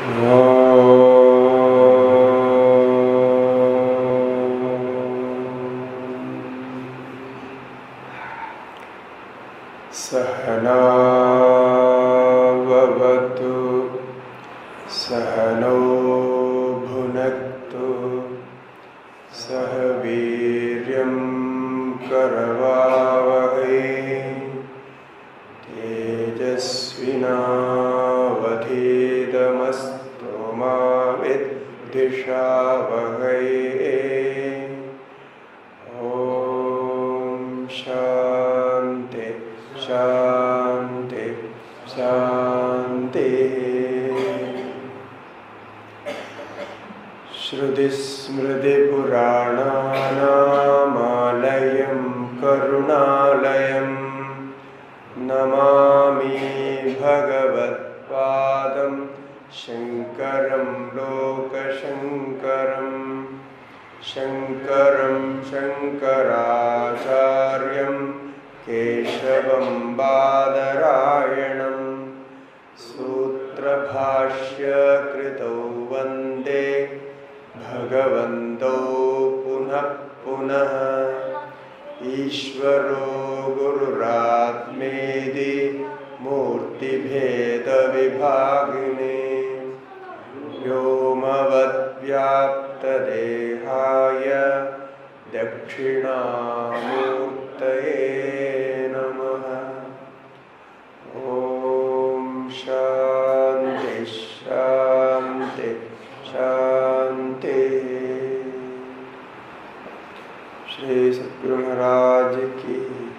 सहनावतु सहनौ भुनक्तु सह वीर्यं करवावहै तेजस्विनावधीतमस्तु मा विद्विषावहै ॐ शान्ति शान्ति शान्तिः श्रुतिस्मृतिपुराणानामालयं करुणालयं नमामि भगवत्पादं शङ्करं लोकशङ्करं शङ्करं शङ्कराचार्यं केशवं बादरायणं सूत्रभाष्यकृतौ वन्दे भगवन्तौ पुनः पुनः ईश्वरो गुरुरात्मेदि मूर्तिभेदविभागिने व्योमवद्व्याप्तदेहाय दक्षिणामूर्तये नमः ॐ शान्ति शान्ति शान्तिः ശ്രീ സദ്ഗുരു മഹാരാജ് കി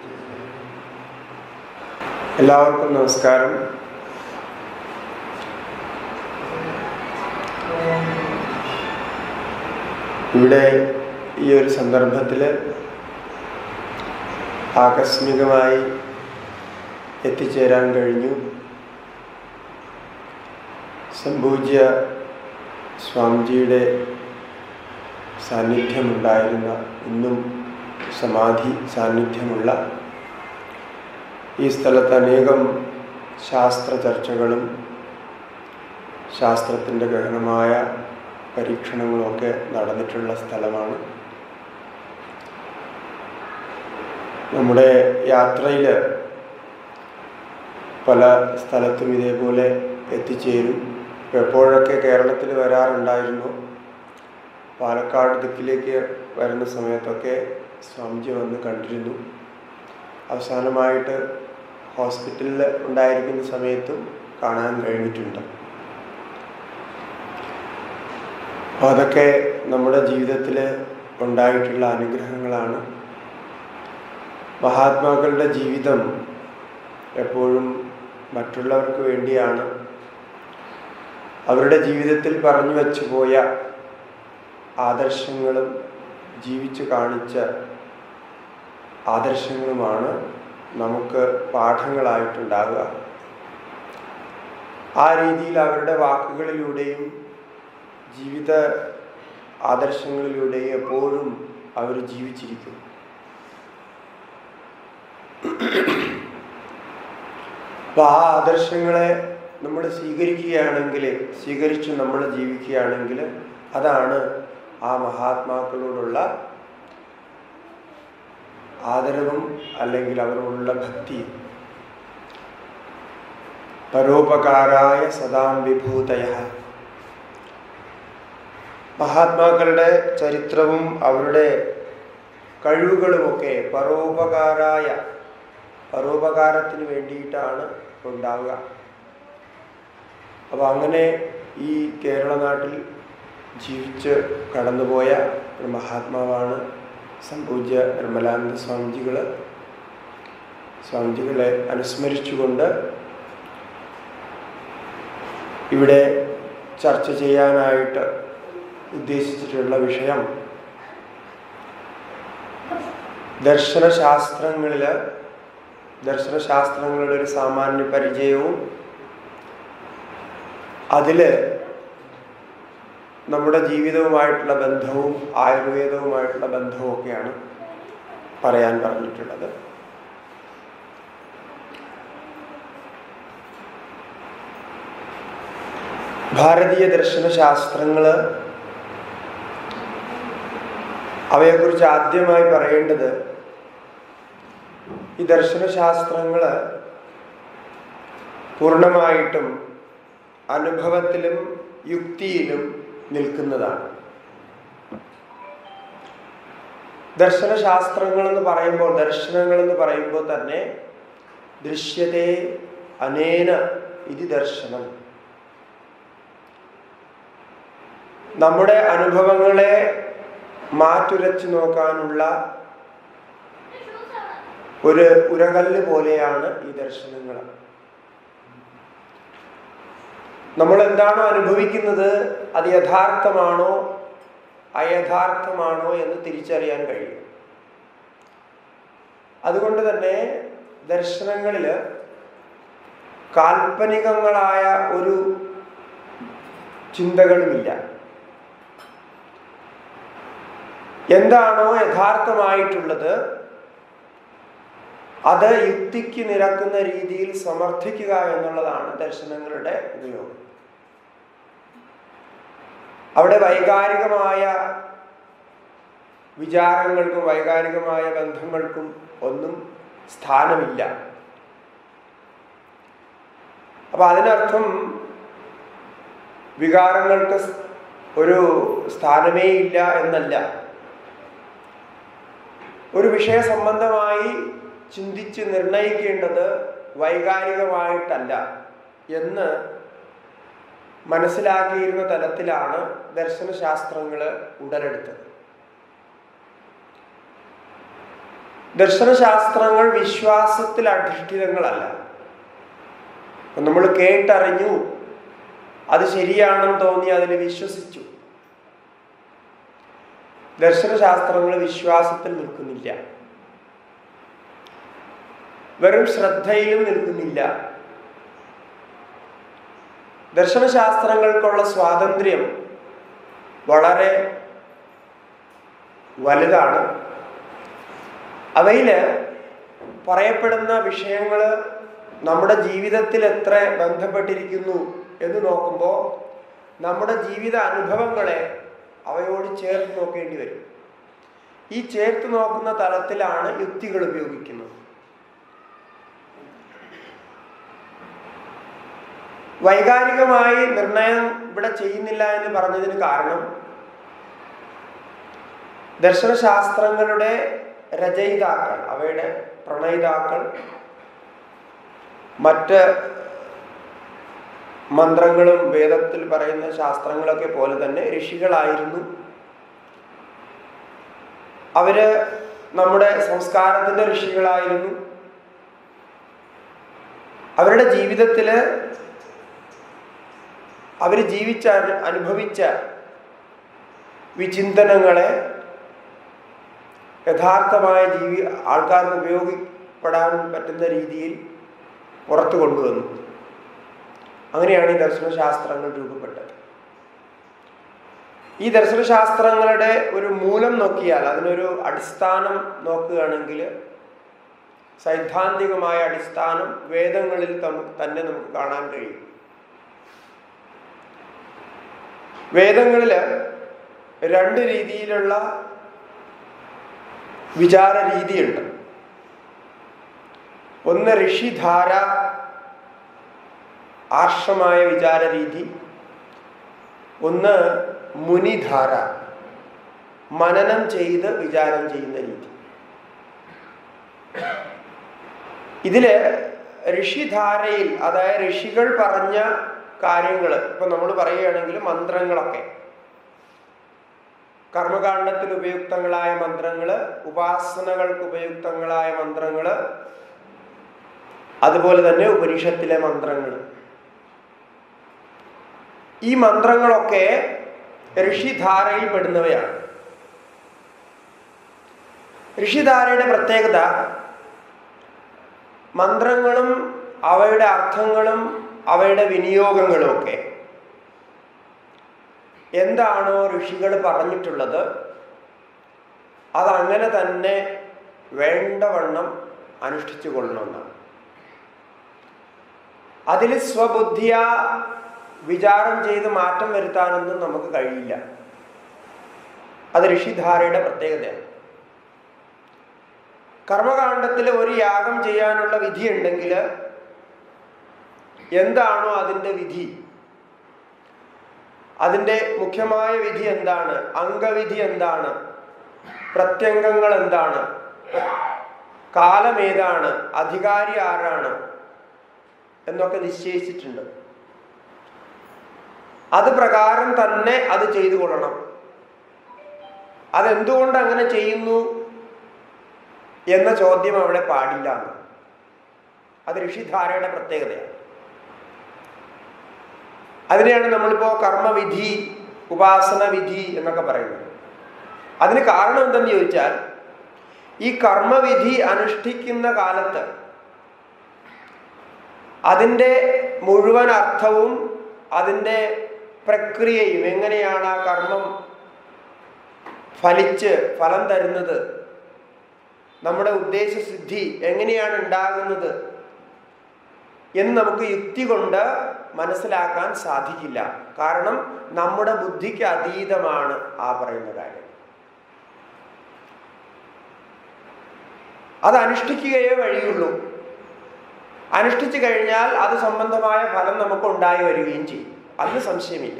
എല്ലാവർക്കും നമസ്കാരം ഇവിടെ ഈ ഒരു സന്ദർഭത്തിൽ ആകസ്മികമായി എത്തിച്ചേരാൻ കഴിഞ്ഞു സംപൂജ്യ സ്വാമിജിയുടെ സാന്നിധ്യമുണ്ടായിരുന്ന ഇന്നും സമാധി സാന്നിധ്യമുള്ള ഈ സ്ഥലത്ത് അനേകം ശാസ്ത്ര ചർച്ചകളും ശാസ്ത്രത്തിൻ്റെ ഗഹനമായ പരീക്ഷണങ്ങളുമൊക്കെ നടന്നിട്ടുള്ള സ്ഥലമാണ് നമ്മുടെ യാത്രയിൽ പല സ്ഥലത്തും ഇതേപോലെ എത്തിച്ചേരും എപ്പോഴൊക്കെ കേരളത്തിൽ വരാറുണ്ടായിരുന്നു പാലക്കാട് ദിക്കിലേക്ക് വരുന്ന സമയത്തൊക്കെ സ്വാമിജി വന്ന് കണ്ടിരുന്നു അവസാനമായിട്ട് ഹോസ്പിറ്റലിൽ ഉണ്ടായിരിക്കുന്ന സമയത്തും കാണാൻ കഴിഞ്ഞിട്ടുണ്ട് അപ്പോൾ അതൊക്കെ നമ്മുടെ ജീവിതത്തിൽ ഉണ്ടായിട്ടുള്ള അനുഗ്രഹങ്ങളാണ് മഹാത്മാക്കളുടെ ജീവിതം എപ്പോഴും മറ്റുള്ളവർക്ക് വേണ്ടിയാണ് അവരുടെ ജീവിതത്തിൽ പറഞ്ഞു വച്ചു പോയ ആദർശങ്ങളും ജീവിച്ചു കാണിച്ച ആദർശങ്ങളുമാണ് നമുക്ക് പാഠങ്ങളായിട്ടുണ്ടാവുക ആ രീതിയിൽ അവരുടെ വാക്കുകളിലൂടെയും ജീവിത ആദർശങ്ങളിലൂടെയും എപ്പോഴും അവർ ജീവിച്ചിരിക്കും അപ്പോൾ ആ ആദർശങ്ങളെ നമ്മൾ സ്വീകരിക്കുകയാണെങ്കിൽ സ്വീകരിച്ച് നമ്മൾ ജീവിക്കുകയാണെങ്കിൽ അതാണ് ആ മഹാത്മാക്കളോടുള്ള ആദരവും അല്ലെങ്കിൽ അവരോടുള്ള ഭക്തിയും പരോപകാരായ സദാം വിഭൂതയ മഹാത്മാക്കളുടെ ചരിത്രവും അവരുടെ കഴിവുകളുമൊക്കെ പരോപകാരായ പരോപകാരത്തിന് വേണ്ടിയിട്ടാണ് ഉണ്ടാവുക അപ്പോൾ അങ്ങനെ ഈ കേരള നാട്ടിൽ ജീവിച്ച് കടന്നുപോയ ഒരു മഹാത്മാവാണ് സംപൂജ്യ നിർമ്മലാനന്ദ സ്വാമിജികൾ സ്വാമിജികളെ അനുസ്മരിച്ചുകൊണ്ട് ഇവിടെ ചർച്ച ചെയ്യാനായിട്ട് ഉദ്ദേശിച്ചിട്ടുള്ള വിഷയം ദർശനശാസ്ത്രങ്ങളിൽ ദർശനശാസ്ത്രങ്ങളുടെ ഒരു സാമാന്യ പരിചയവും അതിൽ നമ്മുടെ ജീവിതവുമായിട്ടുള്ള ബന്ധവും ആയുർവേദവുമായിട്ടുള്ള ബന്ധവും ഒക്കെയാണ് പറയാൻ പറഞ്ഞിട്ടുള്ളത് ഭാരതീയ ദർശനശാസ്ത്രങ്ങൾ അവയെക്കുറിച്ച് ആദ്യമായി പറയേണ്ടത് ഈ ദർശനശാസ്ത്രങ്ങൾ പൂർണ്ണമായിട്ടും അനുഭവത്തിലും യുക്തിയിലും നിൽക്കുന്നതാണ് ദർശനശാസ്ത്രങ്ങൾ എന്ന് പറയുമ്പോൾ ദർശനങ്ങൾ എന്ന് പറയുമ്പോൾ തന്നെ ദൃശ്യതേ അനേന ഇത് ദർശനം നമ്മുടെ അനുഭവങ്ങളെ മാറ്റുരച്ചു നോക്കാനുള്ള ഒരു ഉരകല്ല് പോലെയാണ് ഈ ദർശനങ്ങൾ നമ്മൾ എന്താണോ അനുഭവിക്കുന്നത് അത് യഥാർത്ഥമാണോ അയഥാർത്ഥമാണോ എന്ന് തിരിച്ചറിയാൻ കഴിയും അതുകൊണ്ട് തന്നെ ദർശനങ്ങളിൽ കാൽപ്പനികങ്ങളായ ഒരു ചിന്തകളുമില്ല എന്താണോ യഥാർത്ഥമായിട്ടുള്ളത് അത് യുക്തിക്ക് നിരക്കുന്ന രീതിയിൽ സമർത്ഥിക്കുക എന്നുള്ളതാണ് ദർശനങ്ങളുടെ ഉപയോഗം അവിടെ വൈകാരികമായ വിചാരങ്ങൾക്കും വൈകാരികമായ ബന്ധങ്ങൾക്കും ഒന്നും സ്ഥാനമില്ല അപ്പൊ അതിനർത്ഥം വികാരങ്ങൾക്ക് ഒരു സ്ഥാനമേ ഇല്ല എന്നല്ല ഒരു വിഷയ സംബന്ധമായി ചിന്തിച്ച് നിർണയിക്കേണ്ടത് വൈകാരികമായിട്ടല്ല എന്ന് മനസ്സിലാക്കിയിരുന്ന തലത്തിലാണ് ദർശനശാസ്ത്രങ്ങൾ ഉടലെടുത്തത് ദർശനശാസ്ത്രങ്ങൾ വിശ്വാസത്തിൽ അധിഷ്ഠിതങ്ങളല്ല നമ്മൾ കേട്ടറിഞ്ഞു അത് ശരിയാണെന്ന് തോന്നി അതിൽ വിശ്വസിച്ചു ദർശനശാസ്ത്രങ്ങൾ വിശ്വാസത്തിൽ നിൽക്കുന്നില്ല വെറും ശ്രദ്ധയിലും നിൽക്കുന്നില്ല ദർശനശാസ്ത്രങ്ങൾക്കുള്ള സ്വാതന്ത്ര്യം വളരെ വലുതാണ് അവയിൽ പറയപ്പെടുന്ന വിഷയങ്ങൾ നമ്മുടെ ജീവിതത്തിൽ എത്ര ബന്ധപ്പെട്ടിരിക്കുന്നു എന്ന് നോക്കുമ്പോൾ നമ്മുടെ ജീവിത അനുഭവങ്ങളെ അവയോട് ചേർത്ത് നോക്കേണ്ടി വരും ഈ ചേർത്ത് നോക്കുന്ന തലത്തിലാണ് യുക്തികൾ ഉപയോഗിക്കുന്നത് വൈകാരികമായി നിർണയം ഇവിടെ ചെയ്യുന്നില്ല എന്ന് പറഞ്ഞതിന് കാരണം ദർശനശാസ്ത്രങ്ങളുടെ രചയിതാക്കൾ അവയുടെ പ്രണയിതാക്കൾ മറ്റ് മന്ത്രങ്ങളും വേദത്തിൽ പറയുന്ന ശാസ്ത്രങ്ങളൊക്കെ പോലെ തന്നെ ഋഷികളായിരുന്നു അവര് നമ്മുടെ സംസ്കാരത്തിന്റെ ഋഷികളായിരുന്നു അവരുടെ ജീവിതത്തില് അവർ ജീവിച്ച അനുഭവിച്ച വിചിന്തനങ്ങളെ യഥാർത്ഥമായ ജീവി ആൾക്കാർക്ക് ഉപയോഗിപ്പെടാൻ പറ്റുന്ന രീതിയിൽ പുറത്തു കൊണ്ടുവന്നു അങ്ങനെയാണ് ഈ ദർശനശാസ്ത്രങ്ങൾ രൂപപ്പെട്ടത് ഈ ദർശനശാസ്ത്രങ്ങളുടെ ഒരു മൂലം നോക്കിയാൽ അതിനൊരു അടിസ്ഥാനം നോക്കുകയാണെങ്കിൽ സൈദ്ധാന്തികമായ അടിസ്ഥാനം വേദങ്ങളിൽ നമുക്ക് തന്നെ നമുക്ക് കാണാൻ കഴിയും വേദങ്ങളിൽ രണ്ട് രീതിയിലുള്ള വിചാര രീതിയുണ്ട് ഒന്ന് ഋഷിധാര ആർഷമായ വിചാര രീതി ഒന്ന് മുനിധാര മനനം ചെയ്ത് വിചാരം ചെയ്യുന്ന രീതി ഇതില് ഋഷിധാരയിൽ അതായത് ഋഷികൾ പറഞ്ഞ കാര്യങ്ങൾ ഇപ്പൊ നമ്മൾ പറയുകയാണെങ്കിൽ മന്ത്രങ്ങളൊക്കെ കർമ്മകാണ്ഡത്തിൽ ഉപയുക്തങ്ങളായ മന്ത്രങ്ങൾ ഉപാസനകൾക്ക് ഉപയുക്തങ്ങളായ മന്ത്രങ്ങൾ അതുപോലെ തന്നെ ഉപനിഷത്തിലെ മന്ത്രങ്ങൾ ഈ മന്ത്രങ്ങളൊക്കെ ഋഷിധാരയിൽ പെടുന്നവയാണ് ഋഷിധാരയുടെ പ്രത്യേകത മന്ത്രങ്ങളും അവയുടെ അർത്ഥങ്ങളും അവയുടെ വിനിയോഗങ്ങളും ഒക്കെ എന്താണോ ഋഷികൾ പറഞ്ഞിട്ടുള്ളത് അതങ്ങനെ തന്നെ വേണ്ടവണ്ണം അനുഷ്ഠിച്ചു കൊള്ളണമെന്നാണ് അതിൽ സ്വബുദ്ധിയ വിചാരം ചെയ്ത് മാറ്റം വരുത്താനൊന്നും നമുക്ക് കഴിയില്ല അത് ഋഷിധാരയുടെ പ്രത്യേകതയാണ് കർമ്മകാണ്ഡത്തിൽ ഒരു യാഗം ചെയ്യാനുള്ള വിധി ഉണ്ടെങ്കിൽ എന്താണോ അതിൻ്റെ വിധി അതിൻ്റെ മുഖ്യമായ വിധി എന്താണ് അംഗവിധി എന്താണ് പ്രത്യംഗങ്ങൾ എന്താണ് കാലം ഏതാണ് അധികാരി ആരാണ് എന്നൊക്കെ നിശ്ചയിച്ചിട്ടുണ്ട് അത് പ്രകാരം തന്നെ അത് ചെയ്തു കൊള്ളണം അതെന്തുകൊണ്ട് അങ്ങനെ ചെയ്യുന്നു എന്ന ചോദ്യം അവിടെ പാടില്ല എന്ന് അത് ഋഷിധാരയുടെ പ്രത്യേകതയാണ് അതിനെയാണ് നമ്മളിപ്പോ കർമ്മവിധി ഉപാസന വിധി എന്നൊക്കെ പറയുന്നത് അതിന് കാരണം എന്തെന്ന് ചോദിച്ചാൽ ഈ കർമ്മവിധി അനുഷ്ഠിക്കുന്ന കാലത്ത് അതിൻ്റെ മുഴുവൻ അർത്ഥവും അതിൻ്റെ പ്രക്രിയയും എങ്ങനെയാണ് ആ കർമ്മം ഫലിച്ച് ഫലം തരുന്നത് നമ്മുടെ ഉദ്ദേശസിദ്ധി എങ്ങനെയാണ് ഉണ്ടാകുന്നത് എന്ന് നമുക്ക് യുക്തി കൊണ്ട് മനസ്സിലാക്കാൻ സാധിക്കില്ല കാരണം നമ്മുടെ ബുദ്ധിക്ക് അതീതമാണ് ആ പറയുന്ന കാര്യം അത് അനുഷ്ഠിക്കുകയേ വഴിയുള്ളൂ അനുഷ്ഠിച്ചു കഴിഞ്ഞാൽ അത് സംബന്ധമായ ഫലം നമുക്ക് ഉണ്ടായി വരികയും ചെയ്യും അതിന് സംശയമില്ല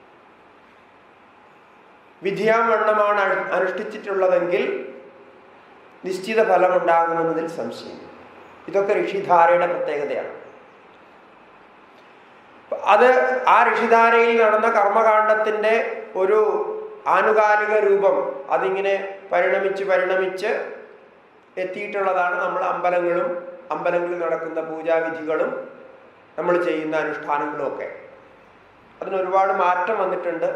വിധിയാം വണ്ണമാണ് അനു- അനുഷ്ഠിച്ചിട്ടുള്ളതെങ്കിൽ നിശ്ചിത ഫലം ഉണ്ടാകുമെന്നതിൽ സംശയം ഇതൊക്കെ ഋഷിധാരയുടെ പ്രത്യേകതയാണ് അത് ആ ഋഷിധാരയിൽ നടന്ന കർമ്മകാണ്ഡത്തിന്റെ ഒരു ആനുകാലിക രൂപം അതിങ്ങനെ പരിണമിച്ച് പരിണമിച്ച് എത്തിയിട്ടുള്ളതാണ് നമ്മൾ അമ്പലങ്ങളും അമ്പലങ്ങളിൽ നടക്കുന്ന പൂജാവിധികളും നമ്മൾ ചെയ്യുന്ന അനുഷ്ഠാനങ്ങളും ഒക്കെ അതിന് ഒരുപാട് മാറ്റം വന്നിട്ടുണ്ട്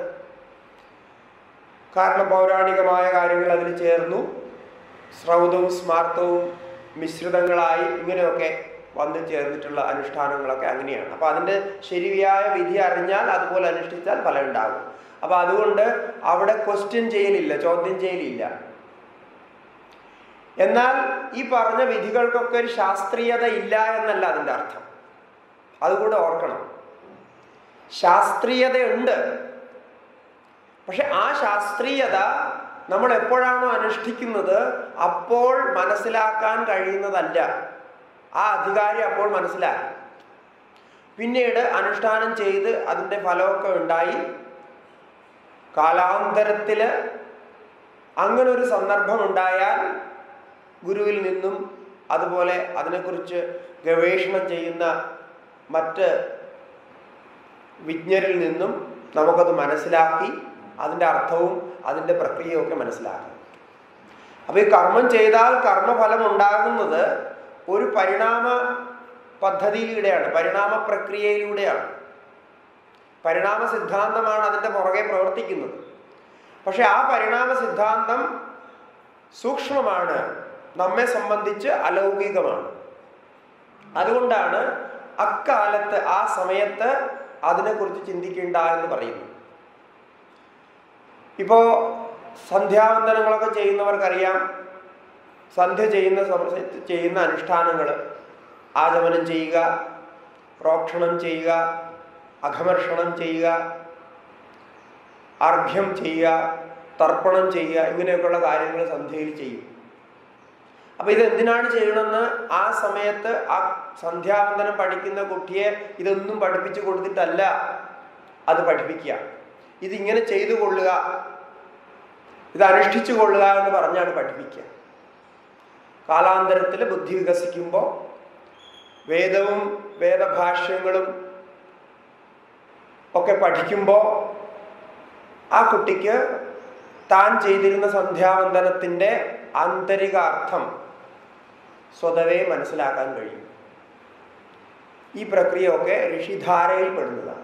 കാരണം പൗരാണികമായ കാര്യങ്ങൾ അതിൽ ചേർന്നു ശ്രൗതവും സ്മാർത്ഥവും മിശ്രിതങ്ങളായി ഇങ്ങനെയൊക്കെ വന്നു ചേർന്നിട്ടുള്ള അനുഷ്ഠാനങ്ങളൊക്കെ അങ്ങനെയാണ് അപ്പൊ അതിന്റെ ശരിയായ വിധി അറിഞ്ഞാൽ അതുപോലെ അനുഷ്ഠിച്ചാൽ ഫലം ഉണ്ടാകും അപ്പൊ അതുകൊണ്ട് അവിടെ ക്വസ്റ്റ്യൻ ചെയ്യലില്ല ചോദ്യം ചെയ്യലില്ല എന്നാൽ ഈ പറഞ്ഞ വിധികൾക്കൊക്കെ ഒരു ശാസ്ത്രീയത ഇല്ല എന്നല്ല അതിൻ്റെ അർത്ഥം അതുകൂടെ ഓർക്കണം ശാസ്ത്രീയതയുണ്ട് പക്ഷെ ആ ശാസ്ത്രീയത നമ്മൾ എപ്പോഴാണോ അനുഷ്ഠിക്കുന്നത് അപ്പോൾ മനസ്സിലാക്കാൻ കഴിയുന്നതല്ല ആ അധികാരി അപ്പോൾ മനസ്സിലാക്കി പിന്നീട് അനുഷ്ഠാനം ചെയ്ത് അതിൻ്റെ ഫലമൊക്കെ ഉണ്ടായി കാലാന്തരത്തിൽ അങ്ങനെ ഒരു സന്ദർഭം ഉണ്ടായാൽ ഗുരുവിൽ നിന്നും അതുപോലെ അതിനെക്കുറിച്ച് ഗവേഷണം ചെയ്യുന്ന മറ്റ് വിജ്ഞരിൽ നിന്നും നമുക്കത് മനസ്സിലാക്കി അതിൻ്റെ അർത്ഥവും അതിൻ്റെ പ്രക്രിയയും ഒക്കെ മനസ്സിലാക്കണം അപ്പോൾ ഈ കർമ്മം ചെയ്താൽ കർമ്മഫലം ഉണ്ടാകുന്നത് ഒരു പരിണാമ പദ്ധതിയിലൂടെയാണ് പരിണാമ പ്രക്രിയയിലൂടെയാണ് പരിണാമ സിദ്ധാന്തമാണ് അതിൻ്റെ പുറകെ പ്രവർത്തിക്കുന്നത് പക്ഷെ ആ പരിണാമ സിദ്ധാന്തം സൂക്ഷ്മമാണ് നമ്മെ സംബന്ധിച്ച് അലൗകികമാണ് അതുകൊണ്ടാണ് അക്കാലത്ത് ആ സമയത്ത് അതിനെക്കുറിച്ച് ചിന്തിക്കേണ്ട എന്ന് പറയുന്നു ഇപ്പോ സന്ധ്യാവന്തനങ്ങളൊക്കെ ചെയ്യുന്നവർക്കറിയാം സന്ധ്യ ചെയ്യുന്ന സമയത്ത് ചെയ്യുന്ന അനുഷ്ഠാനങ്ങൾ ആചമനം ചെയ്യുക പ്രോക്ഷണം ചെയ്യുക അഘമർഷണം ചെയ്യുക അർഘ്യം ചെയ്യുക തർപ്പണം ചെയ്യുക ഇങ്ങനെയൊക്കെയുള്ള കാര്യങ്ങൾ സന്ധ്യയിൽ ചെയ്യും അപ്പൊ ഇത് എന്തിനാണ് ചെയ്യണമെന്ന് ആ സമയത്ത് ആ സന്ധ്യാവന്തനം പഠിക്കുന്ന കുട്ടിയെ ഇതൊന്നും പഠിപ്പിച്ചു കൊടുത്തിട്ടല്ല അത് പഠിപ്പിക്കുക ഇതിങ്ങനെ ചെയ്തു കൊള്ളുക ഇത് അനുഷ്ഠിച്ചു കൊള്ളുക എന്ന് പറഞ്ഞാണ് പഠിപ്പിക്കുക കാലാന്തരത്തിൽ ബുദ്ധി വികസിക്കുമ്പോൾ വേദവും വേദഭാഷ്യങ്ങളും ഒക്കെ പഠിക്കുമ്പോൾ ആ കുട്ടിക്ക് താൻ ചെയ്തിരുന്ന സന്ധ്യാവന്തനത്തിൻ്റെ ആന്തരിക അർത്ഥം സ്വതവേ മനസ്സിലാക്കാൻ കഴിയും ഈ പ്രക്രിയയൊക്കെ ഋഷിധാരയിൽ പെടുന്നതാണ്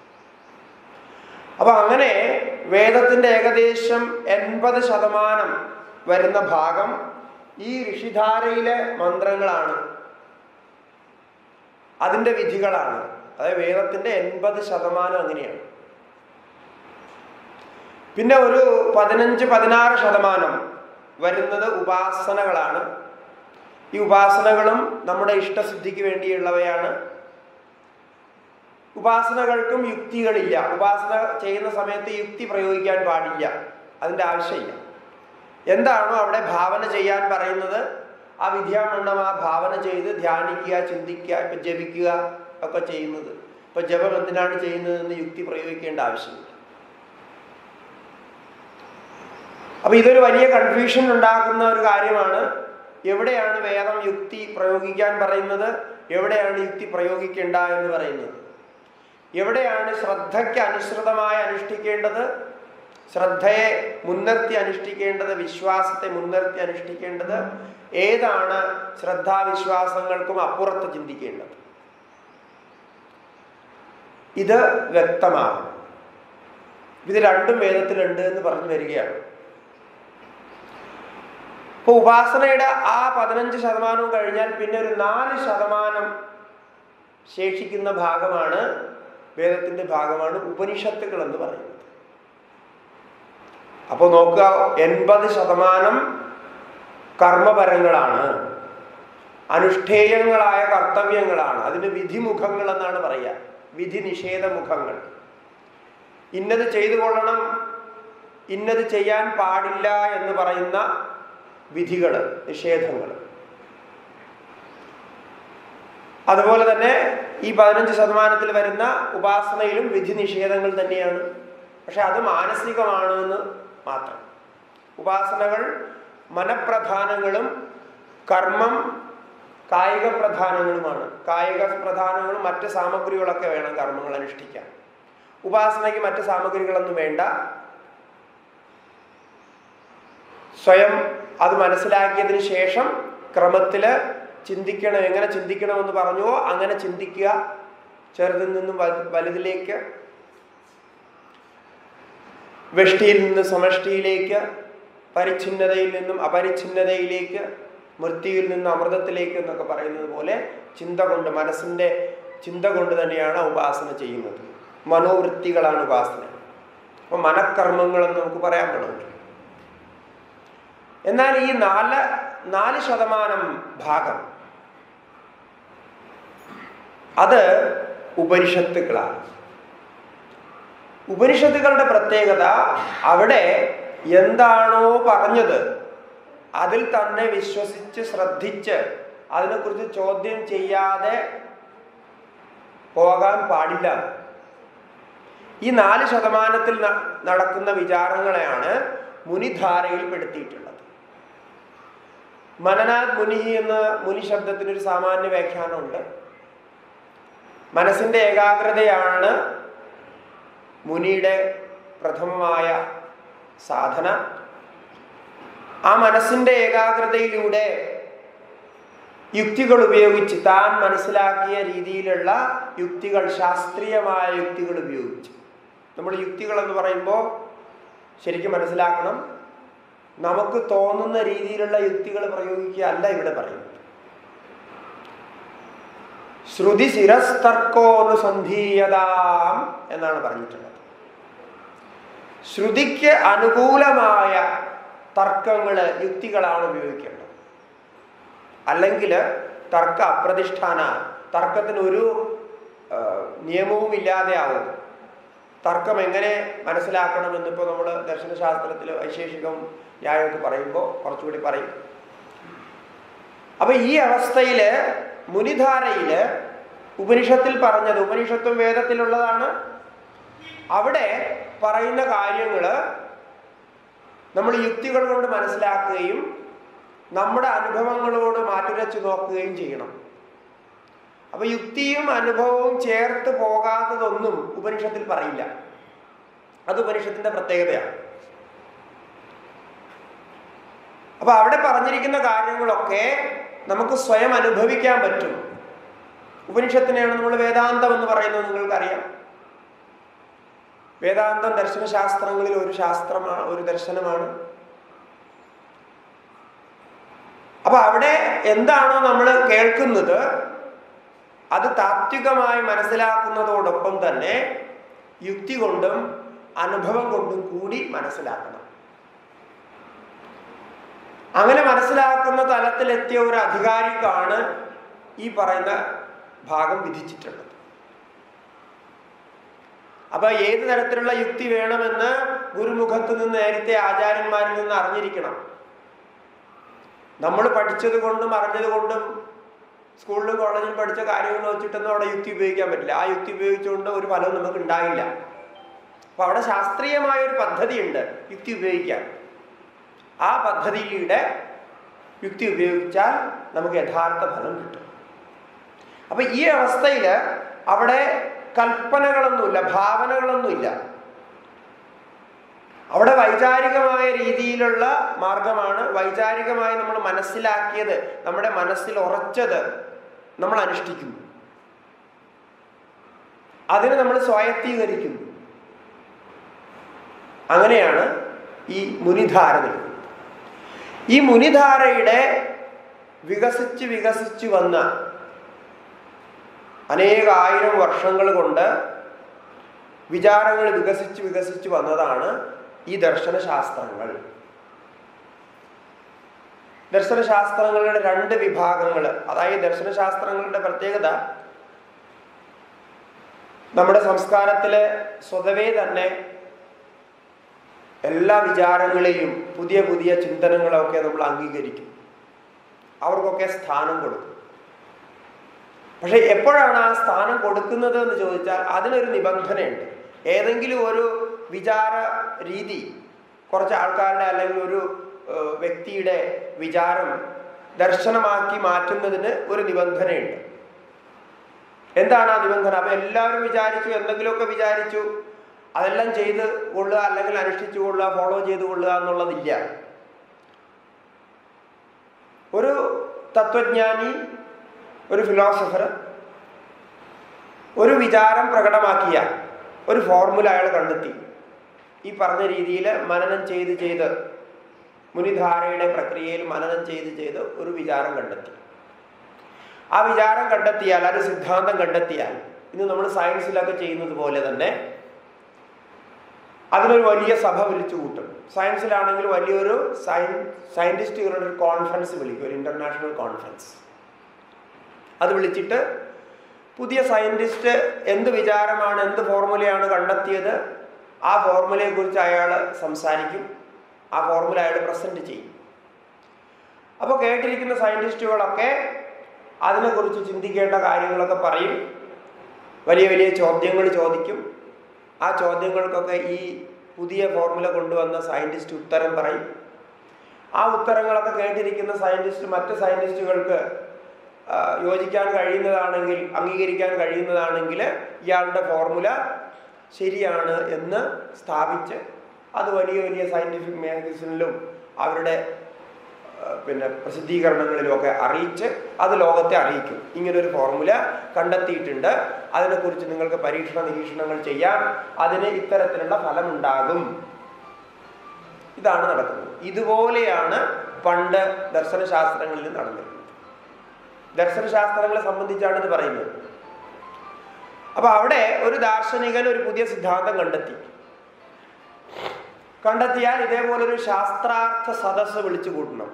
അപ്പൊ അങ്ങനെ വേദത്തിന്റെ ഏകദേശം എൺപത് ശതമാനം വരുന്ന ഭാഗം ഈ ഋഷിധാരയിലെ മന്ത്രങ്ങളാണ് അതിൻ്റെ വിധികളാണ് അതായത് വേദത്തിന്റെ എൺപത് ശതമാനം അങ്ങനെയാണ് പിന്നെ ഒരു പതിനഞ്ച് പതിനാറ് ശതമാനം വരുന്നത് ഉപാസനകളാണ് ഈ ഉപാസനകളും നമ്മുടെ ഇഷ്ടസിദ്ധിക്ക് വേണ്ടിയുള്ളവയാണ് ഉപാസനകൾക്കും യുക്തികളില്ല ഉപാസന ചെയ്യുന്ന സമയത്ത് യുക്തി പ്രയോഗിക്കാൻ പാടില്ല അതിൻ്റെ ആവശ്യമില്ല എന്താണോ അവിടെ ഭാവന ചെയ്യാൻ പറയുന്നത് ആ വിദ്യാമണ്ഡം ആ ഭാവന ചെയ്ത് ധ്യാനിക്കുക ചിന്തിക്കുക ഇപ്പം ജപിക്കുക ഒക്കെ ചെയ്യുന്നത് ഇപ്പൊ ജപം എന്തിനാണ് ചെയ്യുന്നതെന്ന് യുക്തി പ്രയോഗിക്കേണ്ട ആവശ്യമില്ല അപ്പൊ ഇതൊരു വലിയ കൺഫ്യൂഷൻ ഉണ്ടാക്കുന്ന ഒരു കാര്യമാണ് എവിടെയാണ് വേദം യുക്തി പ്രയോഗിക്കാൻ പറയുന്നത് എവിടെയാണ് യുക്തി പ്രയോഗിക്കേണ്ട എന്ന് പറയുന്നത് എവിടെയാണ് ശ്രദ്ധയ്ക്ക് അനുസൃതമായി അനുഷ്ഠിക്കേണ്ടത് ശ്രദ്ധയെ മുൻനിർത്തി അനുഷ്ഠിക്കേണ്ടത് വിശ്വാസത്തെ മുൻനിർത്തി അനുഷ്ഠിക്കേണ്ടത് ഏതാണ് ശ്രദ്ധാവിശ്വാസങ്ങൾക്കും അപ്പുറത്ത് ചിന്തിക്കേണ്ടത് ഇത് വ്യക്തമാകും ഇത് രണ്ടും വേദത്തിലുണ്ട് എന്ന് പറഞ്ഞു വരികയാണ് ഇപ്പൊ ഉപാസനയുടെ ആ പതിനഞ്ച് ശതമാനവും കഴിഞ്ഞാൽ പിന്നെ ഒരു നാല് ശതമാനം ശേഷിക്കുന്ന ഭാഗമാണ് വേദത്തിന്റെ ഭാഗമാണ് ഉപനിഷത്തുകൾ എന്ന് പറയുന്നത് അപ്പോൾ നോക്കുക എൺപത് ശതമാനം കർമ്മപരങ്ങളാണ് അനുഷ്ഠേയങ്ങളായ കർത്തവ്യങ്ങളാണ് അതിന് വിധിമുഖങ്ങൾ എന്നാണ് പറയുക വിധി നിഷേധമുഖങ്ങൾ ഇന്നത് ചെയ്തു കൊള്ളണം ഇന്നത് ചെയ്യാൻ പാടില്ല എന്ന് പറയുന്ന വിധികൾ നിഷേധങ്ങൾ അതുപോലെ തന്നെ ഈ പതിനഞ്ച് ശതമാനത്തിൽ വരുന്ന ഉപാസനയിലും വിധി നിഷേധങ്ങൾ തന്നെയാണ് പക്ഷെ അത് മാനസികമാണ് എന്ന് മാത്രം ഉപാസനകൾ മനപ്രധാനങ്ങളും കർമ്മം കായിക പ്രധാനങ്ങളുമാണ് കായിക പ്രധാനങ്ങളും മറ്റ് സാമഗ്രികളൊക്കെ വേണം കർമ്മങ്ങൾ അനുഷ്ഠിക്കാൻ ഉപാസനയ്ക്ക് മറ്റ് സാമഗ്രികളൊന്നും വേണ്ട സ്വയം അത് മനസ്സിലാക്കിയതിന് ശേഷം ക്രമത്തിൽ ചിന്തിക്കണം എങ്ങനെ ചിന്തിക്കണമെന്ന് പറഞ്ഞുവോ അങ്ങനെ ചിന്തിക്കുക ചെറുതിൽ നിന്നും വലുതിലേക്ക് വെഷ്ടിയിൽ നിന്ന് സമഷ്ടിയിലേക്ക് പരിച്ഛിന്നതയിൽ നിന്നും അപരിച്ഛിന്നതയിലേക്ക് മൃത്യുവിൽ നിന്ന് അമൃതത്തിലേക്ക് എന്നൊക്കെ പറയുന്നത് പോലെ ചിന്ത കൊണ്ട് മനസ്സിൻ്റെ ചിന്ത കൊണ്ട് തന്നെയാണ് ഉപാസന ചെയ്യുന്നത് മനോവൃത്തികളാണ് ഉപാസന അപ്പൊ മനക്കർമ്മങ്ങളെന്ന് നമുക്ക് പറയാൻ പറ്റും എന്നാൽ ഈ നാല് നാല് ശതമാനം ഭാഗം അത് ഉപനിഷത്തുക്കളാണ് ഉപനിഷത്തുക്കളുടെ പ്രത്യേകത അവിടെ എന്താണോ പറഞ്ഞത് അതിൽ തന്നെ വിശ്വസിച്ച് ശ്രദ്ധിച്ച് അതിനെക്കുറിച്ച് ചോദ്യം ചെയ്യാതെ പോകാൻ പാടില്ല ഈ നാല് ശതമാനത്തിൽ നടക്കുന്ന വിചാരങ്ങളെയാണ് മുനിധാരയിൽ പെടുത്തിയിട്ടുള്ളത് മനനാഥ് മുനി എന്ന മുനി ശബ്ദത്തിനൊരു സാമാന്യ വ്യാഖ്യാനമുണ്ട് മനസ്സിന്റെ ഏകാഗ്രതയാണ് മുനിയുടെ പ്രഥമമായ സാധന ആ മനസ്സിന്റെ ഏകാഗ്രതയിലൂടെ യുക്തികൾ ഉപയോഗിച്ച് താൻ മനസ്സിലാക്കിയ രീതിയിലുള്ള യുക്തികൾ ശാസ്ത്രീയമായ യുക്തികൾ ഉപയോഗിച്ച് നമ്മൾ യുക്തികൾ എന്ന് പറയുമ്പോൾ ശരിക്കും മനസ്സിലാക്കണം നമുക്ക് തോന്നുന്ന രീതിയിലുള്ള യുക്തികൾ പ്രയോഗിക്കുക അല്ല ഇവിടെ പറയുന്നത് ശ്രുതി ശിരസ്തർക്കോനുസന്ധീയതാം എന്നാണ് പറഞ്ഞിട്ടുള്ളത് ശ്രുതിക്ക് അനുകൂലമായ തർക്കങ്ങള് യുക്തികളാണ് ഉപയോഗിക്കേണ്ടത് അല്ലെങ്കിൽ തർക്ക അപ്രതിഷ്ഠാന തർക്കത്തിന് ഒരു നിയമവും ഇല്ലാതെയാവും തർക്കം എങ്ങനെ മനസ്സിലാക്കണമെന്നിപ്പോൾ നമ്മൾ ദർശനശാസ്ത്രത്തിൽ വൈശേഷികം ന്യായമൊക്കെ പറയുമ്പോൾ കുറച്ചുകൂടി പറയും അപ്പൊ ഈ അവസ്ഥയിൽ മുനിധാരയില് ഉപനിഷത്തിൽ പറഞ്ഞത് ഉപനിഷത്തും വേദത്തിലുള്ളതാണ് അവിടെ പറയുന്ന കാര്യങ്ങൾ നമ്മൾ യുക്തികൾ കൊണ്ട് മനസ്സിലാക്കുകയും നമ്മുടെ അനുഭവങ്ങളോട് മാറ്റുരച്ച് നോക്കുകയും ചെയ്യണം അപ്പൊ യുക്തിയും അനുഭവവും ചേർത്ത് പോകാത്തതൊന്നും ഉപനിഷത്തിൽ പറയില്ല അത് ഉപനിഷത്തിന്റെ പ്രത്യേകതയാണ് അപ്പൊ അവിടെ പറഞ്ഞിരിക്കുന്ന കാര്യങ്ങളൊക്കെ നമുക്ക് സ്വയം അനുഭവിക്കാൻ പറ്റും ഉപനിഷത്തിനെയാണ് നമ്മൾ വേദാന്തം എന്ന് പറയുന്നത് നിങ്ങൾക്കറിയാം വേദാന്തം ദർശനശാസ്ത്രങ്ങളിൽ ഒരു ശാസ്ത്രമാണ് ഒരു ദർശനമാണ് അപ്പൊ അവിടെ എന്താണോ നമ്മൾ കേൾക്കുന്നത് അത് താത്വികമായി മനസ്സിലാക്കുന്നതോടൊപ്പം തന്നെ യുക്തി കൊണ്ടും അനുഭവം കൊണ്ടും കൂടി മനസ്സിലാക്കണം അങ്ങനെ മനസ്സിലാക്കുന്ന തലത്തിലെത്തിയ ഒരു അധികാരിക്കാണ് ഈ പറയുന്ന ഭാഗം വിധിച്ചിട്ടുള്ളത് അപ്പൊ ഏത് തരത്തിലുള്ള യുക്തി വേണമെന്ന് ഗുരുമുഖത്ത് നിന്ന് നേരത്തെ ആചാര്യന്മാരിൽ നിന്ന് അറിഞ്ഞിരിക്കണം നമ്മൾ പഠിച്ചത് കൊണ്ടും അറിഞ്ഞത് കൊണ്ടും സ്കൂളിലും കോളേജിലും പഠിച്ച കാര്യങ്ങൾ വെച്ചിട്ടൊന്നും അവിടെ യുക്തി ഉപയോഗിക്കാൻ പറ്റില്ല ആ യുക്തി ഉപയോഗിച്ചുകൊണ്ട് ഒരു ഫലവും നമുക്ക് ഉണ്ടാകില്ല അപ്പൊ അവിടെ ശാസ്ത്രീയമായ ഒരു പദ്ധതിയുണ്ട് യുക്തി ഉപയോഗിക്കാൻ ആ പദ്ധതിയിലൂടെ യുക്തി ഉപയോഗിച്ചാൽ നമുക്ക് യഥാർത്ഥ ഫലം കിട്ടും അപ്പൊ ഈ അവസ്ഥയിൽ അവിടെ കൽപ്പനകളൊന്നുമില്ല ഭാവനകളൊന്നുമില്ല അവിടെ വൈചാരികമായ രീതിയിലുള്ള മാർഗമാണ് വൈചാരികമായി നമ്മൾ മനസ്സിലാക്കിയത് നമ്മുടെ മനസ്സിൽ ഉറച്ചത് നമ്മൾ അനുഷ്ഠിക്കുന്നു അതിന് നമ്മൾ സ്വായത്തീകരിക്കുന്നു അങ്ങനെയാണ് ഈ മുനിധാര നിൽക്കുന്നത് ഈ മുനിധാരയുടെ വികസിച്ച് വികസിച്ച് വന്ന അനേകായിരം വർഷങ്ങൾ കൊണ്ട് വിചാരങ്ങൾ വികസിച്ച് വികസിച്ച് വന്നതാണ് ഈ ദർശനശാസ്ത്രങ്ങൾ ദർശനശാസ്ത്രങ്ങളുടെ രണ്ട് വിഭാഗങ്ങൾ അതായത് ദർശനശാസ്ത്രങ്ങളുടെ പ്രത്യേകത നമ്മുടെ സംസ്കാരത്തിലെ സ്വതവേ തന്നെ എല്ലാ വിചാരങ്ങളെയും പുതിയ പുതിയ ചിന്തനങ്ങളൊക്കെ നമ്മൾ അംഗീകരിക്കും അവർക്കൊക്കെ സ്ഥാനം കൊടുക്കും പക്ഷെ എപ്പോഴാണ് ആ സ്ഥാനം കൊടുക്കുന്നത് എന്ന് ചോദിച്ചാൽ അതിനൊരു നിബന്ധനയുണ്ട് ഏതെങ്കിലും ഒരു വിചാര രീതി കുറച്ച് ആൾക്കാരുടെ അല്ലെങ്കിൽ ഒരു ഏഹ്, വ്യക്തിയുടെ വിചാരം ദർശനമാക്കി മാറ്റുന്നതിന് ഒരു നിബന്ധനയുണ്ട് എന്താണ് ആ നിബന്ധന അപ്പൊ എല്ലാവരും വിചാരിച്ചു എന്തെങ്കിലുമൊക്കെ വിചാരിച്ചു അതെല്ലാം ചെയ്ത് കൊള്ളുക അല്ലെങ്കിൽ അനുഷ്ഠിച്ചു കൊള്ളുക ഫോളോ ചെയ്ത് കൊള്ളുക എന്നുള്ളതില്ല ഒരു തത്വജ്ഞാനി ഒരു ഫിലോസഫർ ഒരു വിചാരം പ്രകടമാക്കിയ ഒരു ഫോർമുല അയാൾ കണ്ടെത്തി ഈ പറഞ്ഞ രീതിയിൽ മനനം ചെയ്ത് ചെയ്ത് മുനിധാരയുടെ പ്രക്രിയയിൽ മനനം ചെയ്ത് ചെയ്ത് ഒരു വിചാരം കണ്ടെത്തി ആ വിചാരം കണ്ടെത്തിയാൽ ആ ഒരു സിദ്ധാന്തം കണ്ടെത്തിയാൽ ഇന്ന് നമ്മൾ സയൻസിലൊക്കെ ചെയ്യുന്നത് പോലെ തന്നെ അതിനൊരു വലിയ സഭ വിളിച്ചു കൂട്ടും സയൻസിലാണെങ്കിൽ വലിയൊരു സയൻ സയൻറ്റിസ്റ്റുകളുടെ ഒരു കോൺഫറൻസ് വിളിക്കും ഒരു ഇന്റർനാഷണൽ കോൺഫറൻസ് അത് വിളിച്ചിട്ട് പുതിയ സയൻറ്റിസ്റ്റ് എന്ത് വിചാരമാണ് എന്ത് ഫോർമുലയാണ് കണ്ടെത്തിയത് ആ ഫോർമുലയെ കുറിച്ച് അയാൾ സംസാരിക്കും ആ ഫോർമുല അയാൾ പ്രസന്റ് ചെയ്യും അപ്പോൾ കേട്ടിരിക്കുന്ന സയൻറ്റിസ്റ്റുകളൊക്കെ അതിനെക്കുറിച്ച് ചിന്തിക്കേണ്ട കാര്യങ്ങളൊക്കെ പറയും വലിയ വലിയ ചോദ്യങ്ങൾ ചോദിക്കും ആ ചോദ്യങ്ങൾക്കൊക്കെ ഈ പുതിയ ഫോർമുല കൊണ്ടുവന്ന സയൻറ്റിസ്റ്റ് ഉത്തരം പറയും ആ ഉത്തരങ്ങളൊക്കെ കേട്ടിരിക്കുന്ന സയൻറ്റിസ്റ്റ് മറ്റ് സയൻറ്റിസ്റ്റുകൾക്ക് ആ, യോജിക്കാൻ കഴിയുന്നതാണെങ്കിൽ അംഗീകരിക്കാൻ കഴിയുന്നതാണെങ്കിൽ ഇയാളുടെ ഫോർമുല ശരിയാണ് എന്ന് സ്ഥാപിച്ച് അത് വലിയ വലിയ സയൻറ്റിഫിക് മാഗസിനിലും അവരുടെ ആ, പിന്നെ പ്രസിദ്ധീകരണങ്ങളിലുമൊക്കെ അറിയിച്ച് അത് ലോകത്തെ അറിയിക്കും ഇങ്ങനൊരു ഫോർമുല കണ്ടെത്തിയിട്ടുണ്ട് അതിനെക്കുറിച്ച് നിങ്ങൾക്ക് പരീക്ഷണ നിരീക്ഷണങ്ങൾ ചെയ്യാം അതിന് ഇത്തരത്തിലുള്ള ഫലമുണ്ടാകും ഇതാണ് നടക്കുന്നത് ഇതുപോലെയാണ് പണ്ട് ദർശനശാസ്ത്രങ്ങളിൽ നടന്നിരുന്നത് ദർശനശാസ്ത്രങ്ങളെ സംബന്ധിച്ചാണ് ഇത് പറയുന്നത് അപ്പൊ അവിടെ ഒരു ദാർശനികൻ ഒരു പുതിയ സിദ്ധാന്തം കണ്ടെത്തി കണ്ടെത്തിയാൽ ഇതേപോലൊരു ശാസ്ത്രാർത്ഥ സദസ്സ് വിളിച്ചു കൂട്ടണം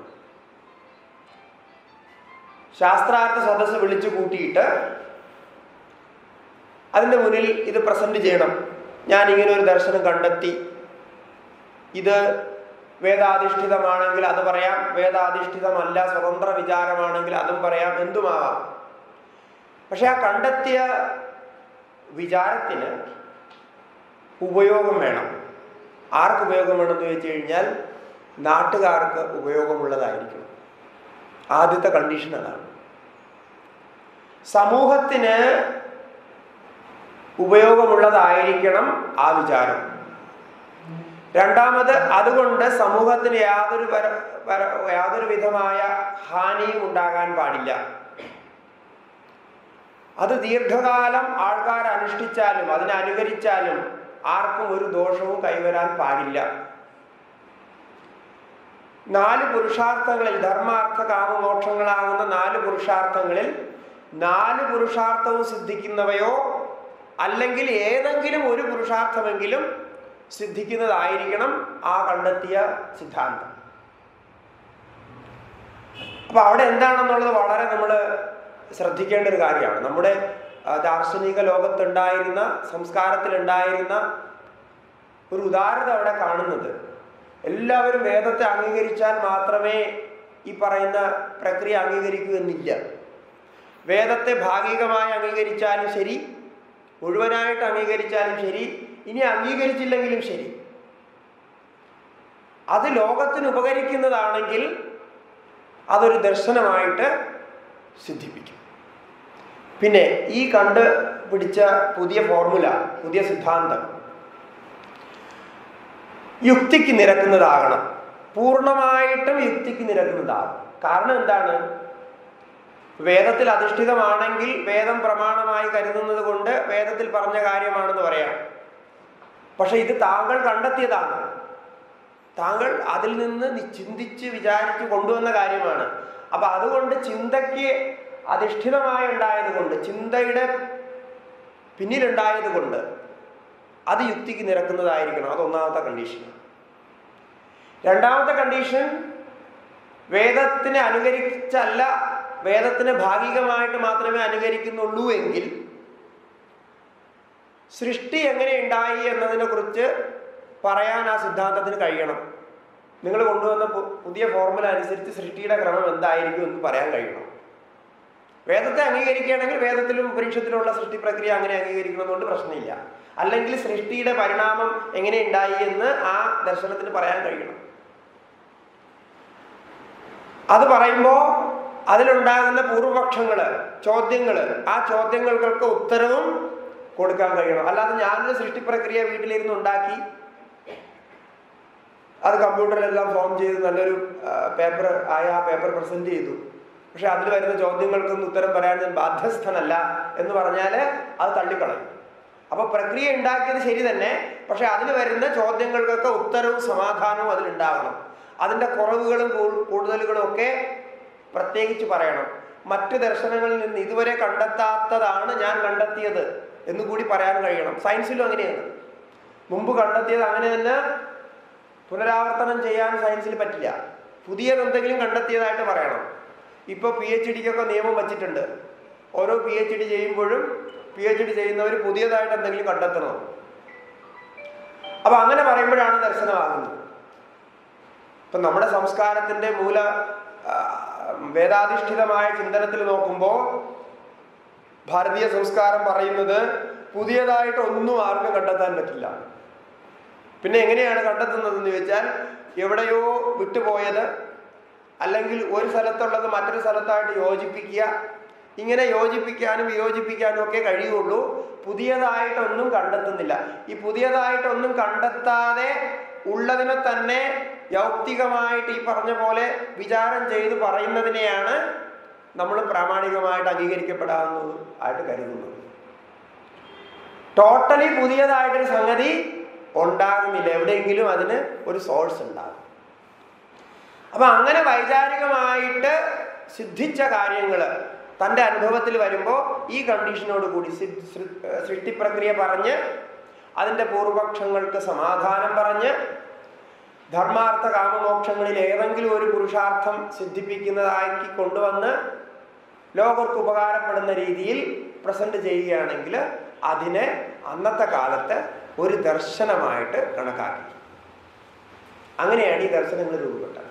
ശാസ്ത്രാർത്ഥ സദസ്സ് വിളിച്ചു കൂട്ടിയിട്ട് അതിൻ്റെ മുന്നിൽ ഇത് പ്രസന്റ് ചെയ്യണം ഞാൻ ഇങ്ങനെ ഒരു ദർശനം കണ്ടെത്തി ഇത് വേദാധിഷ്ഠിതമാണെങ്കിൽ അത് പറയാം വേദാധിഷ്ഠിതമല്ല സ്വതന്ത്ര വിചാരമാണെങ്കിൽ അതും പറയാം എന്തുമാവാം പക്ഷെ ആ കണ്ടെത്തിയ വിചാരത്തിന് ഉപയോഗം വേണം ആർക്ക് ഉപയോഗം വേണമെന്ന് ചോദിച്ചു കഴിഞ്ഞാൽ നാട്ടുകാർക്ക് ഉപയോഗമുള്ളതായിരിക്കണം ആദ്യത്തെ കണ്ടീഷൻ അതാണ് സമൂഹത്തിന് ഉപയോഗമുള്ളതായിരിക്കണം ആ വിചാരം രണ്ടാമത് അതുകൊണ്ട് സമൂഹത്തിന് യാതൊരു പര പര- യാതൊരു വിധമായ ഹാനിയും ഉണ്ടാകാൻ പാടില്ല അത് ദീർഘകാലം ആൾക്കാർ അനുഷ്ഠിച്ചാലും അതിനെ അനുകരിച്ചാലും ആർക്കും ഒരു ദോഷവും കൈവരാൻ പാടില്ല നാല് പുരുഷാർത്ഥങ്ങളിൽ ധർമാർത്ഥ കാമമോക്ഷങ്ങളാകുന്ന നാല് പുരുഷാർത്ഥങ്ങളിൽ നാല് പുരുഷാർത്ഥവും സിദ്ധിക്കുന്നവയോ അല്ലെങ്കിൽ ഏതെങ്കിലും ഒരു പുരുഷാർത്ഥമെങ്കിലും സിദ്ധിക്കുന്നതായിരിക്കണം ആ കണ്ടെത്തിയ സിദ്ധാന്തം അപ്പൊ അവിടെ എന്താണെന്നുള്ളത് വളരെ നമ്മൾ ശ്രദ്ധിക്കേണ്ട ഒരു കാര്യമാണ് നമ്മുടെ ആ, ദാർശനിക ലോകത്തുണ്ടായിരുന്ന സംസ്കാരത്തിലുണ്ടായിരുന്ന ഒരു ഉദാരത അവിടെ കാണുന്നത് എല്ലാവരും വേദത്തെ അംഗീകരിച്ചാൽ മാത്രമേ ഈ പറയുന്ന പ്രക്രിയ അംഗീകരിക്കൂ എന്നില്ല വേദത്തെ ഭാഗികമായി അംഗീകരിച്ചാലും ശരി മുഴുവനായിട്ട് അംഗീകരിച്ചാലും ശരി ഇനി അംഗീകരിച്ചില്ലെങ്കിലും ശരി അത് ലോകത്തിന് ഉപകരിക്കുന്നതാണെങ്കിൽ അതൊരു ദർശനമായിട്ട് സിദ്ധിപ്പിക്കും പിന്നെ ഈ കണ്ട് പിടിച്ച പുതിയ ഫോർമുല പുതിയ സിദ്ധാന്തം യുക്തിക്ക് നിരക്കുന്നതാകണം പൂർണ്ണമായിട്ടും യുക്തിക്ക് നിരക്കുന്നതാകും കാരണം എന്താണ് വേദത്തിൽ അധിഷ്ഠിതമാണെങ്കിൽ വേദം പ്രമാണമായി കരുതുന്നത് കൊണ്ട് വേദത്തിൽ പറഞ്ഞ കാര്യമാണെന്ന് പറയാം പക്ഷെ ഇത് താങ്കൾ കണ്ടെത്തിയതാണ് താങ്കൾ അതിൽ നിന്ന് നി- ചിന്തിച്ച് വിചാരിച്ച് കൊണ്ടുവന്ന കാര്യമാണ് അപ്പൊ അതുകൊണ്ട് ചിന്തയ്ക്ക് അധിഷ്ഠിതമായി ഉണ്ടായത് കൊണ്ട് ചിന്തയുടെ പിന്നിലുണ്ടായത് കൊണ്ട് അത് യുക്തിക്ക് നിരക്കുന്നതായിരിക്കണം അത് ഒന്നാമത്തെ കണ്ടീഷൻ രണ്ടാമത്തെ കണ്ടീഷൻ വേദത്തിനെ അനുകരിച്ചല്ല വേദത്തിനെ ഭാഗികമായിട്ട് മാത്രമേ അനുകരിക്കുന്നുള്ളൂ എങ്കിൽ സൃഷ്ടി എങ്ങനെ ഉണ്ടായി എന്നതിനെ കുറിച്ച് പറയാൻ ആ സിദ്ധാന്തത്തിന് കഴിയണം നിങ്ങൾ കൊണ്ടുവന്ന പു- പുതിയ ഫോർമുല അനുസരിച്ച് സൃഷ്ടിയുടെ ക്രമം എന്തായിരിക്കും എന്ന് പറയാൻ കഴിയണം വേദത്തെ അംഗീകരിക്കുകയാണെങ്കിൽ വേദത്തിലും ഉപനിഷത്തിലുള്ള സൃഷ്ടി പ്രക്രിയ അങ്ങനെ അംഗീകരിക്കുന്നതുകൊണ്ട് പ്രശ്നമില്ല അല്ലെങ്കിൽ സൃഷ്ടിയുടെ പരിണാമം എങ്ങനെ ഉണ്ടായി എന്ന് ആ ദർശനത്തിന് പറയാൻ കഴിയണം അത് പറയുമ്പോൾ അതിലുണ്ടാകുന്ന പൂർവപക്ഷങ്ങള് ചോദ്യങ്ങള് ആ ചോദ്യങ്ങൾക്കൊക്കെ ഉത്തരവും കൊടുക്കാൻ കഴിയണം അല്ലാതെ ഞാനൊരു സൃഷ്ടി പ്രക്രിയ വീട്ടിലിരുന്ന് ഉണ്ടാക്കി അത് കമ്പ്യൂട്ടറിലെല്ലാം ഫോം ചെയ്ത് നല്ലൊരു പേപ്പർ ആയ ആ പേപ്പർ പ്രസന്റ് ചെയ്തു പക്ഷെ അതിൽ വരുന്ന ചോദ്യങ്ങൾക്കൊന്നും ഉത്തരം പറയാൻ ഞാൻ ബാധ്യസ്ഥനല്ല എന്ന് പറഞ്ഞാൽ അത് തള്ളിക്കളയും അപ്പൊ പ്രക്രിയ ഉണ്ടാക്കിയത് ശരി തന്നെ പക്ഷെ അതിന് വരുന്ന ചോദ്യങ്ങൾക്കൊക്കെ ഉത്തരവും സമാധാനവും അതിലുണ്ടാകണം അതിന്റെ കുറവുകളും കൂ- കൂടുതലുകളും ഒക്കെ പ്രത്യേകിച്ച് പറയണം മറ്റു ദർശനങ്ങളിൽ നിന്ന് ഇതുവരെ കണ്ടെത്താത്തതാണ് ഞാൻ കണ്ടെത്തിയത് എന്ന് കൂടി പറയാൻ കഴിയണം സയൻസിലും അങ്ങനെയാണ് മുമ്പ് കണ്ടെത്തിയത് അങ്ങനെ തന്നെ പുനരാവർത്തനം ചെയ്യാൻ സയൻസിൽ പറ്റില്ല പുതിയത് എന്തെങ്കിലും കണ്ടെത്തിയതായിട്ട് പറയണം ഇപ്പോൾ പി എച്ച് ഡിക്കൊക്കെ നിയമം വച്ചിട്ടുണ്ട് ഓരോ പി എച്ച് ഡി ചെയ്യുമ്പോഴും പി എച്ച് ഡി ചെയ്യുന്നവർ പുതിയതായിട്ട് എന്തെങ്കിലും കണ്ടെത്തണം അപ്പൊ അങ്ങനെ പറയുമ്പോഴാണ് ദർശനമാകുന്നത് ഇപ്പൊ നമ്മുടെ സംസ്കാരത്തിന്റെ മൂല ആ, വേദാധിഷ്ഠിതമായ ചിന്തനത്തിൽ നോക്കുമ്പോൾ ഭാരതീയ സംസ്കാരം പറയുന്നത് പുതിയതായിട്ട് ഒന്നും ആർക്കും കണ്ടെത്താൻ പറ്റില്ല പിന്നെ എങ്ങനെയാണ് കണ്ടെത്തുന്നതെന്ന് ചോദിച്ചാൽ എവിടെയോ വിട്ടുപോയത് അല്ലെങ്കിൽ ഒരു സ്ഥലത്തുള്ളത് മറ്റൊരു സ്ഥലത്തായിട്ട് യോജിപ്പിക്കുക ഇങ്ങനെ യോജിപ്പിക്കാനും വിയോജിപ്പിക്കാനും ഒക്കെ കഴിയുള്ളൂ പുതിയതായിട്ടൊന്നും കണ്ടെത്തുന്നില്ല ഈ പുതിയതായിട്ടൊന്നും കണ്ടെത്താതെ ഉള്ളതിനെ തന്നെ യൗക്തികമായിട്ട് ഈ പറഞ്ഞ പോലെ വിചാരം ചെയ്ത് പറയുന്നതിനെയാണ് നമ്മൾ പ്രാമാണികമായിട്ട് അംഗീകരിക്കപ്പെടാവുന്നത് ആയിട്ട് കരുതുന്നത് ടോട്ടലി പുതിയതായിട്ടൊരു സംഗതി ഉണ്ടാകുന്നില്ല എവിടെയെങ്കിലും അതിന് ഒരു സോഴ്സ് ഉണ്ടാകും അപ്പൊ അങ്ങനെ വൈചാരികമായിട്ട് സിദ്ധിച്ച കാര്യങ്ങൾ തൻ്റെ അനുഭവത്തിൽ വരുമ്പോൾ ഈ കണ്ടീഷനോട് കൂടി സി- സൃ- ഏർ സൃഷ്ടിപ്രക്രിയ പറഞ്ഞ് അതിൻ്റെ പൂർവപക്ഷങ്ങൾക്ക് സമാധാനം പറഞ്ഞ് ധർമാർത്ഥ കാമമോക്ഷങ്ങളിൽ ഏതെങ്കിലും ഒരു പുരുഷാർത്ഥം സിദ്ധിപ്പിക്കുന്നതാക്കി കൊണ്ടുവന്ന് ലോകർക്ക് ഉപകാരപ്പെടുന്ന രീതിയിൽ പ്രസന്റ് ചെയ്യുകയാണെങ്കിൽ അതിനെ അന്നത്തെ കാലത്ത് ഒരു ദർശനമായിട്ട് കണക്കാക്കി അങ്ങനെയാണ് ഈ ദർശനങ്ങൾ രൂപപ്പെട്ടത്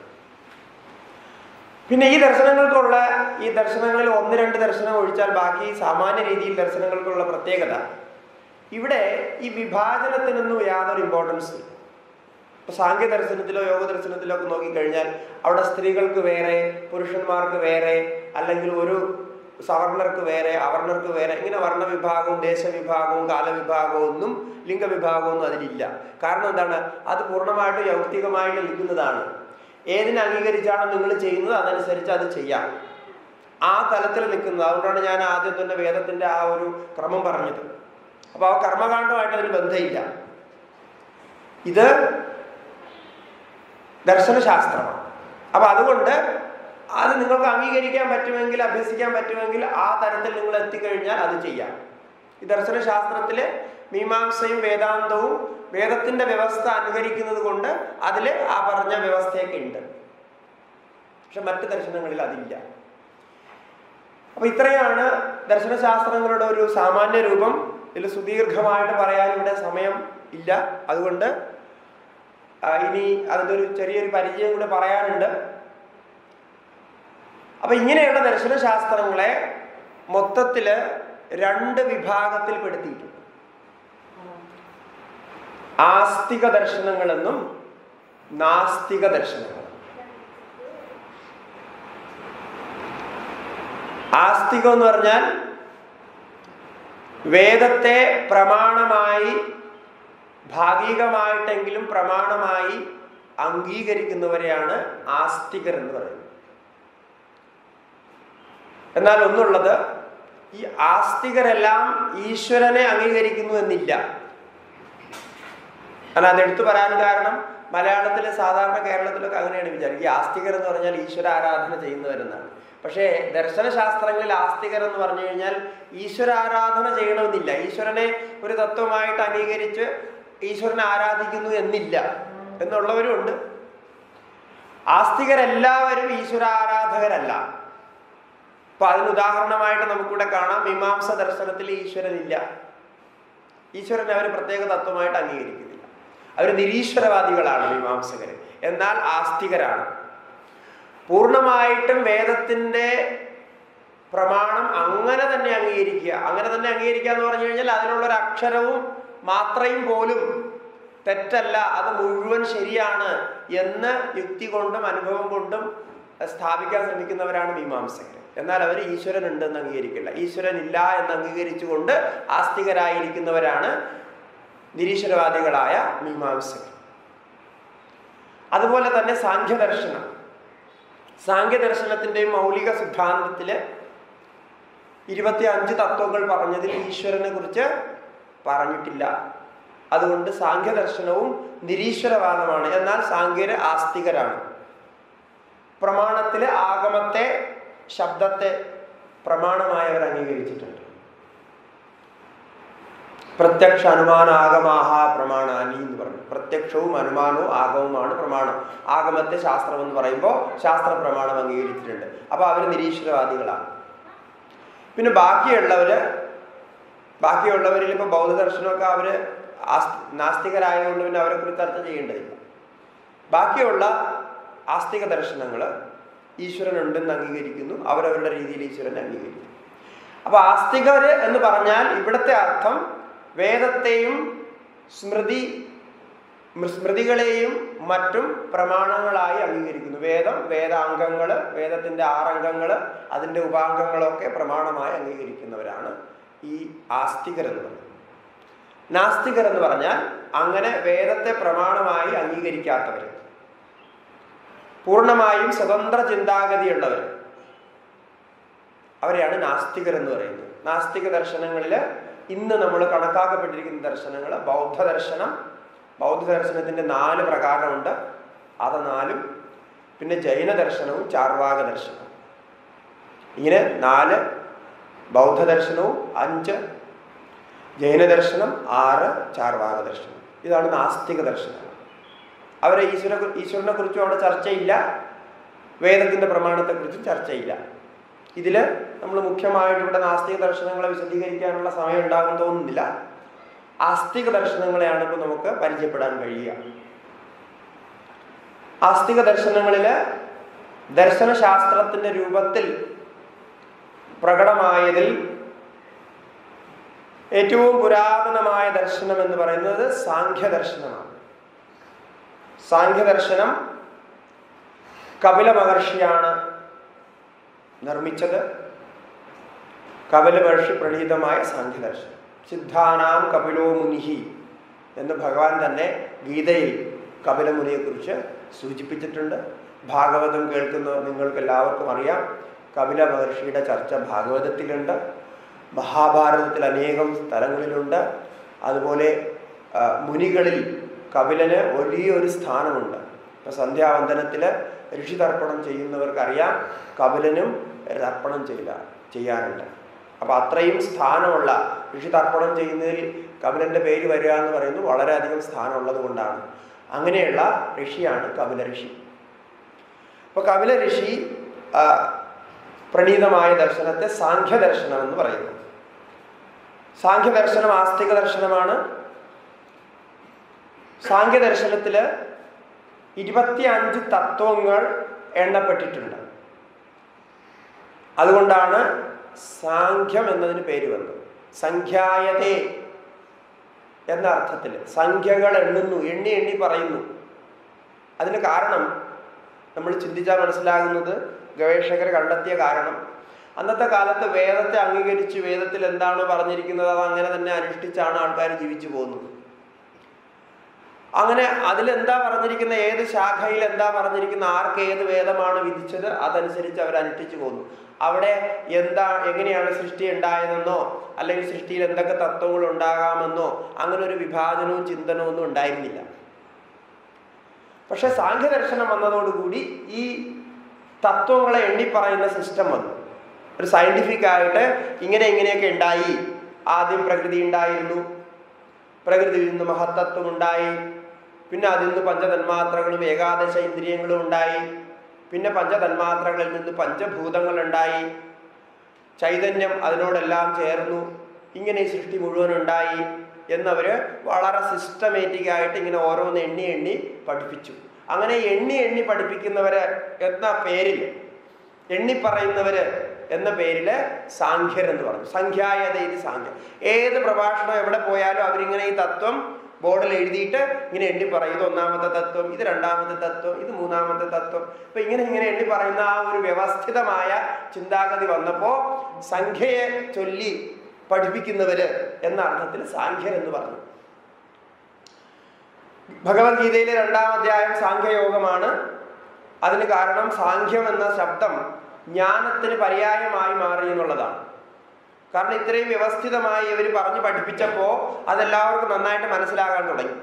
പിന്നെ ഈ ദർശനങ്ങൾക്കുള്ള ഈ ദർശനങ്ങളിൽ ഒന്ന് രണ്ട് ദർശനം ഒഴിച്ചാൽ ബാക്കി സാമാന്യ രീതിയിൽ ദർശനങ്ങൾക്കുള്ള പ്രത്യേകത ഇവിടെ ഈ വിഭാജനത്തിനൊന്നും യാതൊരു ഇമ്പോർട്ടൻസ് ഇല്ല ഇപ്പൊ സാങ്കേ ദർശനത്തിലോ യോഗ ദർശനത്തിലോ ഒക്കെ നോക്കിക്കഴിഞ്ഞാൽ അവിടെ സ്ത്രീകൾക്ക് വേറെ പുരുഷന്മാർക്ക് വേറെ അല്ലെങ്കിൽ ഒരു സവർണർക്ക് വേറെ അവർണർക്ക് വേറെ ഇങ്ങനെ വർണ്ണവിഭാഗവും ദേശവിഭാഗവും കാലവിഭാഗവും ഒന്നും ലിംഗവിഭാഗവും ഒന്നും അതിലില്ല കാരണം എന്താണ് അത് പൂർണ്ണമായിട്ട് യൗക്തികമായിട്ട് നിൽക്കുന്നതാണ് ഏതിനെ അംഗീകരിച്ചാണോ നിങ്ങൾ ചെയ്യുന്നത് അതനുസരിച്ച് അത് ചെയ്യാം ആ തലത്തിൽ നിൽക്കുന്നത് അതുകൊണ്ടാണ് ഞാൻ ആദ്യം തന്നെ വേദത്തിന്റെ ആ ഒരു ക്രമം പറഞ്ഞത് അപ്പൊ ആ കർമ്മകാണ്ഡമായിട്ട് അതിന് ബന്ധമില്ല ഇത് ദർശനശാസ്ത്രമാണ് അപ്പൊ അതുകൊണ്ട് അത് നിങ്ങൾക്ക് അംഗീകരിക്കാൻ പറ്റുമെങ്കിൽ അഭ്യസിക്കാൻ പറ്റുമെങ്കിൽ ആ തരത്തിൽ നിങ്ങൾ എത്തിക്കഴിഞ്ഞാൽ അത് ചെയ്യാം ഈ ദർശനശാസ്ത്രത്തിലെ മീമാംസയും വേദാന്തവും വേദത്തിന്റെ വ്യവസ്ഥ അനുകരിക്കുന്നത് കൊണ്ട് അതിൽ ആ പറഞ്ഞ വ്യവസ്ഥയൊക്കെ ഉണ്ട് പക്ഷെ മറ്റ് ദർശനങ്ങളിൽ അതില്ല അപ്പൊ ഇത്രയാണ് ദർശനശാസ്ത്രങ്ങളുടെ ഒരു സാമാന്യ രൂപം ഇതിൽ സുദീർഘമായിട്ട് പറയാൻ ഇവിടെ സമയം ഇല്ല അതുകൊണ്ട് ആ, ഇനി അതിൻ്റെ ഒരു ചെറിയൊരു പരിചയം കൂടെ പറയാനുണ്ട് അപ്പൊ ഇങ്ങനെയുള്ള ദർശനശാസ്ത്രങ്ങളെ മൊത്തത്തില് രണ്ട് വിഭാഗത്തിൽ പെടുത്തിയിട്ടുണ്ട് ആസ്തിക ദർശനങ്ങളെന്നും നാസ്തിക ദർശനങ്ങൾ ആസ്തികം എന്ന് പറഞ്ഞാൽ വേദത്തെ പ്രമാണമായി ഭാഗികമായിട്ടെങ്കിലും പ്രമാണമായി അംഗീകരിക്കുന്നവരെയാണ് ആസ്തികർ എന്ന് പറയുന്നത് എന്നാൽ ഒന്നുള്ളത് ഈ ആസ്തികരെല്ലാം ഈശ്വരനെ അംഗീകരിക്കുന്നു എന്നില്ല കാരണം അതെടുത്തു പറയാൻ കാരണം മലയാളത്തിൽ സാധാരണ കേരളത്തിലൊക്കെ അങ്ങനെയാണ് വിചാരിക്കുക ഈ ആസ്തികർ എന്ന് പറഞ്ഞാൽ ഈശ്വര ആരാധന ചെയ്യുന്നവരെന്നാണ് പക്ഷേ ദർശനശാസ്ത്രങ്ങളിൽ ആസ്തികർ എന്ന് പറഞ്ഞു കഴിഞ്ഞാൽ ഈശ്വര ആരാധന ചെയ്യണമെന്നില്ല ഈശ്വരനെ ഒരു തത്വമായിട്ട് അംഗീകരിച്ച് ഈശ്വരനെ ആരാധിക്കുന്നു എന്നില്ല എന്നുള്ളവരും ഉണ്ട് ആസ്തികരെല്ലാവരും ഈശ്വര ആരാധകരല്ല അപ്പൊ അതിന് ഉദാഹരണമായിട്ട് നമുക്കിവിടെ കാണാം മീമാംസ ദർശനത്തിൽ ഈശ്വരനില്ല ഈശ്വരനെ അവർ പ്രത്യേക തത്വമായിട്ട് അംഗീകരിക്കുന്നില്ല അവർ നിരീശ്വരവാദികളാണ് മീമാംസകര് എന്നാൽ ആസ്തികരാണ് പൂർണ്ണമായിട്ടും വേദത്തിന്റെ പ്രമാണം അങ്ങനെ തന്നെ അംഗീകരിക്കുക അങ്ങനെ തന്നെ അംഗീകരിക്കുക എന്ന് പറഞ്ഞു കഴിഞ്ഞാൽ അതിനുള്ള ഒരു അക്ഷരവും മാത്രയും പോലും തെറ്റല്ല അത് മുഴുവൻ ശരിയാണ് എന്ന് യുക്തി കൊണ്ടും അനുഭവം കൊണ്ടും സ്ഥാപിക്കാൻ ശ്രമിക്കുന്നവരാണ് മീമാംസകർ എന്നാൽ അവർ ഈശ്വരൻ ഉണ്ടെന്ന് അംഗീകരിക്കില്ല ഈശ്വരൻ ഇല്ല എന്ന് അംഗീകരിച്ചുകൊണ്ട് ആസ്തികരായിരിക്കുന്നവരാണ് നിരീശ്വരവാദികളായ മീമാംസകർ അതുപോലെ തന്നെ സാഖ്യദർശനം സാഖ്യദർശനത്തിന്റെ മൗലിക സിദ്ധാന്തത്തില് ഇരുപത്തി അഞ്ച് തത്വങ്ങൾ പറഞ്ഞതിൽ ഈശ്വരനെ കുറിച്ച് പറഞ്ഞിട്ടില്ല അതുകൊണ്ട് സാഖ്യദർശനവും നിരീശ്വരവാദമാണ് എന്നാൽ സാഖ്യര് ആസ്തികരാണ് പ്രമാണത്തിലെ ആഗമത്തെ ശബ്ദത്തെ പ്രമാണമായി അവർ അംഗീകരിച്ചിട്ടുണ്ട് പ്രത്യക്ഷ അനുമാന ആഗമാഹ പ്രമാണാനി എന്ന് പറഞ്ഞു പ്രത്യക്ഷവും അനുമാനവും ആഗമവുമാണ് പ്രമാണം ആഗമത്തെ ശാസ്ത്രം എന്ന് പറയുമ്പോൾ ശാസ്ത്ര പ്രമാണം അംഗീകരിച്ചിട്ടുണ്ട് അപ്പൊ അവർ നിരീശ്വരവാദികളാണ് പിന്നെ ബാക്കിയുള്ളവര് ബാക്കിയുള്ളവരിൽ ഇപ്പൊ ബൗദ്ധദർശനമൊക്കെ അവര് ആസ് നാസ്തികരായതുകൊണ്ട് പിന്നെ അവരെ കുറിച്ച് ചർച്ച ചെയ്യേണ്ടതില്ല ബാക്കിയുള്ള ആസ്തിക ദർശനങ്ങൾ ഈശ്വരൻ ഉണ്ടെന്ന് അംഗീകരിക്കുന്നു അവരവരുടെ രീതിയിൽ ഈശ്വരനെ അംഗീകരിക്കുന്നു അപ്പൊ ആസ്തികര് എന്ന് പറഞ്ഞാൽ ഇവിടുത്തെ അർത്ഥം വേദത്തെയും സ്മൃതി സ്മൃതികളെയും മറ്റും പ്രമാണങ്ങളായി അംഗീകരിക്കുന്നു വേദം വേദാംഗങ്ങള് വേദത്തിന്റെ ആറംഗങ്ങള് അതിന്റെ ഉപാംഗങ്ങളൊക്കെ പ്രമാണമായി അംഗീകരിക്കുന്നവരാണ് ഈ ആസ്തികർ എന്ന് പറയുന്നത് നാസ്തികർ എന്ന് പറഞ്ഞാൽ അങ്ങനെ വേദത്തെ പ്രമാണമായി അംഗീകരിക്കാത്തവർ പൂർണ്ണമായും സ്വതന്ത്ര ചിന്താഗതിയുള്ളവർ അവരെയാണ് നാസ്തികർ എന്ന് പറയുന്നത് നാസ്തിക ദർശനങ്ങളിൽ ഇന്ന് നമ്മൾ കണക്കാക്കപ്പെട്ടിരിക്കുന്ന ദർശനങ്ങൾ ബൗദ്ധ ദർശനം ബൗദ്ധ ദർശനത്തിന്റെ നാല് പ്രകാരമുണ്ട് അത് നാലും പിന്നെ ജൈന ദർശനവും ചാർവാക ദർശനവും ഇങ്ങനെ നാല് ബൗദ്ധ ദർശനവും അഞ്ച് ജൈന ദർശനം ആറ് ചാർവാക ദർശനം ഇതാണ് നാസ്തിക ദർശനം അവരെ ഈശ്വര ഈശ്വരനെ കുറിച്ചും അവിടെ ചർച്ചയില്ല വേദത്തിന്റെ പ്രമാണത്തെക്കുറിച്ചും ചർച്ചയില്ല ഇതില് നമ്മൾ മുഖ്യമായിട്ട് ഇവിടെ നാസ്തിക ദർശനങ്ങളെ വിശദീകരിക്കാനുള്ള സമയം ഉണ്ടാകും തോന്നുന്നില്ല ആസ്തിക ദർശനങ്ങളെയാണ് ഇപ്പോൾ നമുക്ക് പരിചയപ്പെടാൻ കഴിയുക ആസ്തിക ദർശനങ്ങളില് ദർശനശാസ്ത്രത്തിന്റെ രൂപത്തിൽ പ്രകടമായതിൽ ഏറ്റവും പുരാതനമായ ദർശനം എന്ന് പറയുന്നത് സാഖ്യദർശനമാണ് സാഖ്യദർശനം കപില മഹർഷിയാണ് നിർമ്മിച്ചത് കപില മഹർഷി പ്രണീതമായ സാഖ്യദർശനം സിദ്ധാനാം കപിലോ മുനിഹി എന്ന് ഭഗവാൻ തന്നെ ഗീതയിൽ കപിലമുനിയെക്കുറിച്ച് സൂചിപ്പിച്ചിട്ടുണ്ട് ഭാഗവതം കേൾക്കുന്ന നിങ്ങൾക്ക് എല്ലാവർക്കും അറിയാം കപില മഹർഷിയുടെ ചർച്ച ഭാഗവതത്തിലുണ്ട് മഹാഭാരതത്തിൽ അനേകം സ്ഥലങ്ങളിലുണ്ട് അതുപോലെ ആ, മുനികളിൽ കപിലന് വലിയൊരു സ്ഥാനമുണ്ട് ഇപ്പൊ സന്ധ്യാവന്ദനത്തിൽ ഋഷി തർപ്പണം ചെയ്യുന്നവർക്കറിയാം കപിലനും തർപ്പണം ചെയ്ത ചെയ്യാറുണ്ട് അപ്പൊ അത്രയും സ്ഥാനമുള്ള ഋഷി തർപ്പണം ചെയ്യുന്നതിൽ കപിലന്റെ പേര് വരിക എന്ന് പറയുന്നത് വളരെയധികം സ്ഥാനമുള്ളത് കൊണ്ടാണ് അങ്ങനെയുള്ള ഋഷിയാണ് കപില ഋഷി അപ്പൊ കപില ഋഷി ആ, പ്രണീതമായ ദർശനത്തെ സാഖ്യദർശനം എന്ന് പറയുന്നു സാഖ്യദർശനം ആസ്തിക ദർശനമാണ് സാഖ്യദർശനത്തില് ഇരുപത്തിയഞ്ച് തത്വങ്ങൾ എണ്ണപ്പെട്ടിട്ടുണ്ട് അതുകൊണ്ടാണ് സാഖ്യം എന്നതിന് പേര് വന്നത് സംഖ്യായതേ എന്ന അർത്ഥത്തിൽ സംഖ്യകൾ എണ്ണുന്നു എണ്ണി എണ്ണി പറയുന്നു അതിന് കാരണം നമ്മൾ ചിന്തിച്ചാൽ മനസ്സിലാകുന്നത് ഗവേഷകർ കണ്ടെത്തിയ കാരണം അന്നത്തെ കാലത്ത് വേദത്തെ അംഗീകരിച്ച് വേദത്തിൽ എന്താണ് പറഞ്ഞിരിക്കുന്നത് അത് അങ്ങനെ തന്നെ അനുഷ്ഠിച്ചാണ് ആൾക്കാർ ജീവിച്ചു പോകുന്നത് അങ്ങനെ അതിലെന്താ പറഞ്ഞിരിക്കുന്ന ഏത് ശാഖയിൽ എന്താ പറഞ്ഞിരിക്കുന്ന ആർക്ക് ഏത് വേദമാണ് വിധിച്ചത് അതനുസരിച്ച് അവർ അനുഷ്ഠിച്ചു പോകുന്നു അവിടെ എന്താ എങ്ങനെയാണ് സൃഷ്ടി ഉണ്ടായതെന്നോ അല്ലെങ്കിൽ സൃഷ്ടിയിൽ എന്തൊക്കെ തത്വങ്ങൾ ഉണ്ടാകാമെന്നോ അങ്ങനെ ഒരു വിഭാജനവും ചിന്തനവും ഒന്നും ഉണ്ടായിരുന്നില്ല പക്ഷെ സാഖ്യദർശനം വന്നതോടുകൂടി ഈ തത്വങ്ങളെ എണ്ണി പറയുന്ന സിസ്റ്റം വന്നു ഒരു സയന്റിഫിക് ആയിട്ട് ഇങ്ങനെ ഇങ്ങനെയൊക്കെ ഉണ്ടായി ആദ്യം പ്രകൃതി ഉണ്ടായിരുന്നു പ്രകൃതിയിൽ നിന്ന് മഹത്തത്വം ഉണ്ടായി പിന്നെ അതിൽ നിന്ന് പഞ്ചതന്മാത്രകളും ഏകാദശ ഇന്ദ്രിയങ്ങളും ഉണ്ടായി പിന്നെ പഞ്ചതന്മാത്രകളിൽ നിന്ന് പഞ്ചഭൂതങ്ങൾ ഉണ്ടായി ചൈതന്യം അതിനോടെല്ലാം ചേർന്നു ഇങ്ങനെ ഈ സൃഷ്ടി മുഴുവൻ ഉണ്ടായി എന്നവര് വളരെ സിസ്റ്റമാറ്റിക് ആയിട്ട് ഇങ്ങനെ ഓരോന്ന് എണ്ണി എണ്ണി പഠിപ്പിച്ചു അങ്ങനെ എണ്ണി എണ്ണി പഠിപ്പിക്കുന്നവര് എന്ന പേരിൽ എണ്ണി പറയുന്നവര് എന്ന പേരില് സാഖ്യർ എന്ന് പറഞ്ഞു സംഖ്യായത ഇത് സാഖ്യം ഏത് പ്രഭാഷണം എവിടെ പോയാലും അവരിങ്ങനെ ഈ തത്വം ബോർഡിൽ എഴുതിയിട്ട് ഇങ്ങനെ എണ്ണി പറയും ഇത് ഒന്നാമത്തെ തത്വം ഇത് രണ്ടാമത്തെ തത്വം ഇത് മൂന്നാമത്തെ തത്വം അപ്പൊ ഇങ്ങനെ ഇങ്ങനെ എണ്ണി പറയുന്ന ആ ഒരു വ്യവസ്ഥിതമായ ചിന്താഗതി വന്നപ്പോ സംഖ്യയെ ചൊല്ലി പഠിപ്പിക്കുന്നവര് എന്ന അർത്ഥത്തിൽ സാഖ്യർ എന്ന് പറഞ്ഞു ഭഗവത്ഗീതയിലെ രണ്ടാം അധ്യായം സാഖ്യയോഗമാണ് അതിന് കാരണം സാഖ്യം എന്ന ശബ്ദം ജ്ഞാനത്തിന് പര്യായമായി മാറി എന്നുള്ളതാണ് കാരണം ഇത്രയും വ്യവസ്ഥിതമായി ഇവർ പറഞ്ഞു പഠിപ്പിച്ചപ്പോ അതെല്ലാവർക്കും നന്നായിട്ട് മനസ്സിലാകാൻ തുടങ്ങി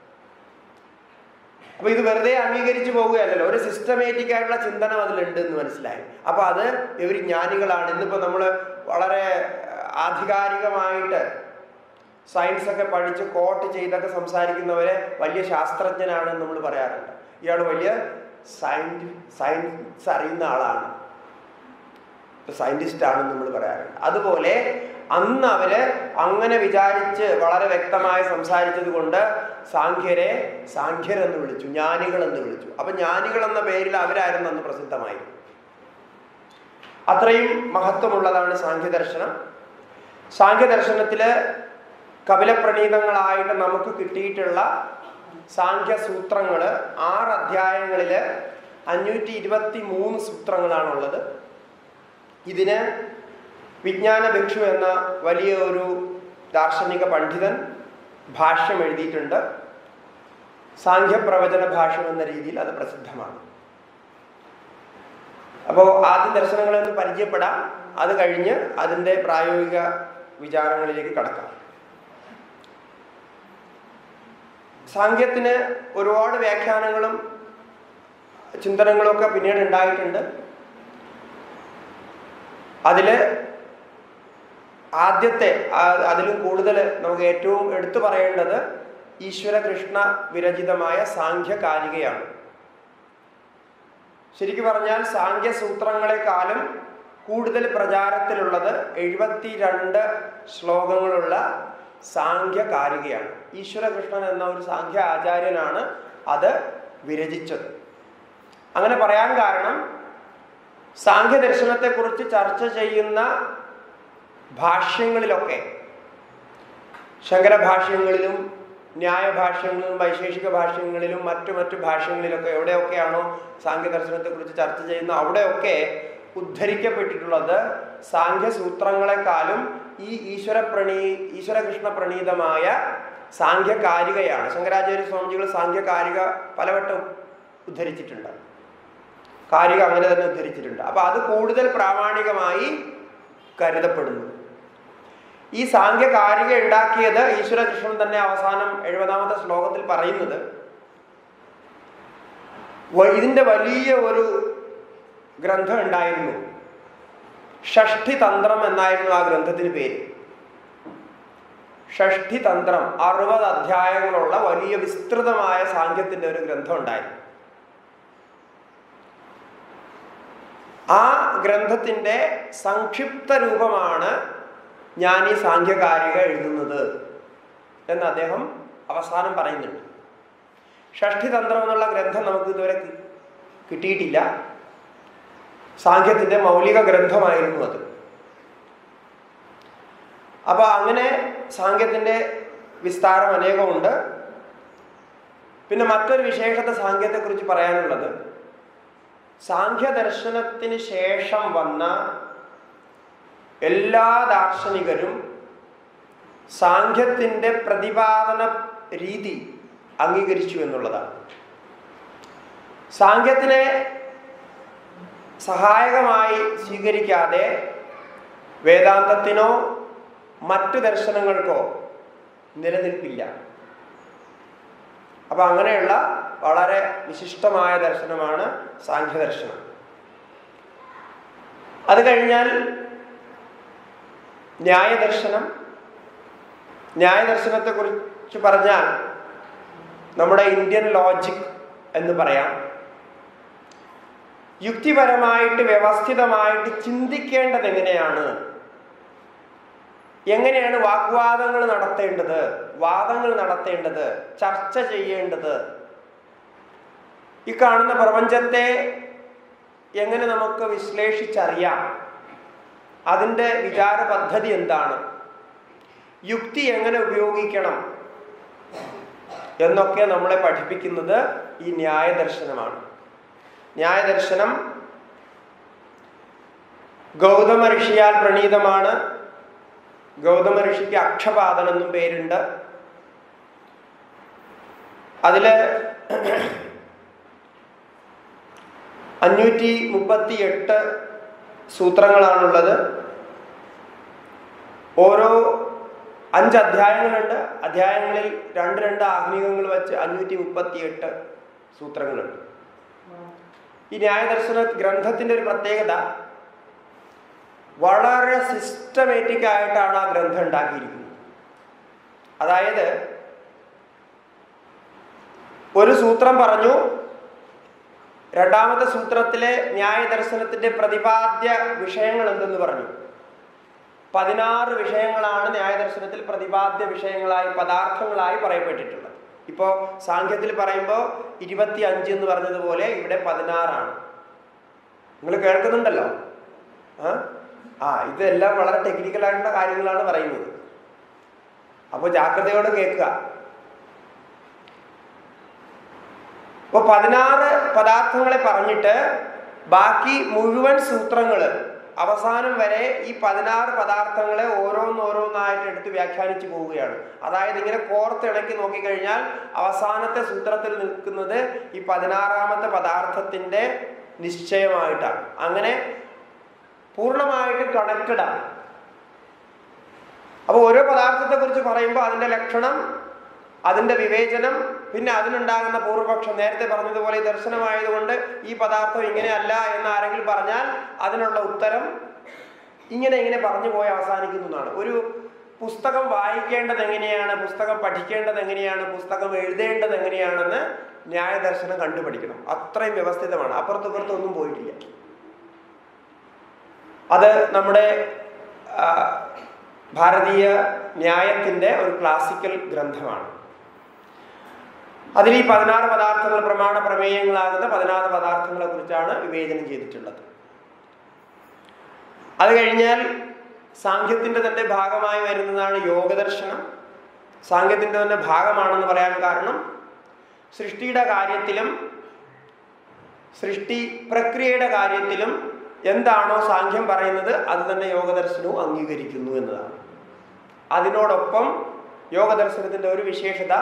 അപ്പൊ ഇത് വെറുതെ അംഗീകരിച്ചു പോവുകയല്ലല്ലോ ഒരു സിസ്റ്റമാറ്റിക് ആയിട്ടുള്ള ചിന്തനം അതിലുണ്ട് എന്ന് മനസ്സിലായി അപ്പൊ അത് ഇവർ ജ്ഞാനികളാണ് ഇന്നിപ്പോ നമ്മൾ വളരെ ആധികാരികമായിട്ട് സയൻസ് ഒക്കെ പഠിച്ച് കോട്ട് ചെയ്തൊക്കെ സംസാരിക്കുന്നവരെ വലിയ ശാസ്ത്രജ്ഞനാണെന്ന് നമ്മൾ പറയാറുണ്ട് ഇയാൾ വലിയ സയൻറ്റി സയൻസ് അറിയുന്ന ആളാണ് സയന്റിസ്റ്റ് ആണെന്ന് നമ്മൾ പറയാറുണ്ട് അതുപോലെ അന്ന് അവര് അങ്ങനെ വിചാരിച്ച് വളരെ വ്യക്തമായി സംസാരിച്ചത് കൊണ്ട് സാഖ്യരെ സാഖ്യരെന്ന് വിളിച്ചു ജ്ഞാനികൾ എന്ന് വിളിച്ചു അപ്പൊ ജ്ഞാനികൾ എന്ന പേരിൽ അവരായിരുന്നു അന്ന് പ്രസിദ്ധമായി അത്രയും മഹത്വമുള്ളതാണ് സാഖ്യദർശനം സാഖ്യദർശനത്തില് കപിലപ്രണീതങ്ങളായിട്ട് നമുക്ക് കിട്ടിയിട്ടുള്ള സാഖ്യ സൂത്രങ്ങള് ആറ് അധ്യായങ്ങളില് അഞ്ഞൂറ്റി ഇരുപത്തി മൂന്ന് സൂത്രങ്ങളാണുള്ളത് ഇതിന് വിജ്ഞാന ഭിക്ഷു എന്ന വലിയ ഒരു ദാർശനിക പണ്ഡിതൻ ഭാഷ്യം എഴുതിയിട്ടുണ്ട് സാഖ്യപ്രവചന ഭാഷ്യം എന്ന രീതിയിൽ അത് പ്രസിദ്ധമാണ് അപ്പോൾ ആദ്യ ദർശനങ്ങളെ ഒന്ന് പരിചയപ്പെടാം അത് കഴിഞ്ഞ് അതിൻ്റെ പ്രായോഗിക വിചാരങ്ങളിലേക്ക് കടക്കാം സാങ്കേത്തിന് ഒരുപാട് വ്യാഖ്യാനങ്ങളും ചിന്തനങ്ങളും ഒക്കെ പിന്നീട് ഉണ്ടായിട്ടുണ്ട് അതില് ആദ്യത്തെ അതിലും കൂടുതൽ നമുക്ക് ഏറ്റവും എടുത്തു പറയേണ്ടത് ഈശ്വര കൃഷ്ണ വിരചിതമായ സാഖ്യകാരികയാണ് ശരിക്കു പറഞ്ഞാൽ സാഖ്യ സൂത്രങ്ങളെക്കാളും കൂടുതൽ പ്രചാരത്തിലുള്ളത് എഴുപത്തിരണ്ട് ശ്ലോകങ്ങളുള്ള സാഖ്യകാരികയാണ് ഈശ്വരകൃഷ്ണൻ എന്ന ഒരു സാഖ്യ ആചാര്യനാണ് അത് വിരചിച്ചത് അങ്ങനെ പറയാൻ കാരണം സാഖ്യദർശനത്തെക്കുറിച്ച് ചർച്ച ചെയ്യുന്ന ഭാഷ്യങ്ങളിലൊക്കെ ശങ്കരഭാഷ്യങ്ങളിലും ന്യായഭാഷ്യങ്ങളിലും വൈശേഷിക ഭാഷ്യങ്ങളിലും മറ്റു മറ്റു ഭാഷ്യങ്ങളിലൊക്കെ എവിടെയൊക്കെയാണോ സാഖ്യദർശനത്തെക്കുറിച്ച് ചർച്ച ചെയ്യുന്ന അവിടെയൊക്കെ ഉദ്ധരിക്കപ്പെട്ടിട്ടുള്ളത് സാഖ്യസൂത്രങ്ങളെക്കാളും ഈ ഈശ്വര പ്രണീ ഈശ്വരകൃഷ്ണ പ്രണീതമായ സാഖ്യകാരികയാണ് ശങ്കരാചാര്യ സ്വാമിജികൾ സാഖ്യകാരിക പലവട്ടം ഉദ്ധരിച്ചിട്ടുണ്ട് കാരിക അങ്ങനെ തന്നെ ഉദ്ധരിച്ചിട്ടുണ്ട് അപ്പൊ അത് കൂടുതൽ പ്രാമാണികമായി കരുതപ്പെടുന്നു ഈ സാഖ്യകാരിക ഉണ്ടാക്കിയത് ഈശ്വരകൃഷ്ണൻ തന്നെ അവസാനം എഴുപതാമത്തെ ശ്ലോകത്തിൽ പറയുന്നത് ഇതിന്റെ വലിയ ഒരു ഗ്രന്ഥം ഉണ്ടായിരുന്നു ഷഷ്ഠി തന്ത്രം എന്നായിരുന്നു ആ ഗ്രന്ഥത്തിന് പേര് ഷഷ്ഠി തന്ത്രം അറുപത് അധ്യായങ്ങളുള്ള വലിയ വിസ്തൃതമായ സാഖ്യത്തിന്റെ ഒരു ഗ്രന്ഥം ഉണ്ടായിരുന്നു ആ ഗ്രന്ഥത്തിൻ്റെ സംക്ഷിപ്ത രൂപമാണ് ഞാൻ ഈ സാഖ്യകാരിക എഴുതുന്നത് എന്ന് അദ്ദേഹം അവസാനം പറയുന്നുണ്ട് ഷഷ്ഠിതന്ത്രം എന്നുള്ള ഗ്രന്ഥം നമുക്ക് ഇതുവരെ കി- കിട്ടിയിട്ടില്ല സാഖ്യത്തിൻ്റെ മൗലിക ഗ്രന്ഥമായിരുന്നു അത് അപ്പൊ അങ്ങനെ സാങ്കേതിന്റെ വിസ്താരം അനേകമുണ്ട് പിന്നെ മറ്റൊരു വിശേഷത സാങ്കേതത്തെക്കുറിച്ച് പറയാനുള്ളത് സാഖ്യദർശനത്തിന് ശേഷം വന്ന എല്ലാ ദാർശനികരും സാഖ്യത്തിൻ്റെ പ്രതിപാദന രീതി അംഗീകരിച്ചു എന്നുള്ളതാണ് സാഖ്യത്തിനെ സഹായകമായി സ്വീകരിക്കാതെ വേദാന്തത്തിനോ മറ്റു ദർശനങ്ങൾക്കോ നിലനിൽപ്പില്ല അപ്പൊ അങ്ങനെയുള്ള വളരെ വിശിഷ്ടമായ ദർശനമാണ് സാഖ്യദർശനം അത് കഴിഞ്ഞാൽ ന്യായദർശനം ന്യായദർശനത്തെ കുറിച്ച് പറഞ്ഞാൽ നമ്മുടെ ഇന്ത്യൻ ലോജിക് എന്ന് പറയാം യുക്തിപരമായിട്ട് വ്യവസ്ഥിതമായിട്ട് ചിന്തിക്കേണ്ടത് എങ്ങനെയാണ് എങ്ങനെയാണ് വാഗ്വാദങ്ങൾ നടത്തേണ്ടത് വാദങ്ങൾ നടത്തേണ്ടത് ചർച്ച ചെയ്യേണ്ടത് ഈ കാണുന്ന പ്രപഞ്ചത്തെ എങ്ങനെ നമുക്ക് വിശ്ലേഷിച്ചറിയാം അതിൻ്റെ വിചാര പദ്ധതി എന്താണ് യുക്തി എങ്ങനെ ഉപയോഗിക്കണം എന്നൊക്കെ നമ്മളെ പഠിപ്പിക്കുന്നത് ഈ ന്യായദർശനമാണ് ന്യായദർശനം ഗൗതമ ഋഷിയാൽ പ്രണീതമാണ് ഗൗതമ ഋഷിക്ക് അക്ഷപാദൻ എന്നും പേരുണ്ട് അതില് അഞ്ഞൂറ്റി മുപ്പത്തി എട്ട് സൂത്രങ്ങളാണുള്ളത് ഓരോ അഞ്ച് അധ്യായങ്ങളുണ്ട് അധ്യായങ്ങളിൽ രണ്ട് രണ്ട് ആധുനികങ്ങൾ വെച്ച് അഞ്ഞൂറ്റി മുപ്പത്തി എട്ട് സൂത്രങ്ങളുണ്ട് ഈ ന്യായദർശന ഗ്രന്ഥത്തിന്റെ ഒരു പ്രത്യേകത വളരെ സിസ്റ്റമാറ്റിക് ആയിട്ടാണ് ആ ഗ്രന്ഥം ഉണ്ടാക്കിയിരിക്കുന്നത് അതായത് ഒരു സൂത്രം പറഞ്ഞു രണ്ടാമത്തെ സൂത്രത്തിലെ ന്യായദർശനത്തിന്റെ പ്രതിപാദ്യ വിഷയങ്ങൾ എന്തെന്ന് പറഞ്ഞു പതിനാറ് വിഷയങ്ങളാണ് ന്യായദർശനത്തിൽ പ്രതിപാദ്യ വിഷയങ്ങളായി പദാർത്ഥങ്ങളായി പറയപ്പെട്ടിട്ടുള്ളത് ഇപ്പോൾ സാഖ്യത്തിൽ പറയുമ്പോൾ ഇരുപത്തി അഞ്ച് എന്ന് പറഞ്ഞതുപോലെ ഇവിടെ പതിനാറാണ് നിങ്ങൾ കേൾക്കുന്നുണ്ടല്ലോ ആ ആ ഇതെല്ലാം വളരെ ടെക്നിക്കൽ ആയിട്ടുള്ള കാര്യങ്ങളാണ് പറയുന്നത് അപ്പോൾ ജാഗ്രതയോടെ കേൾക്കുക അപ്പോൾ പതിനാറ് പദാർത്ഥങ്ങളെ പറഞ്ഞിട്ട് ബാക്കി മുഴുവൻ സൂത്രങ്ങൾ അവസാനം വരെ ഈ പതിനാറ് പദാർത്ഥങ്ങളെ ഓരോന്നോരോന്നായിട്ട് എടുത്ത് വ്യാഖ്യാനിച്ചു പോവുകയാണ് അതായത് ഇങ്ങനെ കോർത്തിണക്കി നോക്കിക്കഴിഞ്ഞാൽ അവസാനത്തെ സൂത്രത്തിൽ നിൽക്കുന്നത് ഈ പതിനാറാമത്തെ പദാർത്ഥത്തിന്റെ നിശ്ചയമായിട്ടാണ് അങ്ങനെ പൂർണ്ണമായിട്ട് കണക്റ്റഡ് ആണ് അപ്പോൾ ഓരോ പദാർത്ഥത്തെ കുറിച്ച് പറയുമ്പോൾ അതിന്റെ ലക്ഷണം അതിന്റെ വിവേചനം പിന്നെ അതിനുണ്ടാകുന്ന പൂർവപക്ഷം നേരത്തെ പറഞ്ഞതുപോലെ ഈ ദർശനമായതുകൊണ്ട് ഈ പദാർത്ഥം ഇങ്ങനെയല്ല എന്ന് ആരെങ്കിലും പറഞ്ഞാൽ അതിനുള്ള ഉത്തരം ഇങ്ങനെ ഇങ്ങനെ പറഞ്ഞു പോയി അവസാനിക്കുന്നു എന്നാണ് ഒരു പുസ്തകം വായിക്കേണ്ടത് എങ്ങനെയാണ് പുസ്തകം പഠിക്കേണ്ടത് എങ്ങനെയാണ് പുസ്തകം എഴുതേണ്ടത് എങ്ങനെയാണെന്ന് ന്യായദർശനം കണ്ടുപിടിക്കണം അത്രയും വ്യവസ്ഥിതമാണ് അപ്പുറത്തുപുറത്തും ഒന്നും പോയിട്ടില്ല അത് നമ്മുടെ ആ, ഭാരതീയ ന്യായത്തിൻ്റെ ഒരു ക്ലാസിക്കൽ ഗ്രന്ഥമാണ് അതിൽ ഈ പതിനാറ് പദാർത്ഥങ്ങൾ പ്രമാണ പ്രമേയങ്ങളാകുന്ന പതിനാറ് പദാർത്ഥങ്ങളെ കുറിച്ചാണ് വിവേചനം ചെയ്തിട്ടുള്ളത് അത് കഴിഞ്ഞാൽ സാഖ്യത്തിൻ്റെ തന്നെ ഭാഗമായി വരുന്നതാണ് യോഗദർശനം സാഖ്യത്തിൻ്റെ തന്നെ ഭാഗമാണെന്ന് പറയാൻ കാരണം സൃഷ്ടിയുടെ കാര്യത്തിലും സൃഷ്ടി പ്രക്രിയയുടെ കാര്യത്തിലും എന്താണോ സാഖ്യം പറയുന്നത് അത് തന്നെ യോഗദർശനവും അംഗീകരിക്കുന്നു എന്നതാണ് അതിനോടൊപ്പം യോഗദർശനത്തിൻ്റെ ഒരു വിശേഷത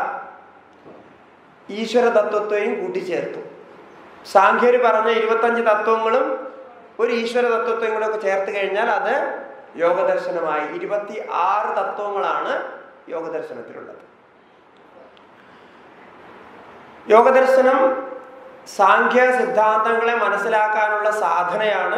ഈശ്വര തത്വത്തെയും കൂട്ടിച്ചേർത്തു സാഖ്യര് പറഞ്ഞ ഇരുപത്തഞ്ച് തത്വങ്ങളും ഒരു ഈശ്വര തത്വത്തെയും കൂടെ ഒക്കെ ചേർത്ത് കഴിഞ്ഞാൽ അത് യോഗദർശനമായി ഇരുപത്തി ആറ് തത്വങ്ങളാണ് യോഗദർശനത്തിലുള്ളത് യോഗദർശനം സാഖ്യ സിദ്ധാന്തങ്ങളെ മനസ്സിലാക്കാനുള്ള സാധനയാണ്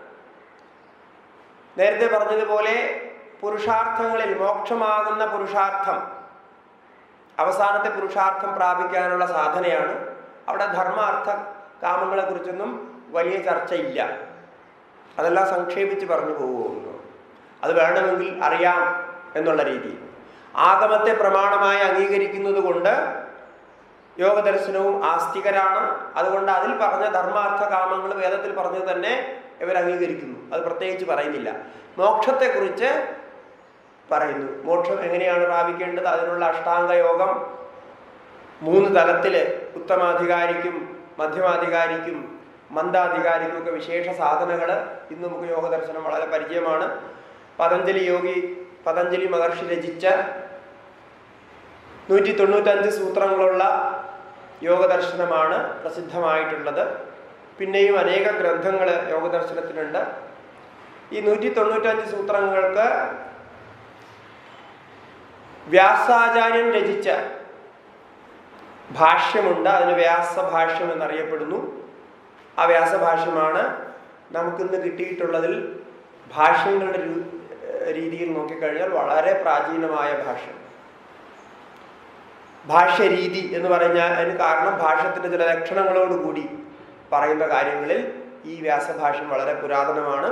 നേരത്തെ പറഞ്ഞതുപോലെ പുരുഷാർത്ഥങ്ങളിൽ മോക്ഷമാകുന്ന പുരുഷാർത്ഥം അവസാനത്തെ പുരുഷാർത്ഥം പ്രാപിക്കാനുള്ള സാധനയാണ് അവിടെ ധർമാർത്ഥ കാമങ്ങളെ കുറിച്ചൊന്നും വലിയ ചർച്ചയില്ല അതെല്ലാം സംക്ഷേപിച്ച് പറഞ്ഞു പോകുന്നു അത് വേണമെങ്കിൽ അറിയാം എന്നുള്ള രീതിയിൽ ആഗമത്തെ പ്രമാണമായി അംഗീകരിക്കുന്നത് കൊണ്ട് യോഗദർശനവും ആസ്തികരാണ് അതുകൊണ്ട് അതിൽ പറഞ്ഞ ധർമാർത്ഥ കാമങ്ങൾ വേദത്തിൽ പറഞ്ഞത് തന്നെ ഇവർ അംഗീകരിക്കുന്നു അത് പ്രത്യേകിച്ച് പറയുന്നില്ല മോക്ഷത്തെക്കുറിച്ച് പറയുന്നു മോക്ഷം എങ്ങനെയാണ് പ്രാപിക്കേണ്ടത് അതിനുള്ള അഷ്ടാംഗ യോഗം മൂന്ന് തലത്തില് ഉത്തമാധികാരിക്കും മധ്യമാധികാരിക്കും മന്ദാധികാരിക്കും ഒക്കെ വിശേഷ സാധനകൾ ഇന്ന് നമുക്ക് യോഗദർശനം വളരെ പരിചയമാണ് പതഞ്ജലി യോഗി പതഞ്ജലി മഹർഷി രചിച്ച നൂറ്റി തൊണ്ണൂറ്റഞ്ച് സൂത്രങ്ങളുള്ള യോഗദർശനമാണ് പ്രസിദ്ധമായിട്ടുള്ളത് പിന്നെയും അനേക ഗ്രന്ഥങ്ങൾ യോഗദർശനത്തിനുണ്ട് ഈ നൂറ്റി തൊണ്ണൂറ്റഞ്ച് സൂത്രങ്ങൾക്ക് വ്യാസാചാര്യൻ രചിച്ച ഭാഷ്യമുണ്ട് അതിന് വ്യാസഭാഷ്യം എന്നറിയപ്പെടുന്നു ആ വ്യാസഭാഷ്യമാണ് നമുക്കിന്ന് കിട്ടിയിട്ടുള്ളതിൽ ഭാഷ്യങ്ങളുടെ രു- രീതിയിൽ നോക്കിക്കഴിഞ്ഞാൽ വളരെ പ്രാചീനമായ ഭാഷ്യം ഭാഷ്യരീതി എന്ന് പറഞ്ഞാൽ അതിന് കാരണം ഭാഷ്യത്തിന്റെ ചില ലക്ഷണങ്ങളോടുകൂടി പറയുന്ന കാര്യങ്ങളിൽ ഈ വ്യാസഭാഷ്യം വളരെ പുരാതനമാണ്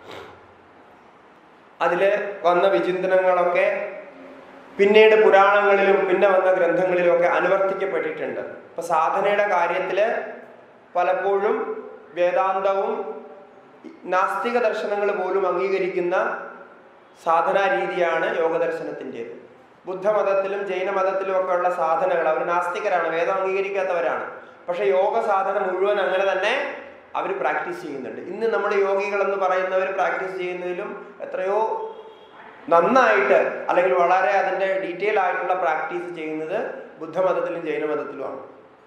അതിൽ വന്ന വിചിന്തനങ്ങളൊക്കെ പിന്നീട് പുരാണങ്ങളിലും പിന്നെ വന്ന ഗ്രന്ഥങ്ങളിലും ഒക്കെ അനുവർത്തിക്കപ്പെട്ടിട്ടുണ്ട് ഇപ്പൊ സാധനയുടെ കാര്യത്തില് പലപ്പോഴും വേദാന്തവും നാസ്തിക ദർശനങ്ങൾ പോലും അംഗീകരിക്കുന്ന സാധനാ രീതിയാണ് യോഗദർശനത്തിൻ്റെത് ബുദ്ധമതത്തിലും ജൈനമതത്തിലും ഒക്കെ ഉള്ള സാധനകൾ അവർ നാസ്തികരാണ് വേദം അംഗീകരിക്കാത്തവരാണ് പക്ഷെ യോഗ സാധന മുഴുവൻ അങ്ങനെ തന്നെ അവർ പ്രാക്ടീസ് ചെയ്യുന്നുണ്ട് ഇന്ന് നമ്മുടെ യോഗികൾ എന്ന് പറയുന്നവർ പ്രാക്ടീസ് ചെയ്യുന്നതിലും എത്രയോ നന്നായിട്ട് അല്ലെങ്കിൽ വളരെ അതിൻ്റെ ഡീറ്റെയിൽ ആയിട്ടുള്ള പ്രാക്ടീസ് ചെയ്യുന്നത് ബുദ്ധമതത്തിലും ജൈനമതത്തിലുമാണ്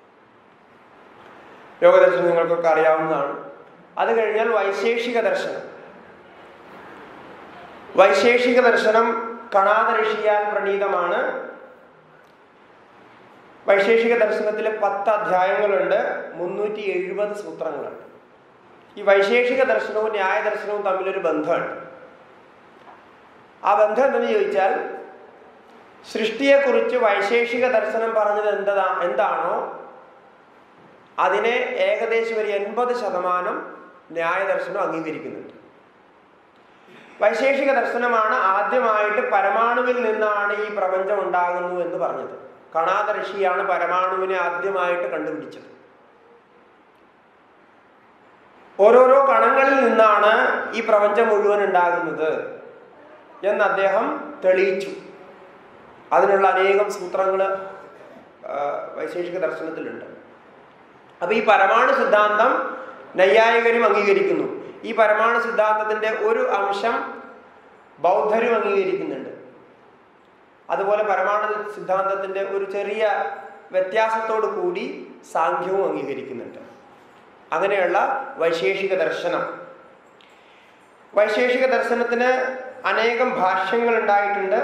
യോഗദർശനം നിങ്ങൾക്കൊക്കെ അറിയാവുന്നതാണ് അത് കഴിഞ്ഞാൽ വൈശേഷിക ദർശനം വൈശേഷിക ദർശനം കണാദ ഋഷിയാൽ പ്രണീതമാണ് വൈശേഷിക ദർശനത്തിലെ പത്ത് അധ്യായങ്ങളുണ്ട് മുന്നൂറ്റി എഴുപത് സൂത്രങ്ങളുണ്ട് ഈ വൈശേഷിക ദർശനവും ന്യായ ദർശനവും തമ്മിലൊരു ബന്ധമുണ്ട് ആ ബന്ധം എന്തെന്ന് ചോദിച്ചാൽ സൃഷ്ടിയെക്കുറിച്ച് വൈശേഷിക ദർശനം പറഞ്ഞത് എന്താ എന്താണോ അതിനെ ഏകദേശം ഒരു എൺപത് ശതമാനം ന്യായദർശനം അംഗീകരിക്കുന്നുണ്ട് വൈശേഷിക ദർശനമാണ് ആദ്യമായിട്ട് പരമാണുവിൽ നിന്നാണ് ഈ പ്രപഞ്ചം ഉണ്ടാകുന്നു എന്ന് പറഞ്ഞത് കണാദ ഋഷിയാണ് പരമാണുവിനെ ആദ്യമായിട്ട് കണ്ടുപിടിച്ചത് ഓരോരോ കണങ്ങളിൽ നിന്നാണ് ഈ പ്രപഞ്ചം മുഴുവൻ ഉണ്ടാകുന്നത് എന്ന് അദ്ദേഹം തെളിയിച്ചു അതിനുള്ള അനേകം സൂത്രങ്ങൾ വൈശേഷിക ദർശനത്തിലുണ്ട് അപ്പൊ ഈ പരമാണു സിദ്ധാന്തം നൈയായികരും അംഗീകരിക്കുന്നു ഈ പരമാണു സിദ്ധാന്തത്തിന്റെ ഒരു അംശം ബൗദ്ധരും അംഗീകരിക്കുന്നുണ്ട് അതുപോലെ പരമാണു സിദ്ധാന്തത്തിന്റെ ഒരു ചെറിയ വ്യത്യാസത്തോടു കൂടി സാഖ്യവും അംഗീകരിക്കുന്നുണ്ട് അങ്ങനെയുള്ള വൈശേഷിക ദർശനം വൈശേഷിക ദർശനത്തിന് അനേകം ഭാഷ്യങ്ങൾ ഉണ്ടായിട്ടുണ്ട്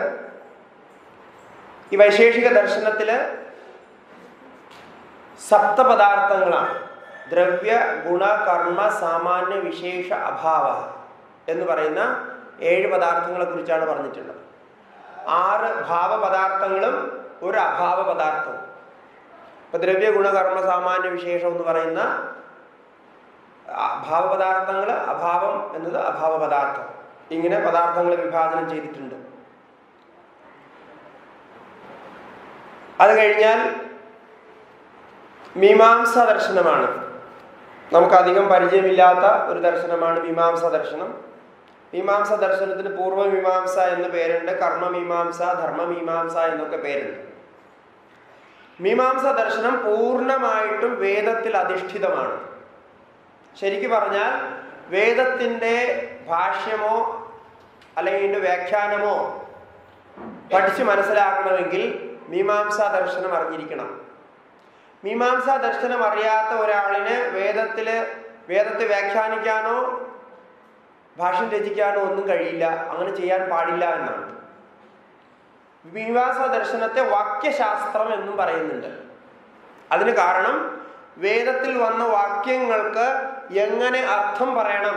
ഈ വൈശേഷിക ദർശനത്തില് സപ്തപദാർത്ഥങ്ങളാണ് ദ്രവ്യ ഗുണ കർമ്മ സാമാന്യ വിശേഷ അഭാവ എന്ന് പറയുന്ന ഏഴ് പദാർത്ഥങ്ങളെ കുറിച്ചാണ് പറഞ്ഞിട്ടുള്ളത് ആറ് ഭാവപദാർത്ഥങ്ങളും ഒരു അഭാവ പദാർത്ഥവും ഇപ്പൊ ദ്രവ്യ ഗുണ കർമ്മ സാമാന്യ വിശേഷം എന്ന് പറയുന്ന ഭാവപദാർത്ഥങ്ങൾ അഭാവം എന്നത് അഭാവ പദാർത്ഥം ഇങ്ങനെ പദാർത്ഥങ്ങൾ വിഭാജനം ചെയ്തിട്ടുണ്ട് അത് കഴിഞ്ഞാൽ മീമാംസ ദർശനമാണ് നമുക്ക് അധികം പരിചയമില്ലാത്ത ഒരു ദർശനമാണ് മീമാംസ ദർശനം മീമാംസ ദർശനത്തിന് പൂർവ്വമീമാംസ എന്ന് പേരുണ്ട് കർമ്മമീമാംസ ധർമ്മമീമാംസ എന്നൊക്കെ പേരുണ്ട് മീമാംസ ദർശനം പൂർണ്ണമായിട്ടും വേദത്തിൽ അധിഷ്ഠിതമാണ് ശരിക്കു പറഞ്ഞാൽ വേദത്തിൻ്റെ ഭാഷ്യമോ അല്ലെങ്കിൽ ഇതിൻ്റെ വ്യാഖ്യാനമോ പഠിച്ച് മനസ്സിലാക്കണമെങ്കിൽ മീമാംസ ദർശനം അറിഞ്ഞിരിക്കണം മീമാംസ ദർശനം അറിയാത്ത ഒരാളിന് വേദത്തില് വേദത്തെ വ്യാഖ്യാനിക്കാനോ ഭാഷ്യം രചിക്കാനോ ഒന്നും കഴിയില്ല അങ്ങനെ ചെയ്യാൻ പാടില്ല എന്നാണ് മീമാംസ ദർശനത്തെ വാക്യശാസ്ത്രം എന്നും പറയുന്നുണ്ട് അതിന് കാരണം വേദത്തിൽ വന്ന വാക്യങ്ങൾക്ക് എങ്ങനെ അർത്ഥം പറയണം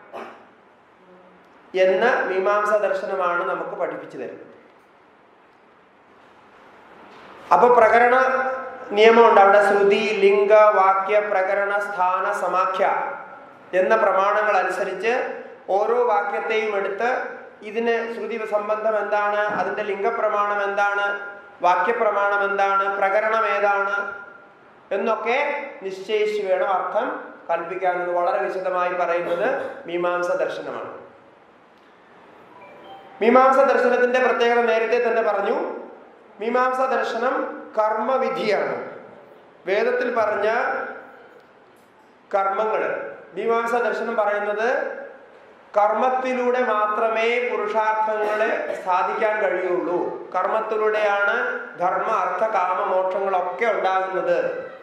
എന്ന് മീമാംസ ദർശനമാണ് നമുക്ക് പഠിപ്പിച്ചു തരുന്നത് അപ്പൊ പ്രകരണ നിയമമുണ്ട് അവിടെ ശ്രുതി ലിംഗ വാക്യ പ്രകരണ സ്ഥാന സമാഖ്യ എന്ന പ്രമാണങ്ങൾ അനുസരിച്ച് ഓരോ വാക്യത്തെയും എടുത്ത് ഇതിന് ശ്രുതി സംബന്ധം എന്താണ് അതിന്റെ ലിംഗപ്രമാണം എന്താണ് വാക്യപ്രമാണം എന്താണ് പ്രകരണം ഏതാണ് എന്നൊക്കെ നിശ്ചയിച്ചു വേണം അർത്ഥം കൽപ്പിക്കാമെന്ന് വളരെ വിശദമായി പറയുന്നത് മീമാംസ ദർശനമാണ് മീമാംസ ദർശനത്തിന്റെ പ്രത്യേകത നേരത്തെ തന്നെ പറഞ്ഞു മീമാംസ ദർശനം കർമ്മവിധിയാണ് വേദത്തിൽ പറഞ്ഞ കർമ്മങ്ങൾ മീമാംസ ദർശനം പറയുന്നത് കർമ്മത്തിലൂടെ മാത്രമേ പുരുഷാർത്ഥങ്ങളെ സാധിക്കാൻ കഴിയുള്ളൂ കർമ്മത്തിലൂടെയാണ് ധർമ്മ അർത്ഥ കാമ മോക്ഷങ്ങളൊക്കെ ഉണ്ടാകുന്നത്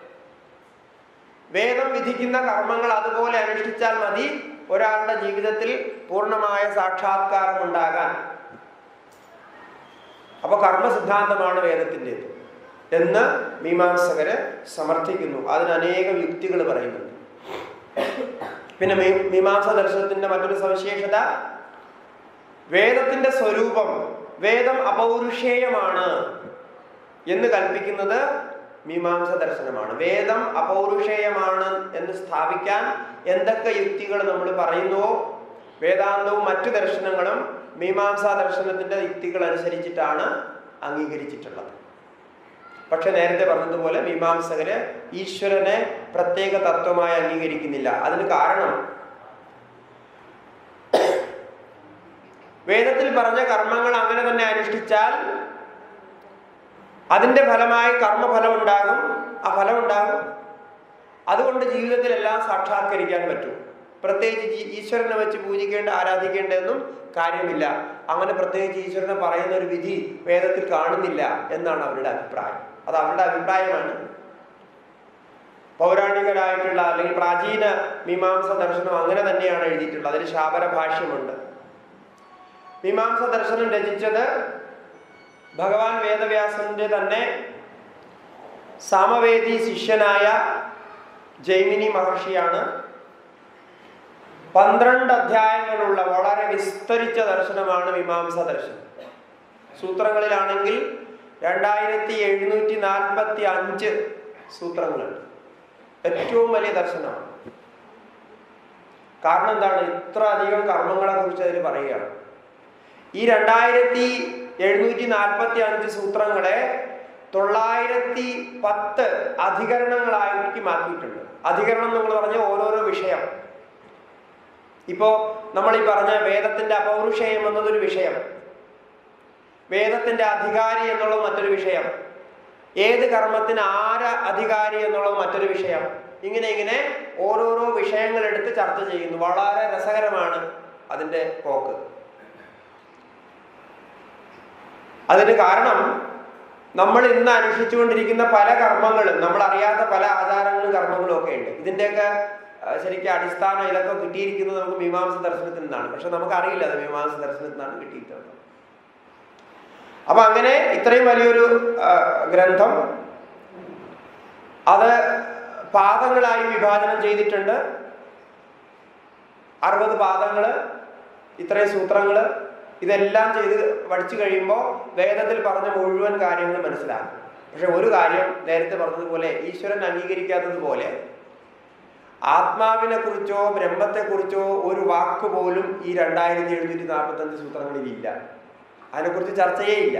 വേദം വിധിക്കുന്ന കർമ്മങ്ങൾ അതുപോലെ അനുഷ്ഠിച്ചാൽ മതി ഒരാളുടെ ജീവിതത്തിൽ പൂർണ്ണമായ സാക്ഷാത്കാരം ഉണ്ടാകാൻ അപ്പൊ കർമ്മ സിദ്ധാന്തമാണ് വേദത്തിൻ്റെത് എന്ന് മീമാംസകര് സമർത്ഥിക്കുന്നു അതിന് അനേകം യുക്തികൾ പറയുന്നുണ്ട് പിന്നെ മീ- മീമാംസ ദർശനത്തിന്റെ മറ്റൊരു സവിശേഷത വേദത്തിന്റെ സ്വരൂപം വേദം അപൗരുഷേയമാണ് എന്ന് കൽപ്പിക്കുന്നത് മീമാംസ ദർശനമാണ് വേദം അപൗരുഷേയമാണ് എന്ന് സ്ഥാപിക്കാൻ എന്തൊക്കെ യുക്തികൾ നമ്മൾ പറയുന്നുവോ വേദാന്തവും മറ്റു ദർശനങ്ങളും മീമാംസ ദർശനത്തിന്റെ യുക്തികൾ അനുസരിച്ചിട്ടാണ് അംഗീകരിച്ചിട്ടുള്ളത് പക്ഷെ നേരത്തെ പറഞ്ഞതുപോലെ മീമാംസകര് ഈശ്വരനെ പ്രത്യേക തത്വമായി അംഗീകരിക്കുന്നില്ല അതിന് കാരണം വേദത്തിൽ പറഞ്ഞ കർമ്മങ്ങൾ അങ്ങനെ തന്നെ അനുഷ്ഠിച്ചാൽ അതിന്റെ ഫലമായി കർമ്മഫലം ഉണ്ടാകും ആ ഫലം ഉണ്ടാകും അതുകൊണ്ട് ജീവിതത്തിലെല്ലാം സാക്ഷാത്കരിക്കാൻ പറ്റും പ്രത്യേകിച്ച് ജീ- ഈശ്വരനെ വെച്ച് പൂജിക്കേണ്ട ആരാധിക്കേണ്ടതെന്നും കാര്യമില്ല അങ്ങനെ പ്രത്യേകിച്ച് ഈശ്വരനെ പറയുന്ന ഒരു വിധി വേദത്തിൽ കാണുന്നില്ല എന്നാണ് അവരുടെ അഭിപ്രായം അത് അവരുടെ അഭിപ്രായമാണ് പൗരാണികരായിട്ടുള്ള അല്ലെങ്കിൽ പ്രാചീന മീമാംസ ദർശനം അങ്ങനെ തന്നെയാണ് എഴുതിയിട്ടുള്ളത് അതിൽ ശാപര ഭാഷ്യമുണ്ട് മീമാംസ ദർശനം രചിച്ചത് ഭഗവാൻ വേദവ്യാസന്റെ തന്നെ സാമവേദി ശിഷ്യനായ ജൈമിനി മഹർഷിയാണ് പന്ത്രണ്ട് അധ്യായങ്ങളുള്ള വളരെ വിസ്തരിച്ച ദർശനമാണ് മീമാംസ ദർശനം സൂത്രങ്ങളിലാണെങ്കിൽ രണ്ടായിരത്തി എഴുന്നൂറ്റി നാൽപ്പത്തി അഞ്ച് സൂത്രങ്ങളുണ്ട് ഏറ്റവും വലിയ ദർശനമാണ് കാരണം എന്താണ് ഇത്ര അധികം കർമ്മങ്ങളെ കുറിച്ച് അതിൽ പറയുകയാണ് ഈ രണ്ടായിരത്തി എഴുന്നൂറ്റി നാൽപ്പത്തി അഞ്ച് സൂത്രങ്ങളെ തൊള്ളായിരത്തി പത്ത് അധികരണങ്ങളാക്കി മാറ്റിയിട്ടുണ്ട് അധികരണം നമ്മൾ പറഞ്ഞ ഓരോരോ വിഷയം ഇപ്പോ നമ്മൾ ഈ പറഞ്ഞ വേദത്തിന്റെ അപൗരുഷയം എന്നതൊരു വിഷയം വേദത്തിന്റെ അധികാരി എന്നുള്ളത് മറ്റൊരു വിഷയം ഏത് കർമ്മത്തിന് ആര അധികാരി എന്നുള്ളത് മറ്റൊരു വിഷയം ഇങ്ങനെ ഇങ്ങനെ ഓരോരോ വിഷയങ്ങൾ എടുത്ത് ചർച്ച ചെയ്യുന്നു വളരെ രസകരമാണ് അതിന്റെ പോക്ക് അതിന് കാരണം നമ്മൾ ഇന്ന് അനുഷ്ഠിച്ചുകൊണ്ടിരിക്കുന്ന പല കർമ്മങ്ങളും നമ്മൾ അറിയാത്ത പല ആചാരങ്ങളും കർമ്മങ്ങളും ഒക്കെ ഉണ്ട് ഇതിന്റെയൊക്കെ ആ, ശരിക്കും അടിസ്ഥാനം ഇതൊക്കെ കിട്ടിയിരിക്കുന്നത് നമുക്ക് മീമാംസ ദർശനത്തിൽ നിന്നാണ് പക്ഷെ നമുക്ക് അറിയില്ല അത് മീമാംസ ദർശനത്തിൽ നിന്നാണ് കിട്ടിയിട്ടുള്ളത് അപ്പൊ അങ്ങനെ ഇത്രയും വലിയൊരു ആ, ഗ്രന്ഥം അത് പാദങ്ങളായി വിഭാജനം ചെയ്തിട്ടുണ്ട് അറുപത് പാദങ്ങള് ഇത്രയും സൂത്രങ്ങള് ഇതെല്ലാം ചെയ്ത് പഠിച്ചു കഴിയുമ്പോൾ വേദത്തിൽ പറഞ്ഞ മുഴുവൻ കാര്യങ്ങളും മനസ്സിലാകും പക്ഷെ ഒരു കാര്യം നേരത്തെ പറഞ്ഞതുപോലെ ഈശ്വരൻ അംഗീകരിക്കാത്തതുപോലെ ആത്മാവിനെ കുറിച്ചോ ബ്രഹ്മത്തെ കുറിച്ചോ ഒരു വാക്ക് പോലും ഈ രണ്ടായിരത്തി എഴുന്നൂറ്റി നാൽപ്പത്തി അഞ്ച് സൂത്രങ്ങളിൽ ഇല്ല അതിനെക്കുറിച്ച് ചർച്ചയേ ഇല്ല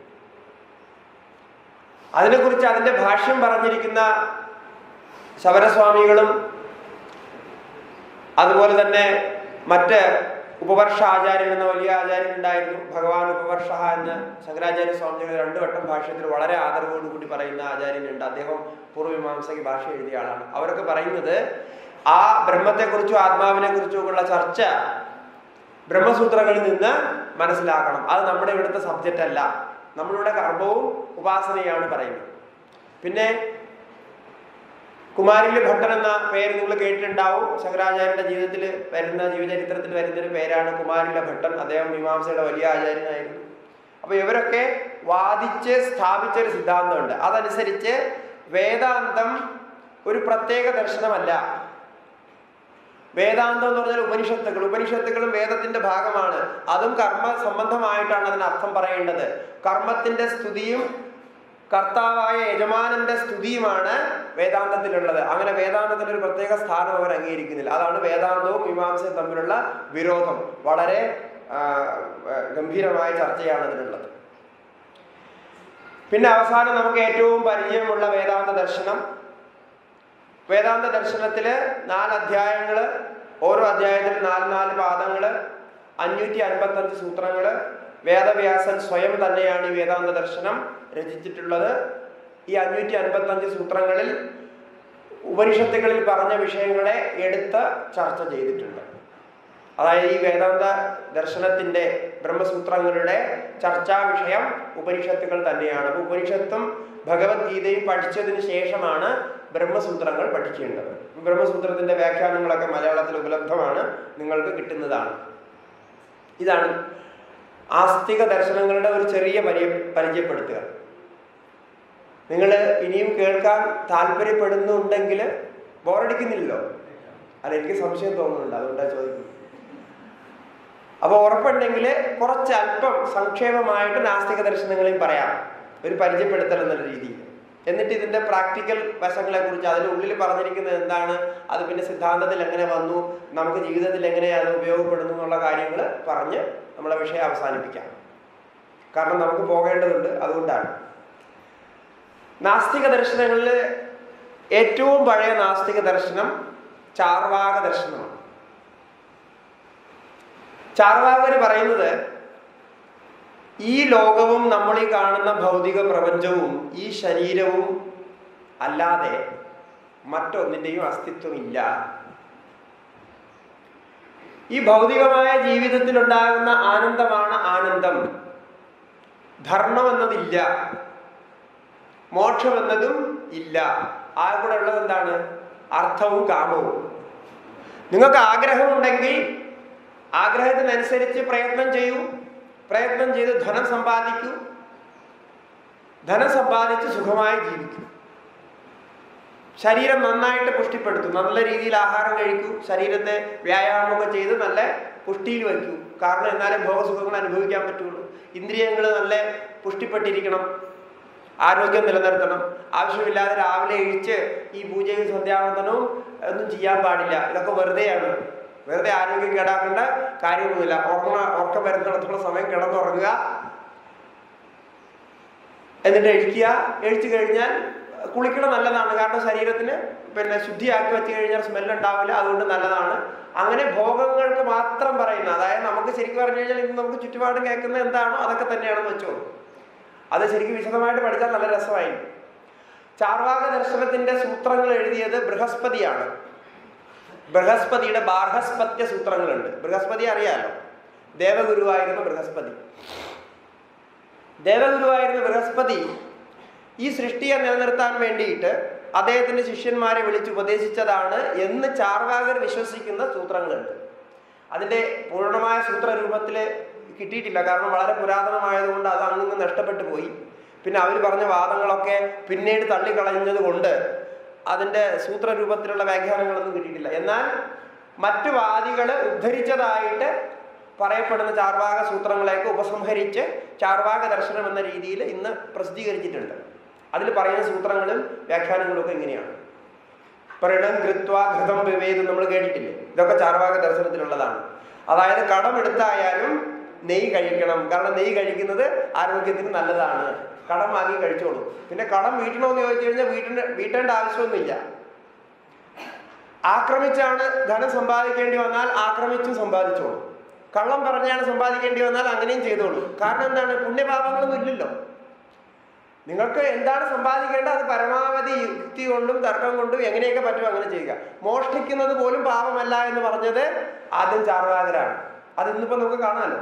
അതിനെക്കുറിച്ച് അതിന്റെ ഭാഷ്യം പറഞ്ഞിരിക്കുന്ന ശബരസ്വാമികളും അതുപോലെ തന്നെ മറ്റ് ഉപവർഷ ആചാര്യൻ എന്ന വലിയ ആചാര്യൻ ഉണ്ടായിരുന്നു ഭഗവാൻ ഉപവർഷ എന്ന് ശങ്കരാചാര്യ സ്വാമികൾ രണ്ടു വട്ടം ഭാഷ്യത്തിൽ വളരെ ആദരവോടുകൂടി പറയുന്ന ആചാര്യനുണ്ട് അദ്ദേഹം പൂർവ്വമീമാംസയ്ക്ക് ഭാഷ എഴുതിയ ആളാണ് അവരൊക്കെ പറയുന്നത് ആ ബ്രഹ്മത്തെക്കുറിച്ചും ആത്മാവിനെ കുറിച്ചും ഉള്ള ചർച്ച ബ്രഹ്മസൂത്രങ്ങളിൽ നിന്ന് മനസ്സിലാക്കണം അത് നമ്മുടെ ഇവിടുത്തെ സബ്ജക്റ്റ് അല്ല നമ്മളിവിടെ കർമ്മവും ഉപാസനയാണ് പറയുന്നത് പിന്നെ കുമാരില് ഭട്ടൻ എന്ന പേര് നിങ്ങൾ കേട്ടിട്ടുണ്ടാവും ശങ്കരാചാര്യന്റെ ജീവിതത്തിൽ വരുന്ന ജീവചരിത്രത്തിൽ വരുന്ന ഒരു പേരാണ് കുമാരില ഭട്ടൻ അദ്ദേഹം മീമാംസയുടെ വലിയ ആചാര്യനായിരുന്നു അപ്പൊ ഇവരൊക്കെ വാദിച്ച് സ്ഥാപിച്ച ഒരു സിദ്ധാന്തമുണ്ട് അതനുസരിച്ച് വേദാന്തം ഒരു പ്രത്യേക ദർശനമല്ല വേദാന്തം എന്ന് പറഞ്ഞാൽ ഉപനിഷത്തുകൾ ഉപനിഷത്തുകളും വേദത്തിന്റെ ഭാഗമാണ് അതും കർമ്മ സംബന്ധമായിട്ടാണ് അതിന് അർത്ഥം പറയേണ്ടത് കർമ്മത്തിന്റെ സ്തുതിയും കർത്താവായ യജമാനന്റെ സ്തുതിയുമാണ് വേദാന്തത്തിലുള്ളത് അങ്ങനെ വേദാന്തത്തിന് ഒരു പ്രത്യേക സ്ഥാനം അവർ അംഗീകരിക്കുന്നില്ല അതാണ് വേദാന്തവും മീമാംസയും തമ്മിലുള്ള വിരോധം വളരെ ആ, ആ, ഗംഭീരമായ ചർച്ചയാണ് അതിനുള്ളത് പിന്നെ അവസാനം നമുക്ക് ഏറ്റവും പരിചയമുള്ള വേദാന്ത ദർശനം വേദാന്ത ദർശനത്തില് നാല് അധ്യായങ്ങള് ഓരോ അധ്യായത്തിൽ നാല് നാല് പാദങ്ങള് അഞ്ഞൂറ്റി അൻപത്തഞ്ച് സൂത്രങ്ങള് വേദവ്യാസൻ സ്വയം തന്നെയാണ് ഈ വേദാന്ത ദർശനം രചിച്ചിട്ടുള്ളത് ഈ അഞ്ഞൂറ്റി അൻപത്തഞ്ച് സൂത്രങ്ങളിൽ ഉപനിഷത്തുകളിൽ പറഞ്ഞ വിഷയങ്ങളെ എടുത്ത് ചർച്ച ചെയ്തിട്ടുണ്ട് അതായത് ഈ വേദാന്ത ദർശനത്തിന്റെ ബ്രഹ്മസൂത്രങ്ങളുടെ ചർച്ചാ വിഷയം ഉപനിഷത്തുകൾ തന്നെയാണ് അപ്പൊ ഉപനിഷത്തും ഭഗവത്ഗീതയും പഠിച്ചതിന് ശേഷമാണ് ബ്രഹ്മസൂത്രങ്ങൾ പഠിക്കേണ്ടത് ബ്രഹ്മസൂത്രത്തിന്റെ വ്യാഖ്യാനങ്ങളൊക്കെ മലയാളത്തിൽ ഉപലബ്ധമാണ് നിങ്ങൾക്ക് കിട്ടുന്നതാണ് ഇതാണ് ആസ്തിക ദർശനങ്ങളുടെ ഒരു ചെറിയ പരി പരിചയപ്പെടുത്തുക നിങ്ങൾ ഇനിയും കേൾക്കാൻ താല്പര്യപ്പെടുന്നുണ്ടെങ്കിൽ ബോറടിക്കുന്നില്ലല്ലോ അല്ല എനിക്ക് സംശയം തോന്നുന്നുണ്ട് അതുകൊണ്ടാണ് ചോദിക്കുന്നത് അപ്പൊ ഉറപ്പുണ്ടെങ്കിൽ കുറച്ച് അല്പം സംക്ഷേപമായിട്ട് നാസ്തിക ദർശനങ്ങളെയും പറയാം ഒരു പരിചയപ്പെടുത്തൽ എന്നുള്ള രീതിയിൽ എന്നിട്ട് ഇതിന്റെ പ്രാക്ടിക്കൽ വശങ്ങളെ കുറിച്ച് അതിന്റെ ഉള്ളിൽ പറഞ്ഞിരിക്കുന്നത് എന്താണ് അത് പിന്നെ സിദ്ധാന്തത്തിൽ എങ്ങനെ വന്നു നമുക്ക് ജീവിതത്തിൽ എങ്ങനെ അത് ഉപയോഗപ്പെടുന്നു എന്നുള്ള കാര്യങ്ങൾ പറഞ്ഞ് നമ്മളെ വിഷയം അവസാനിപ്പിക്കാം കാരണം നമുക്ക് പോകേണ്ടതുണ്ട് അതുകൊണ്ടാണ് നാസ്തിക ദർശനങ്ങളിൽ ഏറ്റവും പഴയ നാസ്തിക ദർശനം ചാർവാക ദർശനമാണ് ചാർവാകര് പറയുന്നത് ഈ ലോകവും നമ്മൾ ഈ കാണുന്ന ഭൗതിക പ്രപഞ്ചവും ഈ ശരീരവും അല്ലാതെ മറ്റൊന്നിൻ്റെയും അസ്തിത്വമില്ല ഈ ഭൗതികമായ ജീവിതത്തിൽ ഉണ്ടാകുന്ന ആനന്ദമാണ് ആനന്ദം ധർമ്മം എന്നതില്ല മോക്ഷം എന്നതും ഇല്ല ആ കൂടെ ഉള്ളത് എന്താണ് അർത്ഥവും കാമവും നിങ്ങൾക്ക് ആഗ്രഹമുണ്ടെങ്കിൽ ആഗ്രഹത്തിനനുസരിച്ച് പ്രയത്നം ചെയ്യൂ പ്രയത്നം ചെയ്ത് ധനം സമ്പാദിക്കൂ ധനം സമ്പാദിച്ച് സുഖമായി ജീവിക്കൂ ശരീരം നന്നായിട്ട് പുഷ്ടിപ്പെടുത്തൂ നല്ല രീതിയിൽ ആഹാരം കഴിക്കൂ ശരീരത്തെ വ്യായാമമൊക്കെ ചെയ്ത് നല്ല പുഷ്ടിയിൽ വയ്ക്കൂ കാരണം എന്നാലേ ഭോഗസുഖങ്ങൾ അനുഭവിക്കാൻ പറ്റുള്ളൂ ഇന്ദ്രിയങ്ങൾ നല്ല പുഷ്ടിപ്പെട്ടിരിക്കണം ആരോഗ്യം നിലനിർത്തണം ആവശ്യമില്ലാതെ രാവിലെ എഴിച്ച് ഈ പൂജയും സന്ധ്യാവന്തനവും ഒന്നും ചെയ്യാൻ പാടില്ല ഇതൊക്കെ വെറുതെയാണ് വെറുതെ ആരോഗ്യം കേടാക്കേണ്ട കാര്യമൊന്നുമില്ല ഉറങ്ങ ഉറക്കം വരുന്നിടത്തോളം സമയം കിടന്നുറങ്ങുക എന്നിട്ട് എഴിക്കുക എഴിച്ചു കഴിഞ്ഞാൽ കുളിക്കണം നല്ലതാണ് കാരണം ശരീരത്തിന് പിന്നെ ശുദ്ധിയാക്കി വെച്ച് കഴിഞ്ഞാൽ സ്മെല്ല് ഉണ്ടാവില്ല അതുകൊണ്ട് നല്ലതാണ് അങ്ങനെ ഭോഗങ്ങൾക്ക് മാത്രം പറയുന്ന അതായത് നമുക്ക് ശരിക്കും പറഞ്ഞു കഴിഞ്ഞാൽ ഇന്ന് നമുക്ക് ചുറ്റുപാടും കേൾക്കുന്ന എന്താണോ അതൊക്കെ തന്നെയാണെന്ന് വെച്ചോളൂ അത് ശരിക്കും വിശദമായിട്ട് പഠിച്ചാൽ നല്ല രസമായിരിക്കും ചാർവാക ദർശനത്തിന്റെ സൂത്രങ്ങൾ എഴുതിയത് ബൃഹസ്പതിയാണ് ബൃഹസ്പതിയുടെ ബാർഹസ്പത്യ സൂത്രങ്ങളുണ്ട് ബൃഹസ്പതി അറിയാലോ ദേവഗുരുവായിരുന്ന ബൃഹസ്പതി ദേവഗുരുവായിരുന്ന ബൃഹസ്പതി ഈ സൃഷ്ടിയെ നിലനിർത്താൻ വേണ്ടിയിട്ട് അദ്ദേഹത്തിന്റെ ശിഷ്യന്മാരെ വിളിച്ച് ഉപദേശിച്ചതാണ് എന്ന് ചാർവാകർ വിശ്വസിക്കുന്ന സൂത്രങ്ങളുണ്ട് അതിന്റെ പൂർണ്ണമായ സൂത്രരൂപത്തിൽ കിട്ടിയിട്ടില്ല കാരണം വളരെ പുരാതനമായതുകൊണ്ട് അത് അങ്ങ് നഷ്ടപ്പെട്ടു പോയി പിന്നെ അവർ പറഞ്ഞ വാദങ്ങളൊക്കെ പിന്നീട് തള്ളിക്കളഞ്ഞത് കൊണ്ട് അതിന്റെ സൂത്രരൂപത്തിലുള്ള വ്യാഖ്യാനങ്ങളൊന്നും കിട്ടിയിട്ടില്ല എന്നാൽ മറ്റു വാദികൾ ഉദ്ധരിച്ചതായിട്ട് പറയപ്പെടുന്ന ചാർവാക സൂത്രങ്ങളെയൊക്കെ ഉപസംഹരിച്ച് ചാർവാക ദർശനം എന്ന രീതിയിൽ ഇന്ന് പ്രസിദ്ധീകരിച്ചിട്ടുണ്ട് അതിൽ പറയുന്ന സൂത്രങ്ങളും വ്യാഖ്യാനങ്ങളും ഒക്കെ ഇങ്ങനെയാണ് പ്രണം കൃത്വ ഘൃതം വിവേദം നമ്മൾ കേട്ടിട്ടില്ലേ ഇതൊക്കെ ചാർവാക ദർശനത്തിലുള്ളതാണ് അതായത് കടമെടുത്തായാലും നെയ്യ് കഴിക്കണം കാരണം നെയ്യ് കഴിക്കുന്നത് ആരോഗ്യത്തിന് നല്ലതാണ് കടം വാങ്ങി കഴിച്ചോളൂ പിന്നെ കടം വീട്ടണമെന്ന് ചോദിച്ചു കഴിഞ്ഞാൽ വീട്ടിന് വീട്ടേണ്ട ആവശ്യമൊന്നുമില്ല ആക്രമിച്ചാണ് ധനം സമ്പാദിക്കേണ്ടി വന്നാൽ ആക്രമിച്ചും സമ്പാദിച്ചോളൂ കള്ളം പറഞ്ഞാണ് സമ്പാദിക്കേണ്ടി വന്നാൽ അങ്ങനെയും ചെയ്തോളൂ കാരണം എന്താണ് പുണ്യപാപങ്ങളൊന്നും ഇല്ലല്ലോ നിങ്ങൾക്ക് എന്താണ് സമ്പാദിക്കേണ്ടത് അത് പരമാവധി യുക്തി കൊണ്ടും തർക്കം കൊണ്ടും എങ്ങനെയൊക്കെ പറ്റും അങ്ങനെ ചെയ്യുക മോഷ്ടിക്കുന്നത് പോലും പാപമല്ല എന്ന് പറഞ്ഞത് ആദ്യം ചാർവാകരാണ് അത് ഇന്നിപ്പോ നമുക്ക് കാണാമല്ലോ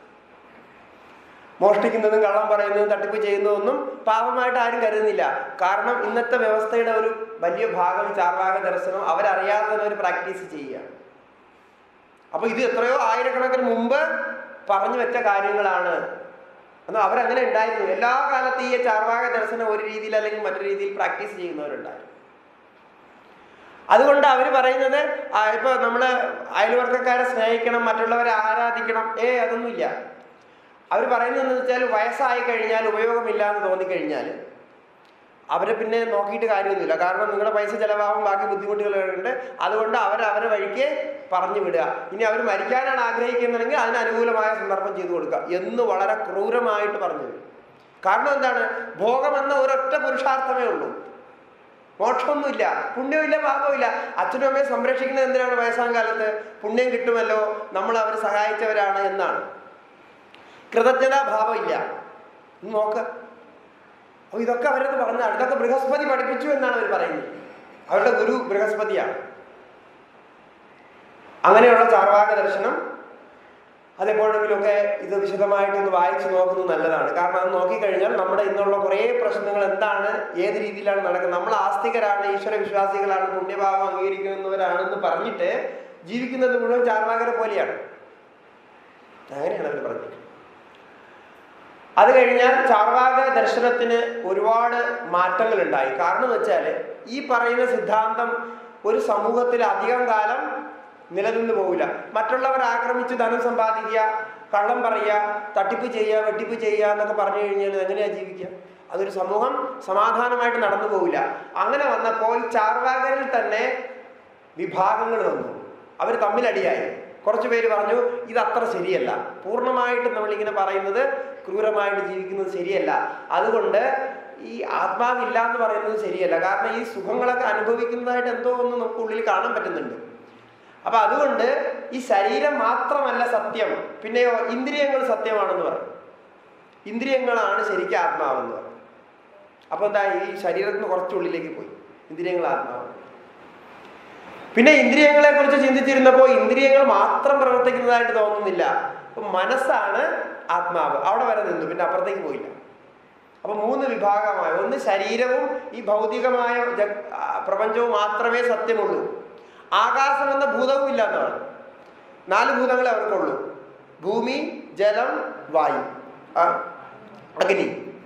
മോഷ്ടിക്കുന്നതും കള്ളം പറയുന്നതും തട്ടിപ്പ് ചെയ്യുന്നതൊന്നും പാപമായിട്ട് ആരും കരുതുന്നില്ല കാരണം ഇന്നത്തെ വ്യവസ്ഥയുടെ ഒരു വലിയ ഭാഗം ചാർവാക ദർശനം അവരറിയാതെ തന്നെ ഒരു പ്രാക്ടീസ് ചെയ്യുകയാണ് അപ്പൊ ഇത് എത്രയോ ആയിരക്കണക്കിന് മുമ്പ് പറഞ്ഞു വെച്ച കാര്യങ്ങളാണ് എന്നാൽ അവരങ്ങനെ ഉണ്ടായിരുന്നു എല്ലാ കാലത്തും ഈ ചാർവാക ദർശനം ഒരു രീതിയിൽ അല്ലെങ്കിൽ മറ്റൊരു രീതിയിൽ പ്രാക്ടീസ് ചെയ്യുന്നവരുണ്ടായിരുന്നു അതുകൊണ്ട് അവർ പറയുന്നത് ആ, ഇപ്പൊ നമ്മള് അയൽവർക്കക്കാരെ സ്നേഹിക്കണം മറ്റുള്ളവരെ ആരാധിക്കണം ഏ അതൊന്നുമില്ല അവർ പറയുന്നതെന്ന് വെച്ചാൽ വയസ്സായി കഴിഞ്ഞാൽ ഉപയോഗമില്ല എന്ന് തോന്നിക്കഴിഞ്ഞാൽ അവരെ പിന്നെ നോക്കിയിട്ട് കാര്യമൊന്നുമില്ല കാരണം നിങ്ങളുടെ പൈസ ചിലവാകും ബാക്കി ബുദ്ധിമുട്ടുകളുണ്ട് അതുകൊണ്ട് അവർ അവരെ വഴിക്ക് പറഞ്ഞു വിടുക ഇനി അവർ മരിക്കാനാണ് ആഗ്രഹിക്കുന്നുണ്ടെങ്കിൽ അതിന് അനുകൂലമായ സന്ദർഭം ചെയ്തു കൊടുക്കുക എന്ന് വളരെ ക്രൂരമായിട്ട് പറഞ്ഞു വരും കാരണം എന്താണ് ഭോഗം എന്ന ഒരൊറ്റ പുരുഷാർത്ഥമേ ഉള്ളൂ മോക്ഷമൊന്നുമില്ല പുണ്യമില്ല പാപമില്ല അച്ഛനും അമ്മയെ സംരക്ഷിക്കുന്നത് എന്തിനാണ് വയസ്സാം കാലത്ത് പുണ്യം കിട്ടുമല്ലോ നമ്മൾ അവർ സഹായിച്ചവരാണ് എന്നാണ് കൃതജ്ഞതാഭാവമില്ല ഒന്ന് നോക്ക് അപ്പോൾ ഇതൊക്കെ അവരത് പറഞ്ഞാണ് ഇതൊക്കെ ബൃഹസ്പതി പഠിപ്പിച്ചു എന്നാണ് അവർ പറയുന്നത് അവരുടെ ഗുരു ബൃഹസ്പതിയാണ് അങ്ങനെയുള്ള ചാർവാക ദർശനം അതെപ്പോഴെങ്കിലുമൊക്കെ ഇത് വിശദമായിട്ടൊന്ന് വായിച്ചു നോക്കുന്നത് നല്ലതാണ് കാരണം അത് നോക്കിക്കഴിഞ്ഞാൽ നമ്മുടെ ഇന്നുള്ള കുറേ പ്രശ്നങ്ങൾ എന്താണ് ഏത് രീതിയിലാണ് നടക്കുന്നത് നമ്മൾ ആസ്തികരാണ് ഈശ്വര വിശ്വാസികളാണ് പുണ്യഭാവം അംഗീകരിക്കുന്നവരാണെന്ന് പറഞ്ഞിട്ട് ജീവിക്കുന്നത് മുഴുവൻ ചാർവാകരെ പോലെയാണ് അങ്ങനെയാണ് അവർ പറഞ്ഞത് അത് കഴിഞ്ഞാൽ ചാർവാക ദർശനത്തിന് ഒരുപാട് മാറ്റങ്ങൾ ഉണ്ടായി കാരണം എന്ന് വെച്ചാൽ ഈ പറയുന്ന സിദ്ധാന്തം ഒരു സമൂഹത്തിൽ അധികം കാലം നിലനിന്ന് പോകില്ല മറ്റുള്ളവർ ആക്രമിച്ച് ധനം സമ്പാദിക്കുക കള്ളം പറയുക തട്ടിപ്പ് ചെയ്യുക വെട്ടിപ്പ് ചെയ്യുക എന്നൊക്കെ പറഞ്ഞു കഴിഞ്ഞാൽ എങ്ങനെയാ ജീവിക്കുക അതൊരു സമൂഹം സമാധാനമായിട്ട് നടന്നു പോകില്ല അങ്ങനെ വന്നപ്പോൾ ഈ ചാർവാകരിൽ തന്നെ വിഭാഗങ്ങൾ വന്നു അവർ തമ്മിലടിയായി കുറച്ച് പേര് പറഞ്ഞു ഇത് അത്ര ശരിയല്ല പൂർണ്ണമായിട്ട് നമ്മളിങ്ങനെ പറയുന്നത് ക്രൂരമായിട്ട് ജീവിക്കുന്നത് ശരിയല്ല അതുകൊണ്ട് ഈ ആത്മാവില്ല എന്ന് പറയുന്നത് ശരിയല്ല കാരണം ഈ സുഖങ്ങളൊക്കെ അനുഭവിക്കുന്നതായിട്ട് എന്തോ ഒന്ന് നമുക്ക് ഉള്ളിൽ കാണാൻ പറ്റുന്നുണ്ട് അപ്പൊ അതുകൊണ്ട് ഈ ശരീരം മാത്രമല്ല സത്യം പിന്നെയോ ഇന്ദ്രിയങ്ങൾ സത്യമാണെന്ന് പറയും ഇന്ദ്രിയങ്ങളാണ് ശരിക്കും ആത്മാവെന്ന് പറയും അപ്പൊ എന്താ ഈ ശരീരത്തിന് കുറച്ചുള്ളിലേക്ക് പോയി ഇന്ദ്രിയങ്ങൾ ആത്മാവ് പിന്നെ ഇന്ദ്രിയങ്ങളെ കുറിച്ച് ചിന്തിച്ചിരുന്നപ്പോൾ ഇന്ദ്രിയങ്ങൾ മാത്രം പ്രവർത്തിക്കുന്നതായിട്ട് തോന്നുന്നില്ല അപ്പൊ മനസ്സാണ് ആത്മാവ് അവിടെ വരെ നിന്നു പിന്നെ അപ്പുറത്തേക്ക് പോയില്ല അപ്പൊ മൂന്ന് വിഭാഗമായി ഒന്ന് ശരീരവും ഈ ഭൗതികമായ ജ- ആ, പ്രപഞ്ചവും മാത്രമേ സത്യമുള്ളൂ ആകാശം എന്ന ഭൂതവും ഇല്ല എന്നാണ് നാല് ഭൂതങ്ങളെ അവർക്കുള്ളൂ ഭൂമി ജലം വായു ആ, അഗ്നി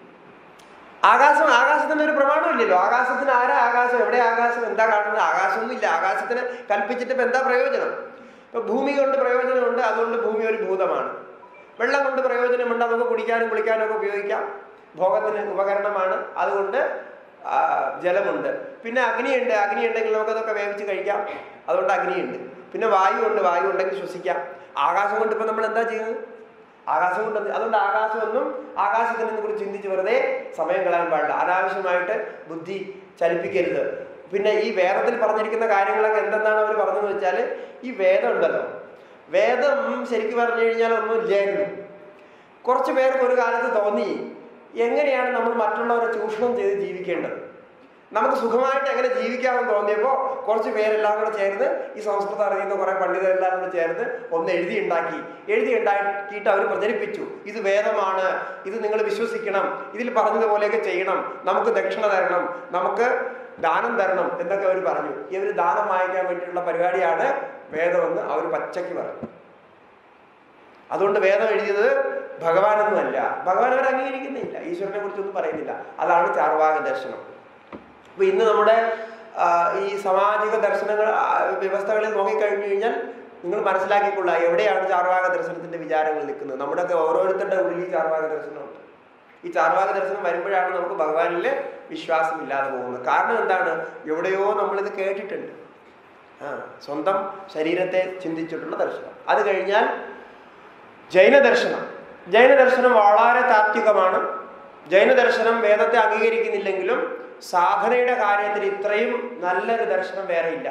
ആകാശം ആകാശത്തിന് ഒരു പ്രമാണമില്ലല്ലോ ആകാശത്തിന് ആരാ ആകാശം എവിടെ ആകാശം എന്താ കാണുന്നത് ആകാശമൊന്നും ഇല്ല ആകാശത്തിന് കൽപ്പിച്ചിട്ട് ഇപ്പൊ എന്താ പ്രയോജനം ഇപ്പൊ ഭൂമി കൊണ്ട് പ്രയോജനമുണ്ട് അതുകൊണ്ട് ഭൂമി ഒരു ഭൂതമാണ് വെള്ളം കൊണ്ട് പ്രയോജനമുണ്ട് നമുക്ക് കുടിക്കാനും കുളിക്കാനും ഒക്കെ ഉപയോഗിക്കാം ഭോഗത്തിന് ഉപകരണമാണ് അതുകൊണ്ട് ആ, ജലമുണ്ട് പിന്നെ അഗ്നിയുണ്ട് അഗ്നി ഉണ്ടെങ്കിൽ നമുക്കതൊക്കെ വേവിച്ച് കഴിക്കാം അതുകൊണ്ട് അഗ്നിയുണ്ട് പിന്നെ വായു ഉണ്ട് വായു ഉണ്ടെങ്കിൽ ശ്വസിക്കാം ആകാശം കൊണ്ട് ഇപ്പൊ നമ്മൾ എന്താ ചെയ്യുന്നത് ആകാശം കൊണ്ട് എന്ത്- അതുകൊണ്ട് ആകാശമൊന്നും ആകാശത്തിനെ കുറിച്ച് ചിന്തിച്ച് വെറുതെ സമയം കളയാൻ പാടില്ല അനാവശ്യമായിട്ട് ബുദ്ധി ചലിപ്പിക്കരുത് പിന്നെ ഈ വേദത്തിൽ പറഞ്ഞിരിക്കുന്ന കാര്യങ്ങളൊക്കെ എന്തെന്നാണ് അവർ പറഞ്ഞതെന്ന് വെച്ചാൽ ഈ വേദം ഉണ്ടല്ലോ വേദം ശരിക്കും പറഞ്ഞു കഴിഞ്ഞാൽ ഒന്നും ഇല്ലായിരുന്നു കുറച്ച് പേർക്ക് ഒരു കാലത്ത് തോന്നി എങ്ങനെയാണ് നമ്മൾ മറ്റുള്ളവരെ ചൂഷണം ചെയ്ത് ജീവിക്കേണ്ടത് നമുക്ക് സുഖമായിട്ട് എങ്ങനെ ജീവിക്കാമെന്ന് തോന്നിയപ്പോൾ കുറച്ച് പേരെല്ലാം കൂടെ ചേർന്ന് ഈ സംസ്കൃതം അറിയുന്ന കുറെ പണ്ഡിതരെല്ലാം കൂടെ ചേർന്ന് ഒന്ന് എഴുതി ഉണ്ടാക്കി എഴുതി ഉണ്ടാക്കിയിട്ട് അവർ പ്രചരിപ്പിച്ചു ഇത് വേദമാണ് ഇത് നിങ്ങൾ വിശ്വസിക്കണം ഇതിൽ പറഞ്ഞതുപോലെയൊക്കെ ചെയ്യണം നമുക്ക് ദക്ഷിണ തരണം നമുക്ക് ദാനം തരണം എന്നൊക്കെ അവർ പറഞ്ഞു ഇവർ ദാനം വാങ്ങിക്കാൻ വേണ്ടിയിട്ടുള്ള പരിപാടിയാണ് വേദമെന്ന് അവർ പച്ചയ്ക്ക് പറഞ്ഞു അതുകൊണ്ട് വേദം എഴുതിയത് ഭഗവാനൊന്നുമല്ല ഭഗവാൻ അവർ അംഗീകരിക്കുന്നില്ല ഈശ്വരനെ കുറിച്ചൊന്നും പറയുന്നില്ല അതാണ് ചാർവാക ദർശനം അപ്പൊ ഇന്ന് നമ്മുടെ ആ, ഈ സാമാജിക ദർശനങ്ങൾ ആ, വ്യവസ്ഥകളിൽ നോക്കിക്കഴിഞ്ഞു കഴിഞ്ഞാൽ നിങ്ങൾ മനസ്സിലാക്കിക്കൊള്ളുക എവിടെയാണ് ചാർവാക ദർശനത്തിന്റെ വിചാരങ്ങൾ നിൽക്കുന്നത് നമ്മുടെയൊക്കെ ഓരോരുത്തരുടെ ഉള്ളിൽ ഈ ചാർവാക ദർശനമുണ്ട് ഈ ചാർവാക ദർശനം വരുമ്പോഴാണ് നമുക്ക് ഭഗവാനിൽ വിശ്വാസം ഇല്ലാതെ പോകുന്നത് കാരണം എന്താണ് എവിടെയോ നമ്മളിത് കേട്ടിട്ടുണ്ട് ആ സ്വന്തം ശരീരത്തെ ചിന്തിച്ചിട്ടുള്ള ദർശനം അത് കഴിഞ്ഞാൽ ജൈനദർശനം ജൈനദർശനം വളരെ താത്വികമാണ് ജൈനദർശനം വേദത്തെ അംഗീകരിക്കുന്നില്ലെങ്കിലും സാധനയുടെ കാര്യത്തിൽ ഇത്രയും നല്ലൊരു ദർശനം വേറെ ഇല്ല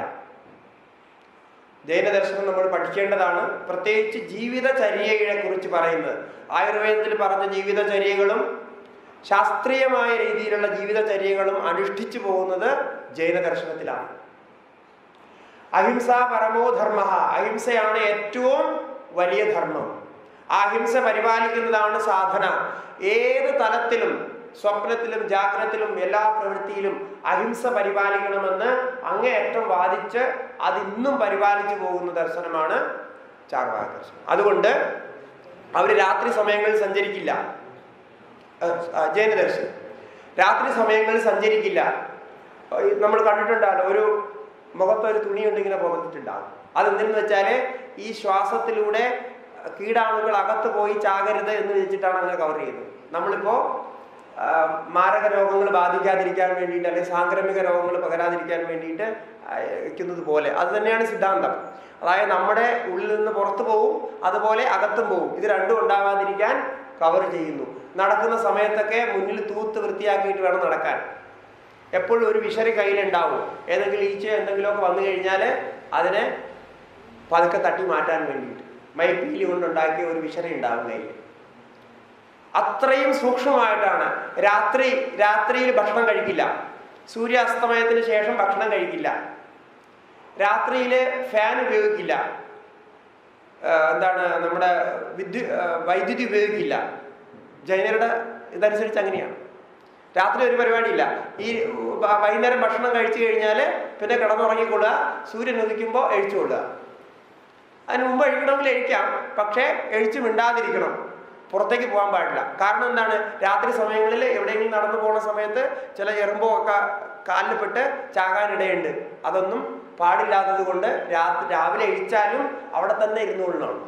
ജൈനദർശനം നമ്മൾ പഠിക്കേണ്ടതാണ് പ്രത്യേകിച്ച് ജീവിതചര്യയെ കുറിച്ച് പറയുന്നത് ആയുർവേദത്തിൽ പറഞ്ഞ ജീവിതചര്യകളും ശാസ്ത്രീയമായ രീതിയിലുള്ള ജീവിതചര്യകളും അനുഷ്ഠിച്ചു പോകുന്നത് ജൈനദർശനത്തിലാണ് അഹിംസ പരമോ ധർമ്മ അഹിംസയാണ് ഏറ്റവും വലിയ ധർമ്മം ആ അഹിംസ പരിപാലിക്കുന്നതാണ് സാധന ഏത് തലത്തിലും സ്വപ്നത്തിലും ജാഗ്രതത്തിലും എല്ലാ പ്രവൃത്തിയിലും അഹിംസ പരിപാലിക്കണമെന്ന് അങ്ങേയറ്റം വാദിച്ച് അത് ഇന്നും പരിപാലിച്ചു പോകുന്ന ദർശനമാണ് ചാർവാക ദർശനം അതുകൊണ്ട് അവർ രാത്രി സമയങ്ങളിൽ സഞ്ചരിക്കില്ല ഏഹ്, ആ, ജൈനദർശനം രാത്രി സമയങ്ങളിൽ സഞ്ചരിക്കില്ല ഏഹ്, നമ്മൾ കണ്ടിട്ടുണ്ടാകും ഒരു മുഖത്ത് ഒരു തുണി കൊണ്ട് ഇങ്ങനെ പുറത്തിട്ടുണ്ടാകും അതെന്തെന്ന് വെച്ചാല് ഈ ശ്വാസത്തിലൂടെ കീടാണുക്കൾ അകത്ത് പോയി ചാകരുത് എന്ന് വെച്ചിട്ടാണ് അങ്ങനെ കവർ ചെയ്യുന്നത് നമ്മളിപ്പോ ആ, മാരക രോഗങ്ങൾ ബാധിക്കാതിരിക്കാൻ വേണ്ടിയിട്ട് അല്ലെങ്കിൽ സാംക്രമിക രോഗങ്ങൾ പകരാതിരിക്കാൻ വേണ്ടിയിട്ട് വയ്ക്കുന്നത് പോലെ അത് തന്നെയാണ് സിദ്ധാന്തം അതായത് നമ്മുടെ ഉള്ളിൽ നിന്ന് പുറത്തു പോകും അതുപോലെ അകത്തും പോകും ഇത് രണ്ടും ഉണ്ടാവാതിരിക്കാൻ കവർ ചെയ്യുന്നു നടക്കുന്ന സമയത്തൊക്കെ മുന്നിൽ തൂത്ത് വൃത്തിയാക്കിയിട്ട് വേണം നടക്കാൻ എപ്പോഴും ഒരു വിഷറി കയ്യിലുണ്ടാവും ഏതെങ്കിലും ഈച്ച എന്തെങ്കിലുമൊക്കെ വന്നു കഴിഞ്ഞാൽ അതിനെ പതുക്കെ തട്ടി മാറ്റാൻ വേണ്ടിയിട്ട് മൈപ്പീലി കൊണ്ടുണ്ടാക്കിയ ഒരു വിഷറി ഉണ്ടാവും കയ്യിൽ അത്രയും സൂക്ഷ്മമായിട്ടാണ് രാത്രി രാത്രിയിൽ ഭക്ഷണം കഴിക്കില്ല സൂര്യാസ്തമയത്തിന് ശേഷം ഭക്ഷണം കഴിക്കില്ല രാത്രിയിൽ ഫാൻ ഉപയോഗിക്കില്ല ആ, എന്താണ് നമ്മുടെ വിദ്യു ആ, വൈദ്യുതി ഉപയോഗിക്കില്ല ജൈനരുടെ ഇതനുസരിച്ച് അങ്ങനെയാണ് രാത്രി ഒരു പരിപാടിയില്ല ഈ വ- വൈകുന്നേരം ഭക്ഷണം കഴിച്ചു കഴിഞ്ഞാൽ പിന്നെ കിടന്നുറങ്ങിക്കൊള്ളുക സൂര്യൻ ഉദിക്കുമ്പോൾ എഴിച്ചുകൊള്ളുക അതിന് മുമ്പ് എഴുതണമെങ്കിൽ എഴിക്കാം പക്ഷേ എഴിച്ചു മിണ്ടാതിരിക്കണം പുറത്തേക്ക് പോകാൻ പാടില്ല കാരണം എന്താണ് രാത്രി സമയങ്ങളിൽ എവിടെയെങ്കിലും നടന്നു പോകുന്ന സമയത്ത് ചില എറുമ്പോ ഒക്കെ കാലിൽ പെട്ട് ചാകാനിടയുണ്ട് അതൊന്നും പാടില്ലാത്തത് കൊണ്ട് രാത്രി രാവിലെ എഴിച്ചാലും അവിടെ തന്നെ ഇരുന്നുകൊള്ളണം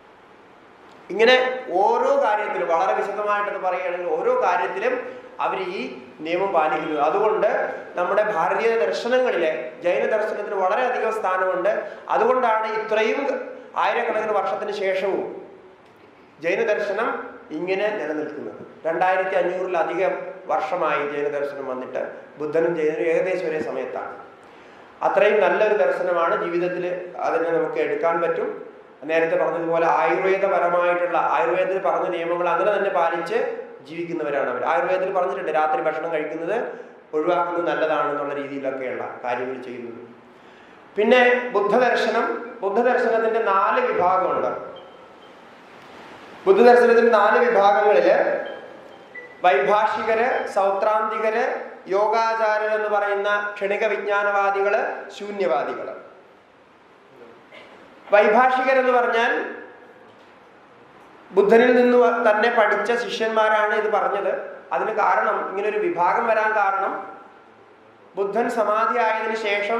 ഇങ്ങനെ ഓരോ കാര്യത്തിലും വളരെ വിശദമായിട്ടത് പറയുകയാണെങ്കിൽ ഓരോ കാര്യത്തിലും അവർ ഈ നിയമം പാലിക്കുന്നത് അതുകൊണ്ട് നമ്മുടെ ഭാരതീയ ദർശനങ്ങളിലെ ജൈന ദർശനത്തിന് വളരെയധികം സ്ഥാനമുണ്ട് അതുകൊണ്ടാണ് ഇത്രയും ആയിരക്കണക്കിന് വർഷത്തിന് ശേഷവും ജൈന ദർശനം ഇങ്ങനെ നിലനിൽക്കുന്നത് രണ്ടായിരത്തി അഞ്ഞൂറിലധികം വർഷമായി ജൈന ദർശനം വന്നിട്ട് ബുദ്ധനും ജൈനനും ഏകദേശം ഒരേ സമയത്താണ് അത്രയും നല്ലൊരു ദർശനമാണ് ജീവിതത്തിൽ അതിനെ നമുക്ക് എടുക്കാൻ പറ്റും നേരത്തെ പറഞ്ഞതുപോലെ ആയുർവേദപരമായിട്ടുള്ള ആയുർവേദത്തിൽ പറഞ്ഞ നിയമങ്ങൾ അങ്ങനെ തന്നെ പാലിച്ച് ജീവിക്കുന്നവരാണ് അവർ ആയുർവേദത്തിൽ പറഞ്ഞിട്ടുണ്ട് രാത്രി ഭക്ഷണം കഴിക്കുന്നത് ഒഴിവാക്കുന്നത് നല്ലതാണെന്നുള്ള രീതിയിലൊക്കെയുള്ള കാര്യങ്ങൾ ചെയ്യുന്നത് പിന്നെ ബുദ്ധദർശനം ബുദ്ധദർശനത്തിന്റെ നാല് വിഭാഗമുണ്ട് ബുദ്ധദർശനത്തിന്റെ നാല് വിഭാഗങ്ങളില് വൈഭാഷികര് സൗത്രാന്തികര് യോഗാചാര്യർ എന്ന് പറയുന്ന ക്ഷണിക വിജ്ഞാനവാദികള് ശൂന്യവാദികള് വൈഭാഷികർ എന്ന് പറഞ്ഞാൽ ബുദ്ധനിൽ നിന്ന് വ- തന്നെ പഠിച്ച ശിഷ്യന്മാരാണ് ഇത് പറഞ്ഞത് അതിന് കാരണം ഇങ്ങനെ ഒരു വിഭാഗം വരാൻ കാരണം ബുദ്ധൻ സമാധി ആയതിനു ശേഷം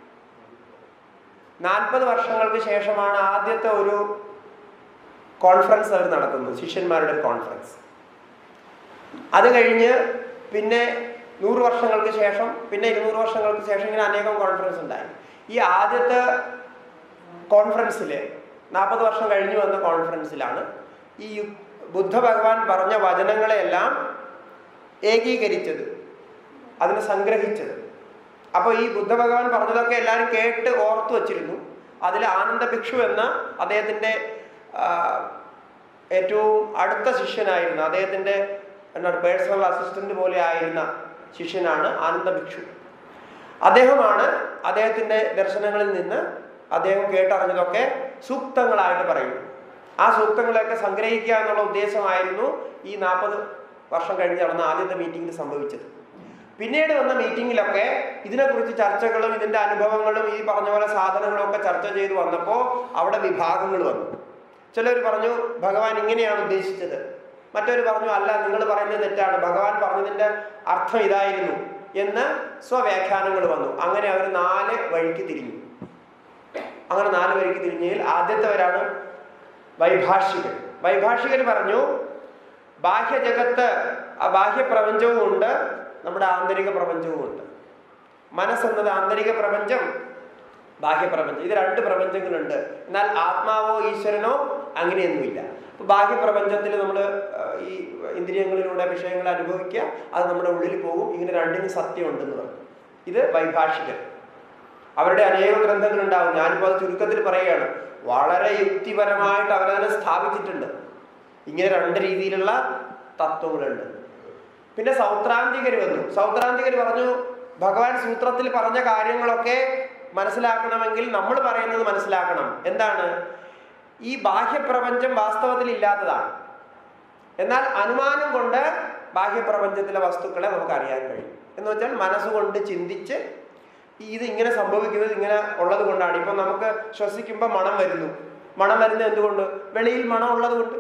നാൽപ്പത് വർഷങ്ങൾക്ക് ശേഷമാണ് ആദ്യത്തെ ഒരു കോൺഫറൻസ് അവർ നടത്തുന്നത് ശിഷ്യന്മാരുടെ ഒരു കോൺഫറൻസ് അത് കഴിഞ്ഞ് പിന്നെ നൂറ് വർഷങ്ങൾക്ക് ശേഷം പിന്നെ ഇരുന്നൂറ് വർഷങ്ങൾക്ക് ശേഷം ഇങ്ങനെ അനേകം കോൺഫറൻസ് ഉണ്ടായി ഈ ആദ്യത്തെ കോൺഫറൻസിൽ നാൽപ്പത് വർഷം കഴിഞ്ഞു വന്ന കോൺഫറൻസിലാണ് ഈ ബുദ്ധ ഭഗവാൻ പറഞ്ഞ വചനങ്ങളെയെല്ലാം ഏകീകരിച്ചത് അതിനെ സംഗ്രഹിച്ചത് അപ്പോൾ ഈ ബുദ്ധ ഭഗവാൻ പറഞ്ഞതൊക്കെ എല്ലാവരും കേട്ട് ഓർത്തു വച്ചിരുന്നു അതിൽ ആനന്ദ ഭിക്ഷു എന്ന അദ്ദേഹത്തിൻ്റെ ആ, ഏറ്റവും അടുത്ത ശിഷ്യനായിരുന്നു അദ്ദേഹത്തിൻ്റെ എന്താണ് പേഴ്സണൽ അസിസ്റ്റന്റ് പോലെ ആയിരുന്ന ശിഷ്യനാണ് ആനന്ദ ഭിക്ഷു അദ്ദേഹമാണ് അദ്ദേഹത്തിൻ്റെ ദർശനങ്ങളിൽ നിന്ന് അദ്ദേഹം കേട്ടറിഞ്ഞതൊക്കെ സൂക്തങ്ങളായിട്ട് പറയുന്നു ആ സൂക്തങ്ങളെയൊക്കെ സംഗ്രഹിക്കുക എന്നുള്ള ഉദ്ദേശമായിരുന്നു ഈ നാൽപ്പത് വർഷം കഴിഞ്ഞ് നടന്ന ആദ്യത്തെ മീറ്റിംഗിൽ സംഭവിച്ചത് പിന്നീട് വന്ന മീറ്റിങ്ങിലൊക്കെ ഇതിനെക്കുറിച്ച് ചർച്ചകളും ഇതിന്റെ അനുഭവങ്ങളും ഈ പറഞ്ഞ പോലെ സാധനങ്ങളും ഒക്കെ ചർച്ച ചെയ്ത് വന്നപ്പോൾ അവിടെ വിഭാഗങ്ങൾ വന്നു ചിലർ പറഞ്ഞു ഭഗവാൻ ഇങ്ങനെയാണ് ഉദ്ദേശിച്ചത് മറ്റൊരു പറഞ്ഞു അല്ല നിങ്ങൾ പറയുന്നത് തെറ്റാണ് ഭഗവാൻ പറഞ്ഞതിന്റെ അർത്ഥം ഇതായിരുന്നു എന്ന് സ്വവ്യാഖ്യാനങ്ങൾ വന്നു അങ്ങനെ അവർ നാല് വഴിക്ക് തിരിഞ്ഞു അങ്ങനെ നാല് വഴിക്ക് തിരിഞ്ഞതിൽ ആദ്യത്തെവരാണ് വൈഭാഷികർ വൈഭാഷികർ പറഞ്ഞു ബാഹ്യ ജഗത്ത് ആ ബാഹ്യ പ്രപഞ്ചവും ഉണ്ട് നമ്മുടെ ആന്തരിക പ്രപഞ്ചവും ഉണ്ട് മനസ്സെന്നത് ആന്തരിക പ്രപഞ്ചം ബാഹ്യ പ്രപഞ്ചം ഇത് രണ്ട് പ്രപഞ്ചങ്ങളുണ്ട് എന്നാൽ ആത്മാവോ ഈശ്വരനോ അങ്ങനെയൊന്നുമില്ല അപ്പൊ ബാഹ്യ പ്രപഞ്ചത്തിൽ നമ്മൾ ഈ ഇന്ദ്രിയങ്ങളിലൂടെ വിഷയങ്ങൾ അനുഭവിക്കുക അത് നമ്മുടെ ഉള്ളിൽ പോകും ഇങ്ങനെ രണ്ടിനും സത്യമുണ്ടെന്ന് പറഞ്ഞു ഇത് വൈഭാഷികർ അവരുടെ അനേക ഗ്രന്ഥങ്ങൾ ഉണ്ടാവും ഞാനിപ്പോൾ അത് ചുരുക്കത്തിൽ പറയുകയാണ് വളരെ യുക്തിപരമായിട്ട് അവരതിനെ സ്ഥാപിച്ചിട്ടുണ്ട് ഇങ്ങനെ രണ്ട് രീതിയിലുള്ള തത്വങ്ങളുണ്ട് പിന്നെ സൗത്രാന്തികർ വന്നു സൗത്രാന്തികർ പറഞ്ഞു ഭഗവാൻ സൂത്രത്തിൽ പറഞ്ഞ കാര്യങ്ങളൊക്കെ മനസ്സിലാക്കണമെങ്കിൽ നമ്മൾ പറയുന്നത് മനസ്സിലാക്കണം എന്താണ് ഈ ബാഹ്യപ്രപഞ്ചം വാസ്തവത്തിൽ ഇല്ലാത്തതാണ് എന്നാൽ അനുമാനം കൊണ്ട് ബാഹ്യപ്രപഞ്ചത്തിലെ വസ്തുക്കളെ നമുക്ക് അറിയാൻ കഴിയും എന്ന് വെച്ചാൽ മനസ്സുകൊണ്ട് ചിന്തിച്ച് ഈ ഇത് ഇങ്ങനെ സംഭവിക്കുന്നത് ഇങ്ങനെ ഉള്ളത് കൊണ്ടാണ് ഇപ്പം നമുക്ക് ശ്വസിക്കുമ്പോൾ മണം വരുന്നു മണം വരുന്നത് എന്തുകൊണ്ട് വെളിയിൽ മണം ഉള്ളത് കൊണ്ട്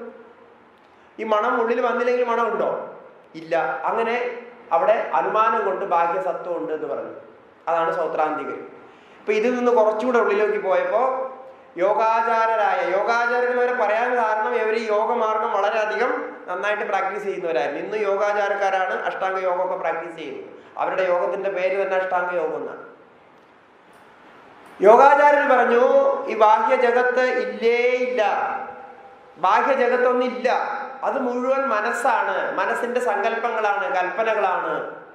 ഈ മണം ഉള്ളിൽ വന്നില്ലെങ്കിൽ മണം ഉണ്ടോ ഇല്ല അങ്ങനെ അവിടെ അനുമാനം കൊണ്ട് ബാഹ്യസത്വം ഉണ്ട് എന്ന് പറഞ്ഞു അതാണ് സൗത്രാന്തികർ ഇപ്പൊ ഇതിൽ നിന്ന് കുറച്ചുകൂടെ ഉള്ളിലേക്ക് പോയപ്പോൾ യോഗാചാരരായ യോഗാചാര്യന്മാരെ പറയാൻ കാരണം ഇവർ ഈ യോഗമാർഗം വളരെയധികം നന്നായിട്ട് പ്രാക്ടീസ് ചെയ്യുന്നവരായിരുന്നു ഇന്ന് യോഗാചാരക്കാരാണ് അഷ്ടാംഗ യോഗമൊക്കെ പ്രാക്ടീസ് ചെയ്യുന്നത് അവരുടെ യോഗത്തിന്റെ പേര് തന്നെ അഷ്ടാംഗ യോഗം എന്നാണ് യോഗാചാര്യൻ പറഞ്ഞു ഈ ബാഹ്യ ജഗത്ത് ഇല്ലേ ഇല്ല ബാഹ്യ ജഗത്തൊന്നും ഇല്ല അത് മുഴുവൻ മനസ്സാണ് മനസ്സിന്റെ സങ്കല്പങ്ങളാണ് കൽപ്പനകളാണ്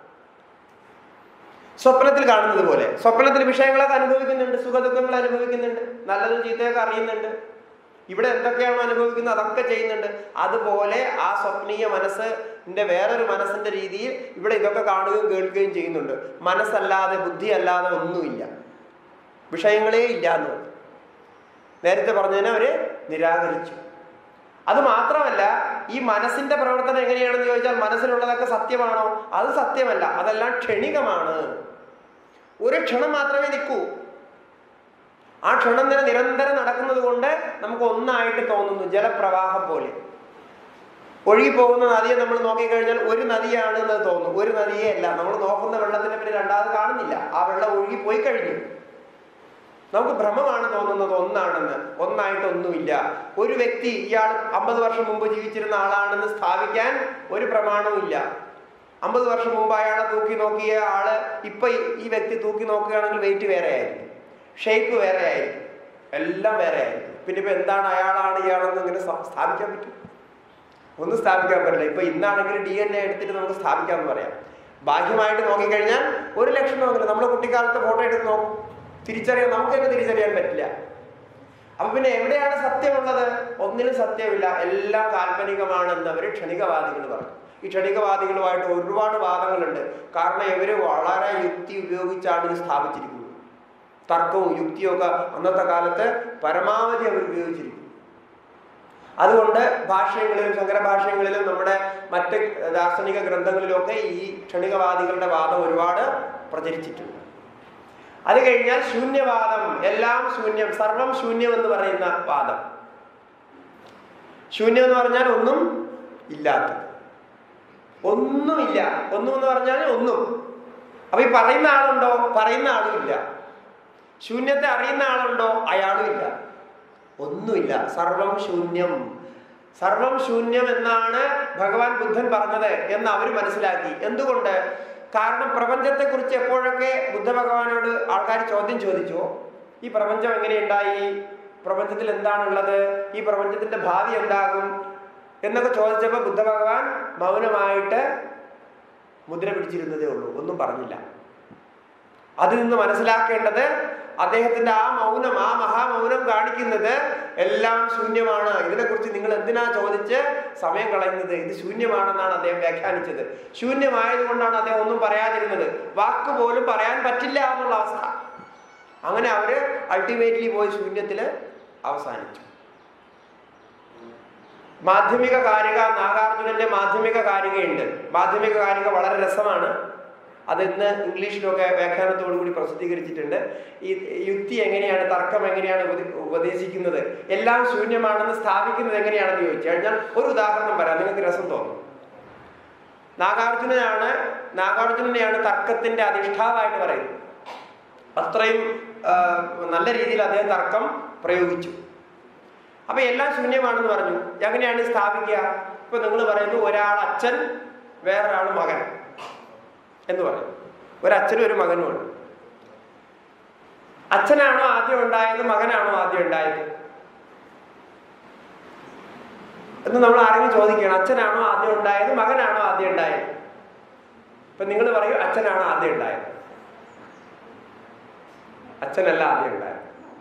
സ്വപ്നത്തിൽ കാണുന്നത് പോലെ സ്വപ്നത്തിൽ വിഷയങ്ങളൊക്കെ അനുഭവിക്കുന്നുണ്ട് സുഖദുഃഖങ്ങൾ അനുഭവിക്കുന്നുണ്ട് നല്ലതും ചീത്തയൊക്കെ അറിയുന്നുണ്ട് ഇവിടെ എന്തൊക്കെയാണോ അനുഭവിക്കുന്നത് അതൊക്കെ ചെയ്യുന്നുണ്ട് അതുപോലെ ആ സ്വപ്നീയ മനസ്സിന്റെ വേറൊരു മനസ്സിന്റെ രീതിയിൽ ഇവിടെ ഇതൊക്കെ കാണുകയും കേൾക്കുകയും ചെയ്യുന്നുണ്ട് മനസ്സല്ലാതെ ബുദ്ധി അല്ലാതെ ഒന്നുമില്ല വിഷയങ്ങളേ ഇല്ല എന്ന് പറഞ്ഞു. നേരത്തെ പറഞ്ഞതിനെ അവര് നിരാകരിച്ചു അത് മാത്രമല്ല ഈ മനസ്സിന്റെ പ്രവർത്തനം എങ്ങനെയാണെന്ന് ചോദിച്ചാൽ മനസ്സിലുള്ളതൊക്കെ സത്യമാണോ അത് സത്യമല്ല അതെല്ലാം ക്ഷണികമാണ് ഒരു ക്ഷണം മാത്രമേ നിൽക്കൂ ആ ക്ഷണം തന്നെ നിരന്തരം നടക്കുന്നത് കൊണ്ട് നമുക്ക് ഒന്നായിട്ട് തോന്നുന്നു ജലപ്രവാഹം പോലെ ഒഴുകി പോകുന്ന നദിയെ നമ്മൾ നോക്കിക്കഴിഞ്ഞാൽ ഒരു നദിയാണ് എന്ന് തോന്നും ഒരു നദിയേ അല്ല നമ്മൾ നോക്കുന്ന വെള്ളത്തിനെ പിന്നെ രണ്ടാമത് കാണുന്നില്ല ആ വെള്ളം ഒഴുകി പോയി കഴിഞ്ഞു നമുക്ക് ഭ്രമമാണ് തോന്നുന്നത് ഒന്നാണെന്ന് ഒന്നായിട്ട് ഒന്നുമില്ല ഒരു വ്യക്തി ഇയാൾ അമ്പത് വർഷം മുമ്പ് ജീവിച്ചിരുന്ന ആളാണെന്ന് സ്ഥാപിക്കാൻ ഒരു പ്രമാണവും ഇല്ല അമ്പത് വർഷം മുമ്പ് അയാളെ തൂക്കി നോക്കിയ ആള് ഇപ്പൊ ഈ- ഈ വ്യക്തി തൂക്കി നോക്കുകയാണെങ്കിൽ വെയിറ്റ് വേറെ ആയിരിക്കും ഷേപ്പ് വേറെ ആയിരിക്കും എല്ലാം വേറെ ആയിരിക്കും പിന്നെ ഇപ്പൊ എന്താണ് അയാളാണ് ഇയാളെന്ന് ഇങ്ങനെ സ്ഥാ- സ്ഥാപിക്കാൻ പറ്റും ഒന്നും സ്ഥാപിക്കാൻ പറ്റില്ല ഇപ്പൊ ഇന്നാണെങ്കിൽ ഡി എൻ എ എടുത്തിട്ട് നമുക്ക് സ്ഥാപിക്കാമെന്ന് പറയാം ബാഹ്യമായിട്ട് നോക്കിക്കഴിഞ്ഞാൽ ഒരു ലക്ഷണമൊന്നുമില്ല നമ്മുടെ കുട്ടിക്കാലത്തെ ഫോട്ടോ എടുത്ത് നോക്കും തിരിച്ചറിയാൻ നമുക്ക് തന്നെ തിരിച്ചറിയാൻ പറ്റില്ല അപ്പൊ പിന്നെ എവിടെയാണ് സത്യമുള്ളത് ഒന്നിനും സത്യമില്ല എല്ലാം കാൽപ്പനികമാണെന്ന് അവർ ക്ഷണികവാദികൾ പറഞ്ഞു ഈ ക്ഷണികവാദികളുമായിട്ട് ഒരുപാട് വാദങ്ങളുണ്ട് കാരണം ഇവര് വളരെ യുക്തി ഉപയോഗിച്ചാണ് ഇത് സ്ഥാപിച്ചിരിക്കുന്നത് തർക്കവും യുക്തിയും ഒക്കെ അന്നത്തെ കാലത്ത് പരമാവധി അവർ ഉപയോഗിച്ചിരിക്കുന്നു അതുകൊണ്ട് ഭാഷ്യങ്ങളിലും ശങ്കരഭാഷ്യങ്ങളിലും നമ്മുടെ മറ്റ് ദാർശനിക ഗ്രന്ഥങ്ങളിലൊക്കെ ഈ ക്ഷണികവാദികളുടെ വാദം ഒരുപാട് പ്രചരിച്ചിട്ടുണ്ട് അത് കഴിഞ്ഞാൽ ശൂന്യവാദം എല്ലാം ശൂന്യം സർവം ശൂന്യം എന്ന് പറയുന്ന വാദം ശൂന്യം എന്ന് പറഞ്ഞാൽ ഒന്നും ഇല്ലാത്തത് ഒന്നുമില്ല ഒന്നും എന്ന് പറഞ്ഞാൽ ഒന്നും അപ്പൊ ഈ പറയുന്ന ആളുണ്ടോ പറയുന്ന ആളും ഇല്ല ശൂന്യത്തെ അറിയുന്ന ആളുണ്ടോ അയാളും ഇല്ല ഒന്നുമില്ല സർവം ശൂന്യം സർവം ശൂന്യം എന്നാണ് ഭഗവാൻ ബുദ്ധൻ പറഞ്ഞത് എന്ന് അവർ മനസ്സിലാക്കി എന്തുകൊണ്ട് കാരണം പ്രപഞ്ചത്തെക്കുറിച്ച് എപ്പോഴൊക്കെ ബുദ്ധ ഭഗവാനോട് ആൾക്കാർ ചോദ്യം ചോദിച്ചോ ഈ പ്രപഞ്ചം എങ്ങനെയുണ്ടായി പ്രപഞ്ചത്തിൽ എന്താണുള്ളത് ഈ പ്രപഞ്ചത്തിന്റെ ഭാവി എന്താകും എന്നൊക്കെ ചോദിച്ചപ്പോൾ ബുദ്ധ ഭഗവാൻ മൗനമായിട്ട് മുദ്ര പിടിച്ചിരുന്നതേ ഉള്ളൂ ഒന്നും പറഞ്ഞില്ല അതിൽ നിന്ന് മനസ്സിലാക്കേണ്ടത് അദ്ദേഹത്തിന്റെ ആ മൗനം ആ മഹാമൗനം കാണിക്കുന്നത് എല്ലാം ശൂന്യമാണ് ഇതിനെക്കുറിച്ച് നിങ്ങൾ എന്തിനാ ചോദിച്ച് സമയം കളയുന്നത് ഇത് ശൂന്യമാണെന്നാണ് അദ്ദേഹം വ്യാഖ്യാനിച്ചത് ശൂന്യമായതുകൊണ്ടാണ് അദ്ദേഹം ഒന്നും പറയാതിരുന്നത് വാക്ക് പോലും പറയാൻ പറ്റില്ല എന്നുള്ള അവസ്ഥ അങ്ങനെ അവര് അൾട്ടിമേറ്റ്ലി പോയി ശൂന്യത്തില് അവസാനിച്ചു മാധ്യമിക കാരിക നാഗാർജുനന്റെ മാധ്യമിക കാരികയുണ്ട് മാധ്യമിക കാരിക വളരെ രസമാണ് അത് ഇന്ന് ഇംഗ്ലീഷിലൊക്കെ വ്യാഖ്യാനത്തോടു കൂടി പ്രസിദ്ധീകരിച്ചിട്ടുണ്ട് ഈ യുക്തി എങ്ങനെയാണ് തർക്കം എങ്ങനെയാണ് ഉപദേ- ഉപദേശിക്കുന്നത് എല്ലാം ശൂന്യമാണെന്ന് സ്ഥാപിക്കുന്നത് എങ്ങനെയാണെന്ന് ചോദിച്ചു കഴിഞ്ഞാൽ ഒരു ഉദാഹരണം പറയാം നിങ്ങൾക്ക് രസം തോന്നും നാഗാർജുനനാണ് നാഗാർജുനനെയാണ് തർക്കത്തിന്റെ അധിഷ്ഠാവായിട്ട് പറയുന്നത് അത്രയും ആ, നല്ല രീതിയിൽ അദ്ദേഹം തർക്കം പ്രയോഗിച്ചു അപ്പൊ എല്ലാം ശൂന്യമാണെന്ന് പറഞ്ഞു എങ്ങനെയാണ് സ്ഥാപിക്കുക ഇപ്പൊ നിങ്ങൾ പറയുന്നു ഒരാൾ അച്ഛൻ വേറൊരാൾ മകൻ എന്ന് പറയും ഒരച്ഛനും ഒരു മകനുമാണ് അച്ഛനാണോ ആദ്യം ഉണ്ടായത് മകനാണോ ആദ്യം ഉണ്ടായത് എന്ന് നമ്മൾ ആരെങ്കിലും ചോദിക്കണം അച്ഛനാണോ ആദ്യം ഉണ്ടായത് മകനാണോ ആദ്യം ഉണ്ടായത് ഇപ്പൊ നിങ്ങൾ പറയും അച്ഛനാണ് ആദ്യം ഉണ്ടായത് അച്ഛനല്ല ആദ്യം ഉണ്ടായത്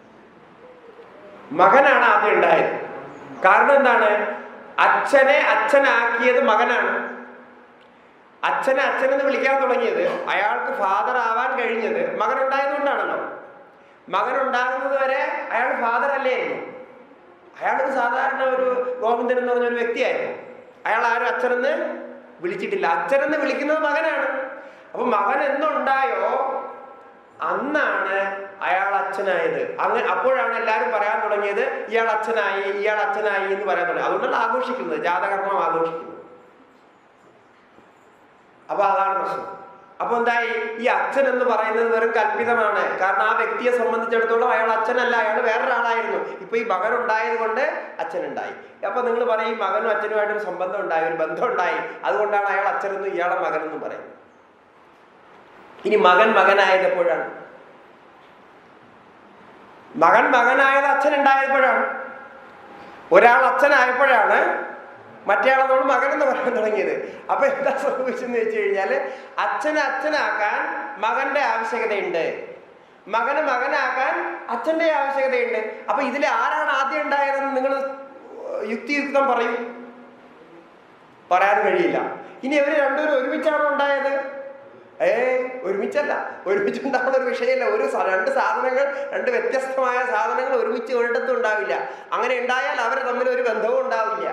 മകനാണ് ആദ്യം ഉണ്ടായത് കാരണം എന്താണ് അച്ഛനെ അച്ഛനാക്കിയത് മകനാണ് അച്ഛനെ അച്ഛനെന്ന് വിളിക്കാൻ തുടങ്ങിയത് അയാൾക്ക് ഫാദർ ആവാൻ കഴിഞ്ഞത് മകൻ ഉണ്ടായതുകൊണ്ടാണല്ലോ മകൻ ഉണ്ടാകുന്നത് വരെ അയാൾ ഫാദർ അല്ലായിരുന്നു അയാളൊരു സാധാരണ ഒരു ഗോവിന്ദൻ എന്ന് പറഞ്ഞ ഒരു വ്യക്തിയായിരുന്നു അയാൾ ആരും അച്ഛനെന്ന് വിളിച്ചിട്ടില്ല അച്ഛനെന്ന് വിളിക്കുന്നത് മകനാണ് അപ്പൊ മകൻ എന്നുണ്ടായോ അന്നാണ് അയാൾ അച്ഛനായത് അങ്ങനെ അപ്പോഴാണ് എല്ലാവരും പറയാൻ തുടങ്ങിയത് ഇയാൾ അച്ഛനായി ഇയാൾ അച്ഛനായി എന്ന് പറയാൻ തുടങ്ങി അതുകൊണ്ടാണ് ആഘോഷിക്കുന്നത് ജാതകർമ്മം ആഘോഷിക്കുന്നത് അപ്പൊ അതാണ് പ്രശ്നം അപ്പൊ എന്തായി ഈ അച്ഛൻ എന്ന് പറയുന്നത് വെറും കല്പിതമാണ് കാരണം ആ വ്യക്തിയെ സംബന്ധിച്ചിടത്തോളം അയാൾ അച്ഛനല്ല അയാൾ വേറൊരാളായിരുന്നു ഇപ്പൊ ഈ മകൻ ഉണ്ടായത് കൊണ്ട് അച്ഛനുണ്ടായി അപ്പൊ നിങ്ങൾ പറയും മകനും അച്ഛനുമായിട്ടൊരു സംബന്ധം ഉണ്ടായി ഒരു ബന്ധം ഉണ്ടായി അതുകൊണ്ടാണ് അയാൾ അച്ഛനെന്നും ഇയാളെ മകനെന്നും പറയുന്നത് ഇനി മകൻ മകനായത് എപ്പോഴാണ് മകൻ മകനായത് അച്ഛൻ ഉണ്ടായപ്പോഴാണ് ഒരാൾ അച്ഛനായപ്പോഴാണ് മറ്റേയാളോട് മകൻ എന്ന് പറയാൻ തുടങ്ങിയത് അപ്പൊ എന്താ സംഭവിച്ചെന്ന് വെച്ച് കഴിഞ്ഞാല് അച്ഛനെ അച്ഛനാക്കാൻ മകന്റെ ആവശ്യകതയുണ്ട് മകനെ മകനാക്കാൻ അച്ഛന്റെ ആവശ്യകതയുണ്ട് അപ്പൊ ഇതിൽ ആരാണ് ആദ്യം ഉണ്ടായതെന്ന് നിങ്ങൾ യുക്തിയുക്തം പറയും പറയാൻ കഴിയില്ല ഇനി ഇവര് രണ്ടുപേരും ഒരുമിച്ചാണോ ഉണ്ടായത് ഏ ഒരുമിച്ചല്ല ഒരുമിച്ച് ഉണ്ടാവുന്ന ഒരു വിഷയമല്ല ഒരു സ- രണ്ട് സാധനങ്ങൾ രണ്ട് വ്യത്യസ്തമായ സാധനങ്ങൾ ഒരുമിച്ച് ഒരിടത്തും ഉണ്ടാവില്ല അങ്ങനെ ഉണ്ടായാൽ അവർ തമ്മിൽ ഒരു ബന്ധവും ഉണ്ടാവില്ല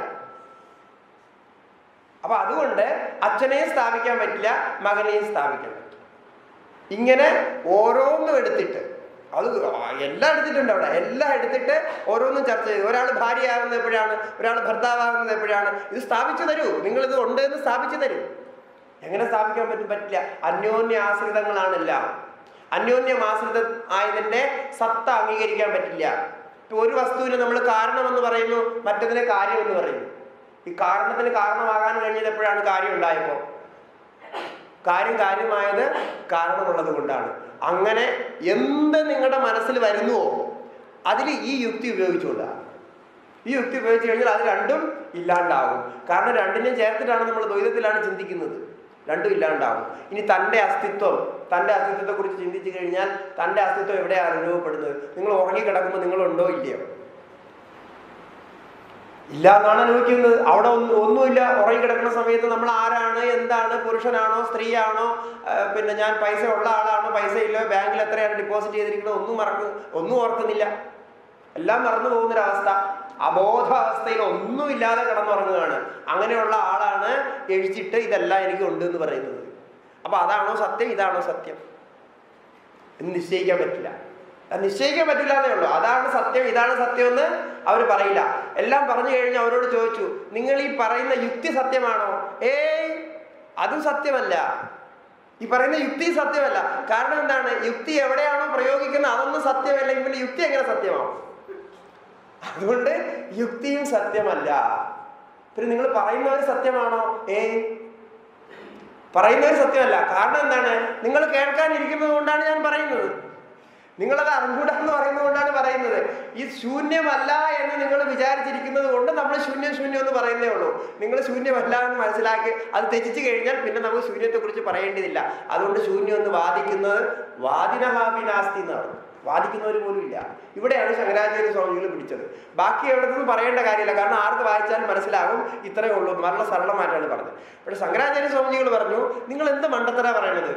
അപ്പൊ അതുകൊണ്ട് അച്ഛനെയും സ്ഥാപിക്കാൻ പറ്റില്ല മകനെയും സ്ഥാപിക്കാൻ പറ്റില്ല ഇങ്ങനെ ഓരോന്നും എടുത്തിട്ട് അത് എല്ലാം എടുത്തിട്ടുണ്ട് അവിടെ എല്ലാം എടുത്തിട്ട് ഓരോന്നും ചർച്ച ചെയ്തു ഒരാൾ ഭാര്യയാകുന്നത് എപ്പോഴാണ് ഒരാൾ ഭർത്താവാകുന്നത് എപ്പോഴാണ് ഇത് സ്ഥാപിച്ചു തരൂ നിങ്ങൾ ഇത് ഉണ്ട് എന്ന് സ്ഥാപിച്ചു തരൂ എങ്ങനെ സ്ഥാപിക്കാൻ പറ്റും പറ്റില്ല അന്യോന്യ ആശ്രിതങ്ങളാണെല്ലാം അന്യോന്യം ആശ്രിത ആയതിന്റെ സത്ത അംഗീകരിക്കാൻ പറ്റില്ല ഇപ്പൊ ഒരു വസ്തുവിന് നമ്മൾ കാരണമെന്ന് പറയുന്നു മറ്റതിനെ കാര്യമെന്ന് പറയുന്നു ഈ കാരണത്തിന് കാരണമാകാൻ കഴിഞ്ഞത് എപ്പോഴാണ് കാര്യം ഉണ്ടായപ്പോ കാര്യം കാര്യമായത് കാരണമുള്ളത് കൊണ്ടാണ് അങ്ങനെ എന്ത് നിങ്ങളുടെ മനസ്സിൽ വരുന്നുവോ അതിൽ ഈ യുക്തി ഉപയോഗിച്ചുകൊണ്ടാണ് ഈ യുക്തി ഉപയോഗിച്ച് കഴിഞ്ഞാൽ അത് രണ്ടും ഇല്ലാണ്ടാകും കാരണം രണ്ടിനെയും ചേർത്തിട്ടാണ് നമ്മൾ ദ്വൈതത്തിലാണ് ചിന്തിക്കുന്നത് രണ്ടും ഇല്ലാണ്ടാകും ഇനി തൻ്റെ അസ്തിത്വം തൻ്റെ അസ്തിത്വത്തെ കുറിച്ച് ചിന്തിച്ചു കഴിഞ്ഞാൽ തൻ്റെ അസ്തിത്വം എവിടെയാണ് അനുഭവപ്പെടുന്നത് നിങ്ങൾ ഉറങ്ങിക്കിടക്കുമ്പോൾ നിങ്ങളുണ്ടോ ഇല്ലയോ ഇല്ല എന്നാണ് അനുഭവിക്കുന്നത് അവിടെ ഒന്നും ഒന്നുമില്ല ഉറങ്ങിക്കിടക്കുന്ന സമയത്ത് നമ്മൾ ആരാണ് എന്താണ് പുരുഷനാണോ സ്ത്രീയാണോ ആ, പിന്നെ ഞാൻ പൈസ ഉള്ള ആളാണോ പൈസ ഇല്ല ബാങ്കിൽ എത്രയാണ് ഡെപ്പോസിറ്റ് ചെയ്തിരിക്കുന്നത് ഒന്നും മറന്നു ഒന്നും ഓർക്കുന്നില്ല എല്ലാം മറന്നു പോകുന്നൊരവസ്ഥ അബോധാവസ്ഥയിൽ ഒന്നുമില്ലാതെ കിടന്നുറങ്ങുകയാണ് അങ്ങനെയുള്ള ആളാണ് എഴിച്ചിട്ട് ഇതെല്ലാം എനിക്ക് ഉണ്ട് എന്ന് പറയുന്നത് അപ്പൊ അതാണോ സത്യം ഇതാണോ സത്യം എന്ന് നിശ്ചയിക്കാൻ പറ്റില്ല അത് നിശ്ചയിക്കാൻ പറ്റില്ല എന്നേ ഉള്ളൂ അതാണ് സത്യം ഇതാണ് സത്യം എന്ന് അവർ പറയില്ല എല്ലാം പറഞ്ഞു കഴിഞ്ഞ് അവരോട് ചോദിച്ചു നിങ്ങൾ ഈ പറയുന്ന യുക്തി സത്യമാണോ ഏയ് അതും സത്യമല്ല ഈ പറയുന്ന യുക്തി സത്യമല്ല കാരണം എന്താണ് യുക്തി എവിടെയാണോ പ്രയോഗിക്കുന്നത് അതൊന്നും സത്യമല്ല പിന്നെ യുക്തി എങ്ങനെ സത്യമാവും അതുകൊണ്ട് യുക്തിയും സത്യമല്ല പിന്നെ നിങ്ങൾ പറയുന്നവർ സത്യമാണോ ഏയ് പറയുന്നവർ സത്യമല്ല കാരണം എന്താണ് നിങ്ങൾ കേൾക്കാനിരിക്കുന്നത് കൊണ്ടാണ് ഞാൻ പറയുന്നത് നിങ്ങളത് അറിഞ്ഞൂടാ എന്ന് പറയുന്നത് കൊണ്ടാണ് പറയുന്നത് ഈ ശൂന്യമല്ല എന്ന് നിങ്ങൾ വിചാരിച്ചിരിക്കുന്നത് കൊണ്ട് നമ്മൾ ശൂന്യം ശൂന്യം എന്ന് പറയുന്നേ ഉള്ളൂ നിങ്ങൾ ശൂന്യമല്ല എന്ന് മനസ്സിലാക്കി അത് തെറ്റിച്ചു കഴിഞ്ഞാൽ പിന്നെ നമുക്ക് ശൂന്യത്തെ കുറിച്ച് പറയേണ്ടതില്ല അതുകൊണ്ട് ശൂന്യം എന്ന് വാദിക്കുന്നത് വാദിനഹാബിനാസ്തി എന്നാണ് വാദിക്കുന്നവർ പോലും ഇല്ല ഇവിടെയാണ് ശങ്കരാചാര്യ സ്വാമികൾ പിടിച്ചത് ബാക്കി എവിടെ നിന്നും പറയേണ്ട കാര്യമില്ല കാരണം ആർക്ക് വായിച്ചാലും മനസ്സിലാകും ഇത്രയേ ഉള്ളൂ വളരെ സരളമായിട്ടാണ് പറഞ്ഞത് പക്ഷെ ശങ്കരാചാര്യ സ്വാമികൾ പറഞ്ഞു നിങ്ങൾ എന്ത് മണ്ടത്തരാ പറയണത്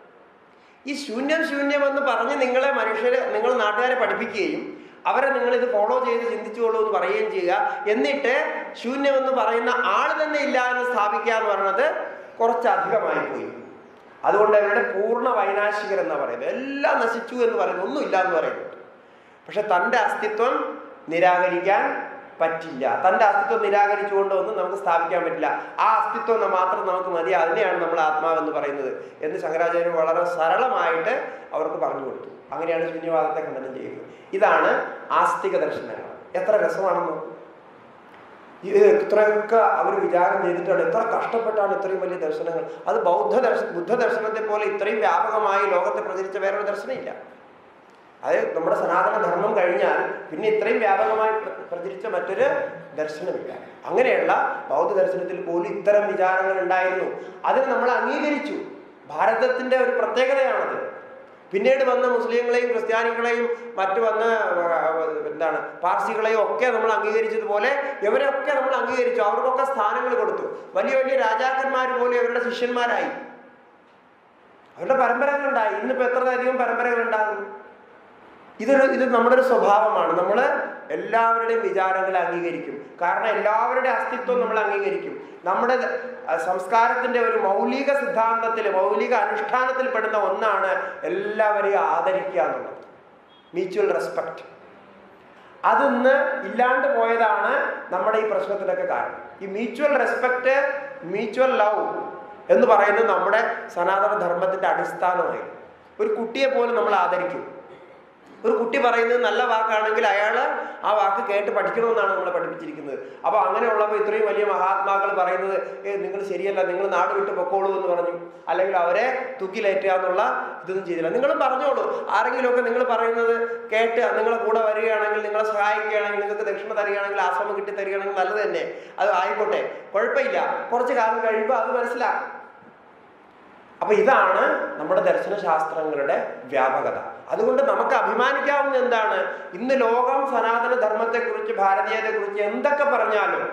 ഈ ശൂന്യം ശൂന്യം എന്ന് പറഞ്ഞ് നിങ്ങളെ മനുഷ്യരെ നിങ്ങൾ നാട്ടുകാരെ പഠിപ്പിക്കുകയും അവരെ നിങ്ങൾ ഇത് ഫോളോ ചെയ്ത് ചിന്തിച്ചോളൂ എന്ന് പറയുകയും ചെയ്യുക എന്നിട്ട് ശൂന്യം എന്ന് പറയുന്ന ആൾ തന്നെ ഇല്ല എന്ന് സ്ഥാപിക്കുക എന്ന് പറയുന്നത് കുറച്ചധികമായി പോയി അതുകൊണ്ട് അവരുടെ പൂർണ്ണ വൈനാശികർ എന്നാ പറയുന്നത് എല്ലാം നശിച്ചു എന്ന് പറയുന്നു ഒന്നും ഇല്ല എന്ന് പറയുന്നുണ്ട് പക്ഷെ തൻ്റെ അസ്തിത്വം നിരാകരിക്കാൻ പറ്റില്ല തൻ്റെ അസ്തിത്വം നിരാകരിച്ചുകൊണ്ട് ഒന്നും നമുക്ക് സ്ഥാപിക്കാൻ പറ്റില്ല ആ അസ്തിത്വം ന- മാത്രം നമുക്ക് മതി അതിനെയാണ് നമ്മൾ ആത്മാവെന്ന് പറയുന്നത് എന്ന് ശങ്കരാചാര്യർ വളരെ സരളമായിട്ട് അവർക്ക് പറഞ്ഞു കൊടുത്തു അങ്ങനെയാണ് ശൂന്യവാദത്തെ ഖണ്ഡനം ചെയ്യുന്നത് ഇതാണ് ആസ്തിക ദർശനങ്ങൾ എത്ര രസമാണെന്നോ ഇത് എത്രയൊക്കെ അവർ വിചാരം ചെയ്തിട്ടാണ് എത്ര കഷ്ടപ്പെട്ടാണ് ഇത്രയും വലിയ ദർശനങ്ങൾ അത് ബൗദ്ധ ദർശ ബുദ്ധ ദർശനത്തെ പോലെ ഇത്രയും വ്യാപകമായി ലോകത്തെ പ്രചരിച്ച വേറൊരു ദർശനമില്ല അത് നമ്മുടെ സനാതന ധർമ്മം കഴിഞ്ഞാൽ പിന്നെ ഇത്രയും വ്യാപകമായി പ്ര- പ്രചരിച്ച മറ്റൊരു ദർശനമില്ല അങ്ങനെയുള്ള ബൗദ്ധ ദർശനത്തിൽ പോലും ഇത്തരം വിചാരങ്ങൾ ഉണ്ടായിരുന്നു അതിന് നമ്മൾ അംഗീകരിച്ചു ഭാരതത്തിന്റെ ഒരു പ്രത്യേകതയാണത് പിന്നീട് വന്ന മുസ്ലിങ്ങളെയും ക്രിസ്ത്യാനികളെയും മറ്റു വന്ന ആ, എന്താണ് പാർസികളെയും ഒക്കെ നമ്മൾ അംഗീകരിച്ചതുപോലെ ഇവരൊക്കെ നമ്മൾ അംഗീകരിച്ചു അവർക്കൊക്കെ സ്ഥാനങ്ങൾ കൊടുത്തു വലിയ വലിയ രാജാക്കന്മാർ പോലും അവരുടെ ശിഷ്യന്മാരായി അവരുടെ പരമ്പരകൾ ഉണ്ടായി ഇന്നിപ്പോ എത്രയധികം പരമ്പരകൾ ഉണ്ടാകും ഇതൊരു ഇത് നമ്മുടെ ഒരു സ്വഭാവമാണ് നമ്മൾ എല്ലാവരുടെയും വിചാരങ്ങളെ അംഗീകരിക്കും കാരണം എല്ലാവരുടെയും അസ്തിത്വം നമ്മൾ അംഗീകരിക്കും നമ്മുടെ ആ, സംസ്കാരത്തിന്റെ ഒരു മൗലിക സിദ്ധാന്തത്തിൽ മൗലിക അനുഷ്ഠാനത്തിൽ പെടുന്ന ഒന്നാണ് എല്ലാവരെയും ആദരിക്കുക എന്നുള്ളത് മ്യൂച്വൽ റെസ്പെക്ട് അതിന്ന് ഇല്ലാണ്ട് പോയതാണ് നമ്മുടെ ഈ പ്രശ്നത്തിനൊക്കെ കാരണം ഈ മ്യൂച്വൽ റെസ്പെക്ട് മ്യൂച്വൽ ലവ് എന്ന് പറയുന്നത് നമ്മുടെ സനാതന ധർമ്മത്തിന്റെ അടിസ്ഥാനമായി ഒരു കുട്ടിയെ പോലും നമ്മൾ ആദരിക്കും ഒരു കുട്ടി പറയുന്നത് നല്ല വാക്കാണെങ്കിൽ അയാൾ ആ വാക്ക് കേട്ട് പഠിക്കണമെന്നാണ് നമ്മളെ പഠിപ്പിച്ചിരിക്കുന്നത് അപ്പോൾ അങ്ങനെയുള്ളപ്പോൾ ഇത്രയും വലിയ മഹാത്മാക്കൾ പറയുന്നത് ഏ നിങ്ങൾ ശരിയല്ല നിങ്ങൾ നാട് വിട്ട് പൊക്കോളൂ എന്ന് പറഞ്ഞു അല്ലെങ്കിൽ അവരെ തൂക്കിലേറ്റുക എന്നുള്ള ഇതൊന്നും ചെയ്തില്ല നിങ്ങളും പറഞ്ഞോളൂ ആരെങ്കിലുമൊക്കെ നിങ്ങൾ പറയുന്നത് കേട്ട് നിങ്ങളെ കൂടെ വരികയാണെങ്കിൽ നിങ്ങളെ സഹായിക്കുകയാണെങ്കിൽ നിങ്ങൾക്ക് ദക്ഷിണ തരികയാണെങ്കിൽ ആശ്രമം കിട്ടി തരികയാണെങ്കിൽ നല്ലത് തന്നെ അത് ആയിക്കോട്ടെ കുഴപ്പമില്ല കുറച്ച് കാലം കഴിയുമ്പോൾ അത് മനസ്സിലാക്കും അപ്പൊ ഇതാണ് നമ്മുടെ ദർശനശാസ്ത്രങ്ങളുടെ വ്യാപകത അതുകൊണ്ട് നമുക്ക് അഭിമാനിക്കാവുന്ന എന്താണ് ഇന്ന് ലോകം സനാതന ധർമ്മത്തെക്കുറിച്ച് ഭാരതീയതയെക്കുറിച്ച് എന്തൊക്കെ പറഞ്ഞാലും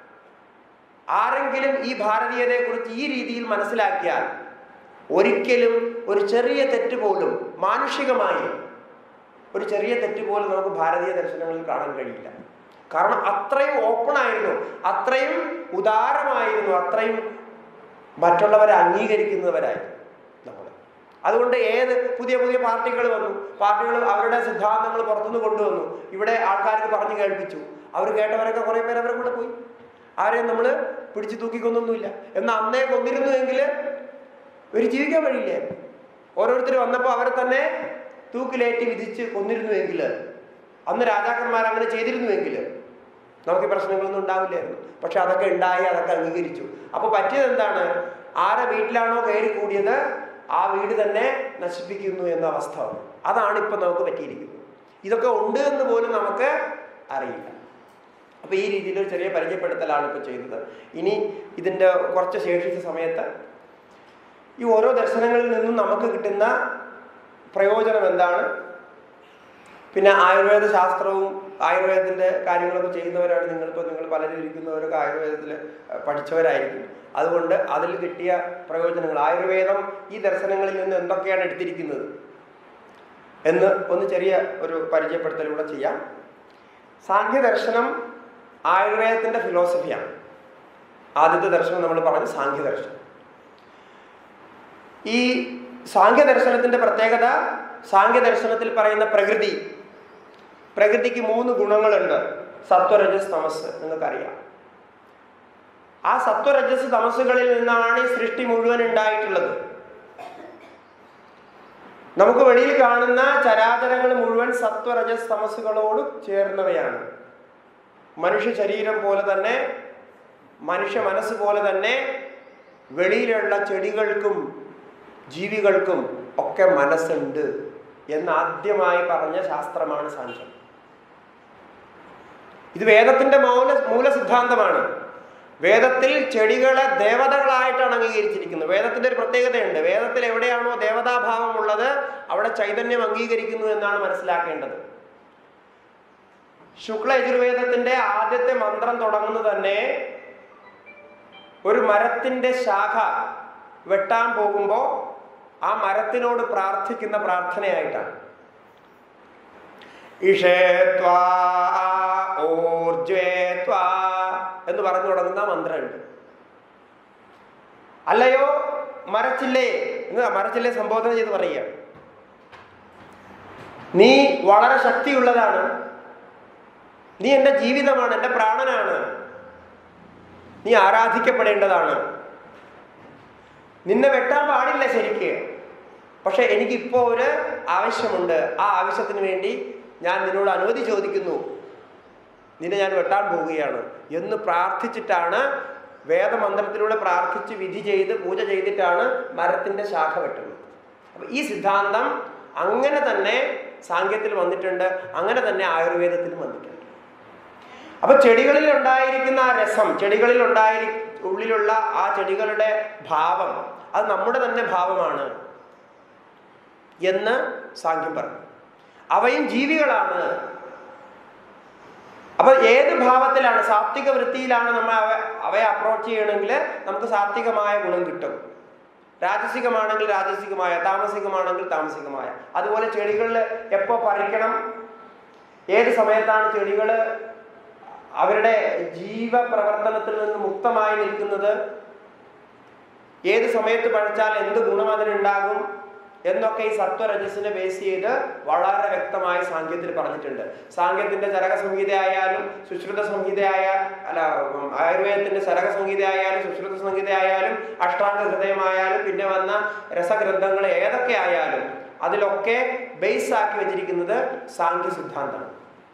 ആരെങ്കിലും ഈ ഭാരതീയതയെക്കുറിച്ച് ഈ രീതിയിൽ മനസ്സിലാക്കിയാൽ ഒരിക്കലും ഒരു ചെറിയ തെറ്റ് പോലും മാനുഷികമായി ഒരു ചെറിയ തെറ്റ് പോലും നമുക്ക് ഭാരതീയ ദർശനങ്ങളിൽ കാണാൻ കഴിയില്ല കാരണം അത്രയും ഓപ്പൺ ആയിരുന്നു അത്രയും ഉദാരമായിരുന്നു അത്രയും മറ്റുള്ളവരെ അംഗീകരിക്കുന്നവരായി നമ്മൾ അതുകൊണ്ട് ഏത് പുതിയ പുതിയ പാർട്ടികൾ വന്നു പാർട്ടികൾ അവരുടെ സിദ്ധാന്തങ്ങൾ പുറത്തുനിന്ന് കൊണ്ടുവന്നു ഇവിടെ ആൾക്കാർക്ക് പറഞ്ഞു കേൾപ്പിച്ചു അവർ കേട്ടവരൊക്കെ കുറേ പേര് അവരെ കൂടെ പോയി ആരെയും നമ്മൾ പിടിച്ചു തൂക്കിക്കൊന്നൊന്നുമില്ല എന്നാൽ അന്നേ കൊന്നിരുന്നുവെങ്കിൽ ഒരു ജീവിക്കാൻ വഴിയില്ലേ ഓരോരുത്തർ വന്നപ്പോൾ അവരെ തന്നെ തൂക്കിലേറ്റി വിധിച്ച് കൊന്നിരുന്നുവെങ്കിൽ അന്ന് രാജാക്കന്മാർ അങ്ങനെ ചെയ്തിരുന്നുവെങ്കിൽ നമുക്ക് ഈ പ്രശ്നങ്ങളൊന്നും ഉണ്ടാവില്ലായിരുന്നു പക്ഷെ അതൊക്കെ ഉണ്ടായി അതൊക്കെ അംഗീകരിച്ചു അപ്പോൾ പറ്റിയത് എന്താണ് ആരെ വീട്ടിലാണോ കയറി കൂടിയത് ആ വീട് തന്നെ നശിപ്പിക്കുന്നു എന്ന അവസ്ഥ വന്നു അതാണ് ഇപ്പം നമുക്ക് പറ്റിയിരിക്കുന്നത് ഇതൊക്കെ ഉണ്ട് എന്ന് പോലും നമുക്ക് അറിയില്ല അപ്പോൾ ഈ രീതിയിൽ ഒരു ചെറിയ പരിചയപ്പെടുത്തലാണ് ഇപ്പോൾ ചെയ്തത് ഇനി ഇതിൻ്റെ കുറച്ച് ശേഷിച്ച സമയത്ത് ഈ ഓരോ ദർശനങ്ങളിൽ നിന്നും നമുക്ക് കിട്ടുന്ന പ്രയോജനം എന്താണ് പിന്നെ ആയുർവേദ ശാസ്ത്രവും ആയുർവേദത്തിൻ്റെ കാര്യങ്ങളൊക്കെ ചെയ്യുന്നവരാണ് നിങ്ങളിപ്പോൾ നിങ്ങൾ പലരും ഇരിക്കുന്നവരൊക്കെ ആയുർവേദത്തിൽ പഠിച്ചവരായിരിക്കും അതുകൊണ്ട് അതിൽ കിട്ടിയ പ്രയോജനങ്ങൾ ആയുർവേദം ഈ ദർശനങ്ങളിൽ നിന്ന് എന്തൊക്കെയാണ് എടുത്തിരിക്കുന്നത് എന്ന് ഒന്ന് ചെറിയ ഒരു പരിചയപ്പെടുത്തലൂടെ ചെയ്യാം സാഖ്യദർശനം ആയുർവേദത്തിൻ്റെ ഫിലോസഫിയാണ് ആദ്യത്തെ ദർശനം നമ്മൾ പറഞ്ഞു സാഖ്യദർശനം ഈ സാഖ്യദർശനത്തിന്റെ പ്രത്യേകത സാഖ്യദർശനത്തിൽ പറയുന്ന പ്രകൃതി പ്രകൃതിക്ക് മൂന്ന് ഗുണങ്ങളുണ്ട് സത്വരജസ് തമസ് നിങ്ങൾക്കറിയാം ആ സത്വരജസ് തമസ്സുകളിൽ നിന്നാണ് ഈ സൃഷ്ടി മുഴുവൻ ഉണ്ടായിട്ടുള്ളത് നമുക്ക് വെളിയിൽ കാണുന്ന ചരാചരങ്ങൾ മുഴുവൻ സത്വരജസ് തമസ്സുകളോട് ചേർന്നവയാണ് മനുഷ്യ ശരീരം പോലെ തന്നെ മനുഷ്യ മനസ്സ് പോലെ തന്നെ വെളിയിലുള്ള ചെടികൾക്കും ജീവികൾക്കും ഒക്കെ മനസ്സുണ്ട് എന്ന് ആദ്യമായി പറഞ്ഞ ശാസ്ത്രമാണ് സാങ്ക്യം ഇത് വേദത്തിന്റെ മൗല മൂല സിദ്ധാന്തമാണ് വേദത്തിൽ ചെടികളെ ദേവതകളായിട്ടാണ് അംഗീകരിച്ചിരിക്കുന്നത് വേദത്തിന്റെ ഒരു പ്രത്യേകതയുണ്ട് വേദത്തിൽ എവിടെയാണോ ദേവതാഭാവം ഉള്ളത് അവിടെ ചൈതന്യം അംഗീകരിക്കുന്നു എന്നാണ് മനസ്സിലാക്കേണ്ടത് ശുക്ല യജുർവേദത്തിന്റെ ആദ്യത്തെ മന്ത്രം തുടങ്ങുന്നത് തന്നെ ഒരു മരത്തിന്റെ ശാഖ വെട്ടാൻ പോകുമ്പോൾ ആ മരത്തിനോട് പ്രാർത്ഥിക്കുന്ന പ്രാർത്ഥനയായിട്ടാണ് ഇഷേത്വാ ഊർജ്വേത്വാ എന്ന് പറഞ്ഞു തുടങ്ങുന്ന മന്ത്രമുണ്ട് അല്ലയോ മരച്ചില്ലേ എന്ന് മരച്ചില്ലേ സംബോധന ചെയ്ത് പറയുക നീ വളരെ ശക്തിയുള്ളതാണ് നീ എൻ്റെ ജീവിതമാണ് എൻ്റെ പ്രാണനാണ് നീ ആരാധിക്കപ്പെടേണ്ടതാണ് നിന്നെ വെട്ടാൻ പാടില്ല ശരിക്ക് പക്ഷെ എനിക്കിപ്പോൾ ഒരു ആവശ്യമുണ്ട് ആ ആവശ്യത്തിന് വേണ്ടി ഞാൻ നിന്നോട് അനുമതി ചോദിക്കുന്നു നിന്നെ ഞാൻ വെട്ടാൻ പോവുകയാണ് എന്ന് പ്രാർത്ഥിച്ചിട്ടാണ് വേദമന്ത്രത്തിലൂടെ പ്രാർത്ഥിച്ച് വിധി ചെയ്ത് പൂജ ചെയ്തിട്ടാണ് മരത്തിന്റെ ശാഖ വെട്ടുന്നത് അപ്പൊ ഈ സിദ്ധാന്തം അങ്ങനെ തന്നെ സാങ്കേത്തിൽ വന്നിട്ടുണ്ട് അങ്ങനെ തന്നെ ആയുർവേദത്തിലും വന്നിട്ടുണ്ട് അപ്പൊ ചെടികളിൽ ഉണ്ടായിരിക്കുന്ന ആ രസം ചെടികളിൽ ഉണ്ടായി ഉള്ളിലുള്ള ആ ചെടികളുടെ ഭാവം അത് നമ്മുടെ തന്നെ ഭാവമാണ് എന്ന് സാഖ്യം പറഞ്ഞു അവയും ജീവികളാണ് അപ്പൊ ഏത് ഭാവത്തിലാണ് സാത്വിക വൃത്തിയിലാണ് നമ്മൾ അവ അവയെ അപ്രോച്ച് ചെയ്യണമെങ്കിൽ നമുക്ക് സാത്വികമായ ഗുണം കിട്ടും രാജസികമാണെങ്കിൽ രാജസികമായ താമസികമാണെങ്കിൽ താമസികമായ അതുപോലെ ചെടികളിൽ എപ്പോൾ പറിക്കണം ഏത് സമയത്താണ് ചെടികൾ അവരുടെ ജീവപ്രവർത്തനത്തിൽ നിന്ന് മുക്തമായി നിൽക്കുന്നത് ഏത് സമയത്ത് പഴിച്ചാൽ എന്ത് ഗുണം അതിനുണ്ടാകും എന്നൊക്കെ ഈ സത്വരജസിനെ ബേസ് ചെയ്ത് വളരെ വ്യക്തമായി സാങ്കേതിൽ പറഞ്ഞിട്ടുണ്ട് സാങ്കേതിന്റെ ചരക സംഹിത ആയാലും സുശ്രുത സംഹിത ആയ അല്ല ഉം, ആയുർവേദത്തിന്റെ ചരക സംഹിത ആയാലും സുശ്രുത സംഹിത ആയാലും അഷ്ടാംഗ ഹൃദയമായാലും പിന്നെ വന്ന രസഗ്രന്ഥങ്ങൾ ഏതൊക്കെ ആയാലും അതിലൊക്കെ ബേസ് ആക്കി വെച്ചിരിക്കുന്നത് സാങ്കേ സിദ്ധാന്തമാണ്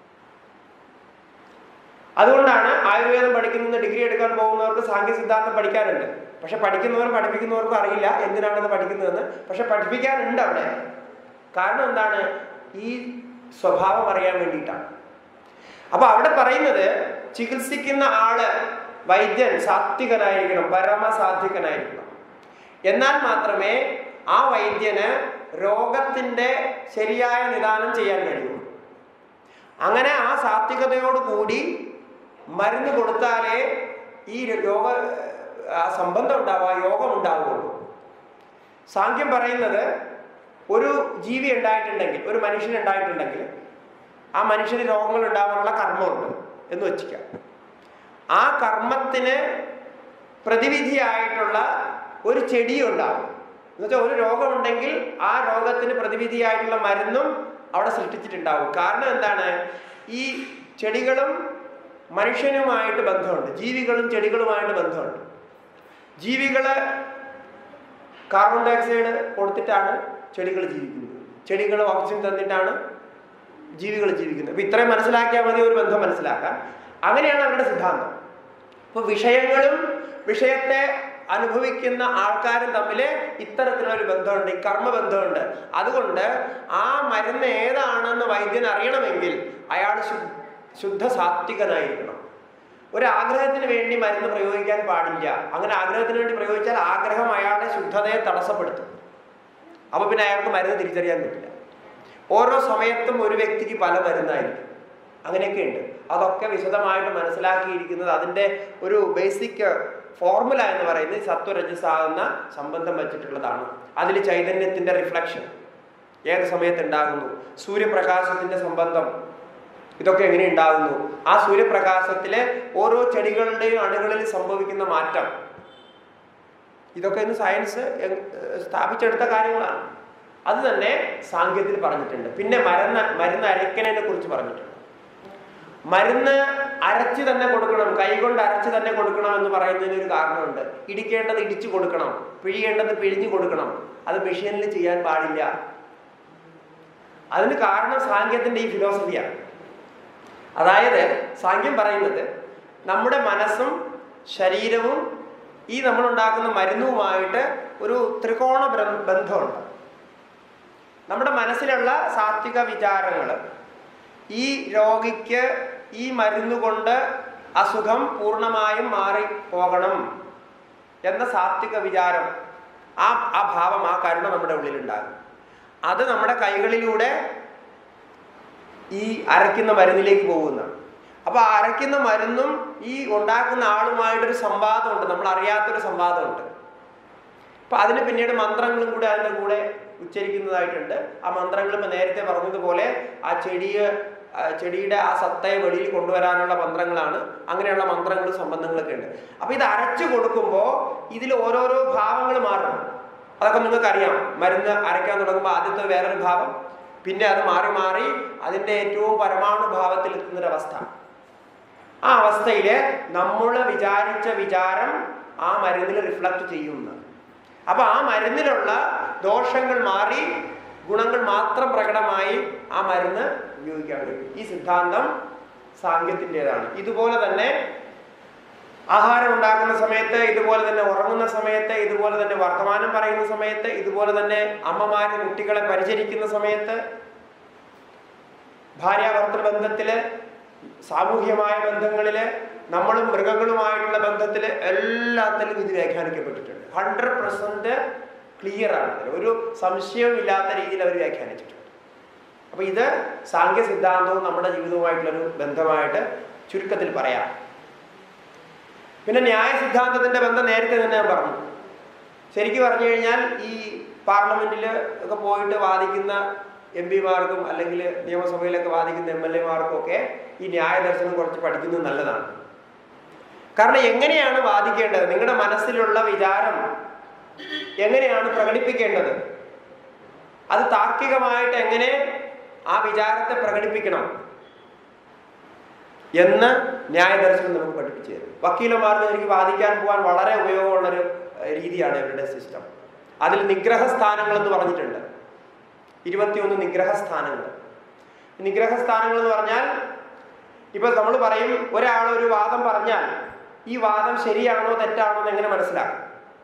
അതുകൊണ്ടാണ് ആയുർവേദം പഠിക്കുന്ന ഡിഗ്രി എടുക്കാൻ പോകുന്നവർക്ക് സാങ്കേ സിദ്ധാന്തം പഠിക്കാനുണ്ട് പക്ഷെ പഠിക്കുന്നവർ പഠിപ്പിക്കുന്നവർക്കും അറിയില്ല എന്തിനാണത് പഠിക്കുന്നതെന്ന് പക്ഷെ പഠിപ്പിക്കാനുണ്ട് അവിടെ കാരണം എന്താണ് ഈ സ്വഭാവം അറിയാൻ വേണ്ടിയിട്ടാണ് അപ്പൊ അവിടെ പറയുന്നത് ചികിത്സിക്കുന്ന ആള് വൈദ്യൻ സാത്വികനായിരിക്കണം പരമസാത്വികനായിരിക്കണം എന്നാൽ മാത്രമേ ആ വൈദ്യന് രോഗത്തിന്റെ ശരിയായ നിദാനം ചെയ്യാൻ കഴിയൂ അങ്ങനെ ആ സാത്വികതയോട് കൂടി മരുന്ന് കൊടുത്താലേ ഈ രോഗ ആ സംബന്ധം ഉണ്ടാവുക യോഗം ഉണ്ടാവുകയുള്ളൂ സാങ്ക്യം പറയുന്നത് ഒരു ജീവി ഉണ്ടായിട്ടുണ്ടെങ്കിൽ ഒരു മനുഷ്യൻ ഉണ്ടായിട്ടുണ്ടെങ്കിൽ ആ മനുഷ്യന് രോഗങ്ങൾ ഉണ്ടാവാനുള്ള കർമ്മമുണ്ട് എന്ന് വെച്ചിക്കാം ആ കർമ്മത്തിന് പ്രതിവിധിയായിട്ടുള്ള ഒരു ചെടി ഉണ്ടാവും എന്നുവെച്ചാൽ ഒരു രോഗമുണ്ടെങ്കിൽ ആ രോഗത്തിന് പ്രതിവിധിയായിട്ടുള്ള മരുന്നും അവിടെ സൃഷ്ടിച്ചിട്ടുണ്ടാവും കാരണം എന്താണ് ഈ ചെടികളും മനുഷ്യനുമായിട്ട് ബന്ധമുണ്ട് ജീവികളും ചെടികളുമായിട്ട് ബന്ധമുണ്ട് ജീവികള് കാർബൺ ഡയോക്സൈഡ് കൊടുത്തിട്ടാണ് ചെടികൾ ജീവിക്കുന്നത് ചെടികൾ ഓക്സിജൻ തന്നിട്ടാണ് ജീവികൾ ജീവിക്കുന്നത് അപ്പൊ ഇത്രയും മനസ്സിലാക്കിയാൽ മതി ഒരു ബന്ധം മനസ്സിലാക്കാൻ അങ്ങനെയാണ് അവരുടെ സിദ്ധാന്തം അപ്പൊ വിഷയങ്ങളും വിഷയത്തെ അനുഭവിക്കുന്ന ആൾക്കാരും തമ്മിൽ ഇത്തരത്തിലുള്ള ഒരു ബന്ധമുണ്ട് ഈ കർമ്മബന്ധമുണ്ട് അതുകൊണ്ട് ആ മരുന്ന് ഏതാണെന്ന് വൈദ്യൻ അറിയണമെങ്കിൽ അയാൾ ശു- ശുദ്ധ സാത്വികനായിരിക്കണം ഒരു ആഗ്രഹത്തിന് വേണ്ടി മരുന്ന് പ്രയോഗിക്കാൻ പാടില്ല അങ്ങനെ ആഗ്രഹത്തിന് വേണ്ടി പ്രയോഗിച്ചാൽ ആഗ്രഹം അയാളുടെ ശുദ്ധതയെ തടസ്സപ്പെടുത്തും അപ്പൊ പിന്നെ അയാൾക്ക് മരുന്ന് തിരിച്ചറിയാൻ പറ്റില്ല ഓരോ സമയത്തും ഒരു വ്യക്തിക്ക് പല മരുന്നായിരിക്കും അങ്ങനെയൊക്കെ ഉണ്ട് അതൊക്കെ വിശദമായിട്ട് മനസ്സിലാക്കിയിരിക്കുന്നത് അതിൻ്റെ ഒരു ബേസിക് ഫോർമുല എന്ന് പറയുന്നത് ഈ സത്വരജസാകുന്ന സംബന്ധം വെച്ചിട്ടുള്ളതാണ് അതിൽ ചൈതന്യത്തിന്റെ റിഫ്ലക്ഷൻ ഏത് സമയത്ത് ഉണ്ടാകുന്നു സൂര്യപ്രകാശത്തിന്റെ സംബന്ധം ഇതൊക്കെ എങ്ങനെ ഉണ്ടാകുന്നു ആ സൂര്യപ്രകാശത്തിലെ ഓരോ ചെടികളുടെയും അണുകളിൽ സംഭവിക്കുന്ന മാറ്റം ഇതൊക്കെ ഇന്ന് സയൻസ് എ- സ്ഥാപിച്ചെടുത്ത കാര്യങ്ങളാണ് അത് തന്നെ സാങ്കേതിൽ പറഞ്ഞിട്ടുണ്ട് പിന്നെ മരുന്ന് മരുന്ന് അരയ്ക്കണതിനെ കുറിച്ച് പറഞ്ഞിട്ടുണ്ട് മരുന്ന് അരച്ച് തന്നെ കൊടുക്കണം കൈകൊണ്ട് അരച്ച് തന്നെ കൊടുക്കണം എന്ന് പറയുന്നതിന് ഒരു കാരണമുണ്ട് ഇടിക്കേണ്ടത് ഇടിച്ചു കൊടുക്കണം പിഴിയേണ്ടത് പിഴിഞ്ഞു കൊടുക്കണം അത് മെഷീനിൽ ചെയ്യാൻ പാടില്ല അതിന് കാരണം സാങ്കേതിന്റെ ഈ ഫിലോസഫിയാണ് അതായത് സാങ്ക്യം പറയുന്നത് നമ്മുടെ മനസ്സും ശരീരവും ഈ നമ്മൾ ഉണ്ടാക്കുന്ന മരുന്നുമായിട്ട് ഒരു ത്രികോണ ബ്ര- ബന്ധമുണ്ട് നമ്മുടെ മനസ്സിലുള്ള സാത്വിക വിചാരങ്ങൾ ഈ രോഗിക്ക് ഈ മരുന്ന് കൊണ്ട് അസുഖം പൂർണ്ണമായും മാറി പോകണം എന്ന സാത്വിക വിചാരം ആ ആ ഭാവം ആ കരുണ നമ്മുടെ ഉള്ളിലുണ്ടാകും അത് നമ്മുടെ കൈകളിലൂടെ ഈ അരയ്ക്കുന്ന മരുന്നിലേക്ക് പോകുന്ന അപ്പൊ ആ അരയ്ക്കുന്ന മരുന്നും ഈ ഉണ്ടാക്കുന്ന ആളുമായിട്ടൊരു സംവാദമുണ്ട് നമ്മൾ അറിയാത്തൊരു സംവാദമുണ്ട് അപ്പൊ അതിന് പിന്നീട് മന്ത്രങ്ങളും കൂടെ അതിൻ്റെ കൂടെ ഉച്ചരിക്കുന്നതായിട്ടുണ്ട് ആ മന്ത്രങ്ങൾ ഇപ്പൊ നേരത്തെ പറഞ്ഞതുപോലെ ആ ചെടിയെ ആ ചെടിയുടെ ആ സത്തയെ വെളിയിൽ കൊണ്ടുവരാനുള്ള മന്ത്രങ്ങളാണ് അങ്ങനെയുള്ള മന്ത്രങ്ങളും സംബന്ധങ്ങളൊക്കെ ഉണ്ട് അപ്പൊ ഇത് അരച്ചു കൊടുക്കുമ്പോൾ ഇതിൽ ഓരോരോ ഭാവങ്ങൾ മാറും അതൊക്കെ നിങ്ങൾക്ക് അറിയാം മരുന്ന് അരയ്ക്കാൻ തുടങ്ങുമ്പോൾ ആദ്യത്തെ വേറൊരു ഭാവം പിന്നെ അത് മാറി മാറി അതിൻ്റെ ഏറ്റവും പരമാണു ഭാവത്തിൽ എത്തുന്നൊരവസ്ഥ ആ അവസ്ഥയിൽ നമ്മൾ വിചാരിച്ച വിചാരം ആ മരുന്നിൽ റിഫ്ലക്റ്റ് ചെയ്യുന്നു അപ്പൊ ആ മരുന്നിലുള്ള ദോഷങ്ങൾ മാറി ഗുണങ്ങൾ മാത്രം പ്രകടമായി ആ മരുന്ന് ഉപയോഗിക്കാൻ കഴിയും ഈ സിദ്ധാന്തം സാങ്കേതിൻ്റെതാണ് ഇതുപോലെ തന്നെ ആഹാരം ഉണ്ടാക്കുന്ന സമയത്ത് ഇതുപോലെ തന്നെ ഉറങ്ങുന്ന സമയത്ത് ഇതുപോലെ തന്നെ വർത്തമാനം പറയുന്ന സമയത്ത് ഇതുപോലെ തന്നെ അമ്മമാര് കുട്ടികളെ പരിചരിക്കുന്ന സമയത്ത് ഭാര്യാഭർത്തൃ ബന്ധത്തില് സാമൂഹ്യമായ ബന്ധങ്ങളില് നമ്മളും മൃഗങ്ങളുമായിട്ടുള്ള ബന്ധത്തില് എല്ലാത്തിലും ഇത് വ്യാഖ്യാനിക്കപ്പെട്ടിട്ടുണ്ട് ഹൺഡ്രഡ് പെർസെന്റ് ക്ലിയർ ആണ് ഇതിൽ. ഒരു സംശയവും ഇല്ലാത്ത രീതിയിൽ അവർ വ്യാഖ്യാനിച്ചിട്ടുണ്ട് അപ്പൊ ഇത് സാങ്ക്യ സിദ്ധാന്തവും നമ്മുടെ ജീവിതവുമായിട്ടുള്ളൊരു ബന്ധമായിട്ട് ചുരുക്കത്തിൽ പറയാം പിന്നെ ന്യായ സിദ്ധാന്തത്തിന്റെ ബന്ധം നേരത്തെ തന്നെ ഞാൻ പറഞ്ഞു ശരിക്കും പറഞ്ഞു കഴിഞ്ഞാൽ ഈ പാർലമെന്റിൽ ഒക്കെ പോയിട്ട് വാദിക്കുന്ന എം പിമാർക്കും അല്ലെങ്കിൽ നിയമസഭയിലൊക്കെ വാദിക്കുന്ന എം എൽ എമാർക്കും ഒക്കെ ഈ ന്യായ ദർശനം കുറച്ച് പഠിക്കുന്നത് നല്ലതാണ് കാരണം എങ്ങനെയാണ് വാദിക്കേണ്ടത് നിങ്ങളുടെ മനസ്സിലുള്ള വിചാരം എങ്ങനെയാണ് പ്രകടിപ്പിക്കേണ്ടത് അത് താർക്കികമായിട്ട് എങ്ങനെ ആ വിചാരത്തെ പ്രകടിപ്പിക്കണം എന്ന് ന്യായദർശനം നമുക്ക് പഠിപ്പിച്ചു തരും വക്കീലന്മാർക്ക് എനിക്ക് വാദിക്കാൻ പോകാൻ വളരെ ഉപയോഗമുള്ളൊരു ഏഹ്, രീതിയാണ് ഇവരുടെ സിസ്റ്റം അതിൽ നിഗ്രഹ സ്ഥാനങ്ങൾ എന്ന് പറഞ്ഞിട്ടുണ്ട് ഇരുപത്തിയൊന്ന് നിഗ്രഹ സ്ഥാനങ്ങൾ നിഗ്രഹ സ്ഥാനങ്ങൾ എന്ന് പറഞ്ഞാൽ ഇപ്പൊ നമ്മൾ പറയും ഒരാൾ ഒരു വാദം പറഞ്ഞാൽ ഈ വാദം ശരിയാണോ തെറ്റാണോ എന്ന് എങ്ങനെ മനസ്സിലാക്കും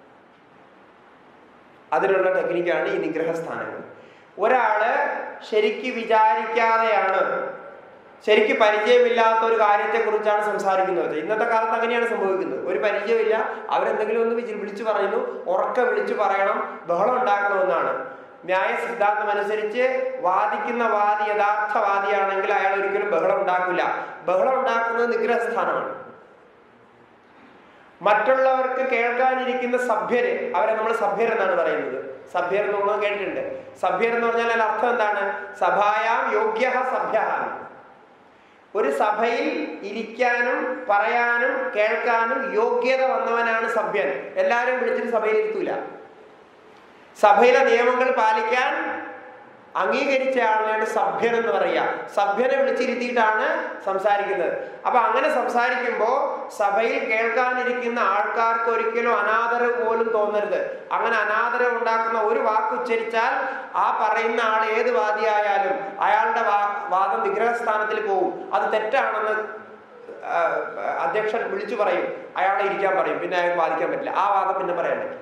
അതിനുള്ള ടെക്നിക്കാണ് ഈ നിഗ്രഹ സ്ഥാനങ്ങൾ ഒരാള് ശരിക്ക് വിചാരിക്കാതെയാണ് ശരിക്ക് പരിചയമില്ലാത്ത ഒരു കാര്യത്തെക്കുറിച്ചാണ് സംസാരിക്കുന്നത് ഇന്നത്തെ കാലത്ത് അങ്ങനെയാണ് സംഭവിക്കുന്നത് ഒരു പരിചയമില്ല അവരെന്തെങ്കിലും ഒന്ന് വിചി- വിളിച്ചു പറയുന്നു ഉറക്കെ വിളിച്ചു പറയണം ബഹളം ഉണ്ടാക്കണമെന്നാണ് ന്യായ സിദ്ധാന്തം അനുസരിച്ച് വാദിക്കുന്ന വാദി യഥാർത്ഥ വാദിയാണെങ്കിൽ അയാൾ ഒരിക്കലും ബഹളം ഉണ്ടാക്കില്ല ബഹളം ഉണ്ടാക്കുന്നത് നിഗ്രഹസ്ഥാനമാണ് മറ്റുള്ളവർക്ക് കേൾക്കാനിരിക്കുന്ന സഭ്യര് അവരെ നമ്മൾ സഭ്യർ എന്നാണ് പറയുന്നത് സഭ്യർ എന്നുള്ളത് കേട്ടിട്ടുണ്ട് സഭ്യർ എന്ന് പറഞ്ഞാൽ അതിന്റെ അർത്ഥം എന്താണ് സഭായാം യോഗ്യ സഭ്യ ഒരു സഭയിൽ ഇരിക്കാനും പറയാനും കേൾക്കാനും യോഗ്യത വന്നവനാണ് സഭ്യൻ എല്ലാവരും വിളിച്ചിട്ട് സഭയിൽ ഇരുത്തൂല സഭയിലെ നിയമങ്ങൾ പാലിക്കാൻ അംഗീകരിച്ച ആളിനെയാണ് സഭ്യൻ എന്ന് പറയുക സഭ്യനെ വിളിച്ചിരുത്തിയിട്ടാണ് സംസാരിക്കുന്നത് അപ്പൊ അങ്ങനെ സംസാരിക്കുമ്പോൾ സഭയിൽ കേൾക്കാനിരിക്കുന്ന ആൾക്കാർക്ക് ഒരിക്കലും അനാദരവ് പോലും തോന്നരുത് അങ്ങനെ അനാദരവ് ഉണ്ടാക്കുന്ന ഒരു വാക്ക് ഉച്ചരിച്ചാൽ ആ പറയുന്ന ആൾ ഏത് വാദിയായാലും അയാളുടെ വാ- വാദം വിഗ്രഹസ്ഥാനത്തിൽ പോകും അത് തെറ്റാണെന്ന് ആ, അധ്യക്ഷൻ വിളിച്ചു പറയും അയാളെ ഇരിക്കാൻ പറയും പിന്നെ അയാൾക്ക് വാദിക്കാൻ പറ്റില്ല ആ വാദം പിന്നെ പറയാൻ പറ്റില്ല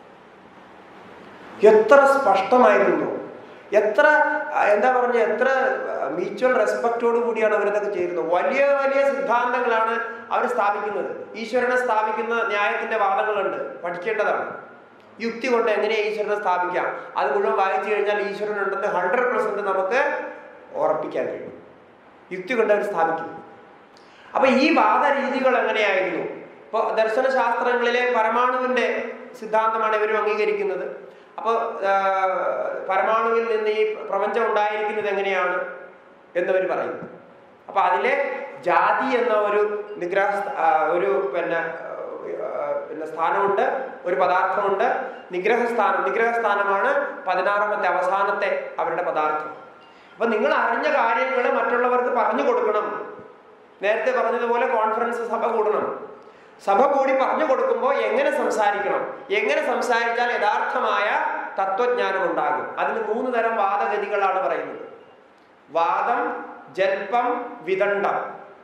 എത്ര സ്പഷ്ടമായിരുന്നു എത്ര ആ, എന്താ പറഞ്ഞ എത്ര മ്യൂച്വൽ റെസ്പെക്റ്റോട് കൂടിയാണ് അവരിതൊക്കെ ചെയ്യുന്നത് വലിയ വലിയ സിദ്ധാന്തങ്ങളാണ് അവർ സ്ഥാപിക്കുന്നത് ഈശ്വരനെ സ്ഥാപിക്കുന്ന ന്യായത്തിന്റെ വാദങ്ങളുണ്ട് പഠിക്കേണ്ടതാണ് യുക്തി കൊണ്ട് എങ്ങനെ ഈശ്വരനെ സ്ഥാപിക്കാം അത് മുഴുവൻ വായിച്ചു കഴിഞ്ഞാൽ ഈശ്വരൻ ഉണ്ടെന്ന് ഹൺഡ്രഡ് പെർസെന്റ് നമുക്ക് ഉറപ്പിക്കാൻ കഴിയും യുക്തി കൊണ്ട് അവർ സ്ഥാപിക്കും അപ്പൊ ഈ വാദരീതികൾ എങ്ങനെയായിരുന്നു ഇപ്പൊ ദർശനശാസ്ത്രങ്ങളിലെ പരമാണുവിന്റെ സിദ്ധാന്തമാണ് ഇവരും അംഗീകരിക്കുന്നത് അപ്പോൾ പരമാണുവിൽ നിന്ന് ഈ പ്രപഞ്ചം ഉണ്ടായിരിക്കുന്നത് എങ്ങനെയാണ് എന്നവർ പറയുന്നു അപ്പൊ അതിലെ ജാതി എന്ന ഒരു നിഗ്രഹ സ്ഥ- ആ, ഒരു പിന്നെ ആ, പിന്നെ സ്ഥാനമുണ്ട് ഒരു പദാർത്ഥമുണ്ട് നിഗ്രഹസ്ഥാനം നിഗ്രഹസ്ഥാനമാണ് പതിനാറാമത്തെ അവസാനത്തെ അവരുടെ പദാർത്ഥം അപ്പൊ നിങ്ങൾ അറിഞ്ഞ കാര്യങ്ങൾ മറ്റുള്ളവർക്ക് പറഞ്ഞു കൊടുക്കണം നേരത്തെ പറഞ്ഞതുപോലെ കോൺഫറൻസ് സഭ കൂടണം സഭ കൂടി പറഞ്ഞു കൊടുക്കുമ്പോൾ എങ്ങനെ സംസാരിക്കണം എങ്ങനെ സംസാരിച്ചാൽ യഥാർത്ഥമായ തത്വജ്ഞാനം ഉണ്ടാകും അതിന് മൂന്ന് തരം വാദഗതികളാണ് പറയുന്നത് വാദം ജൽപ്പം വിദണ്ഡം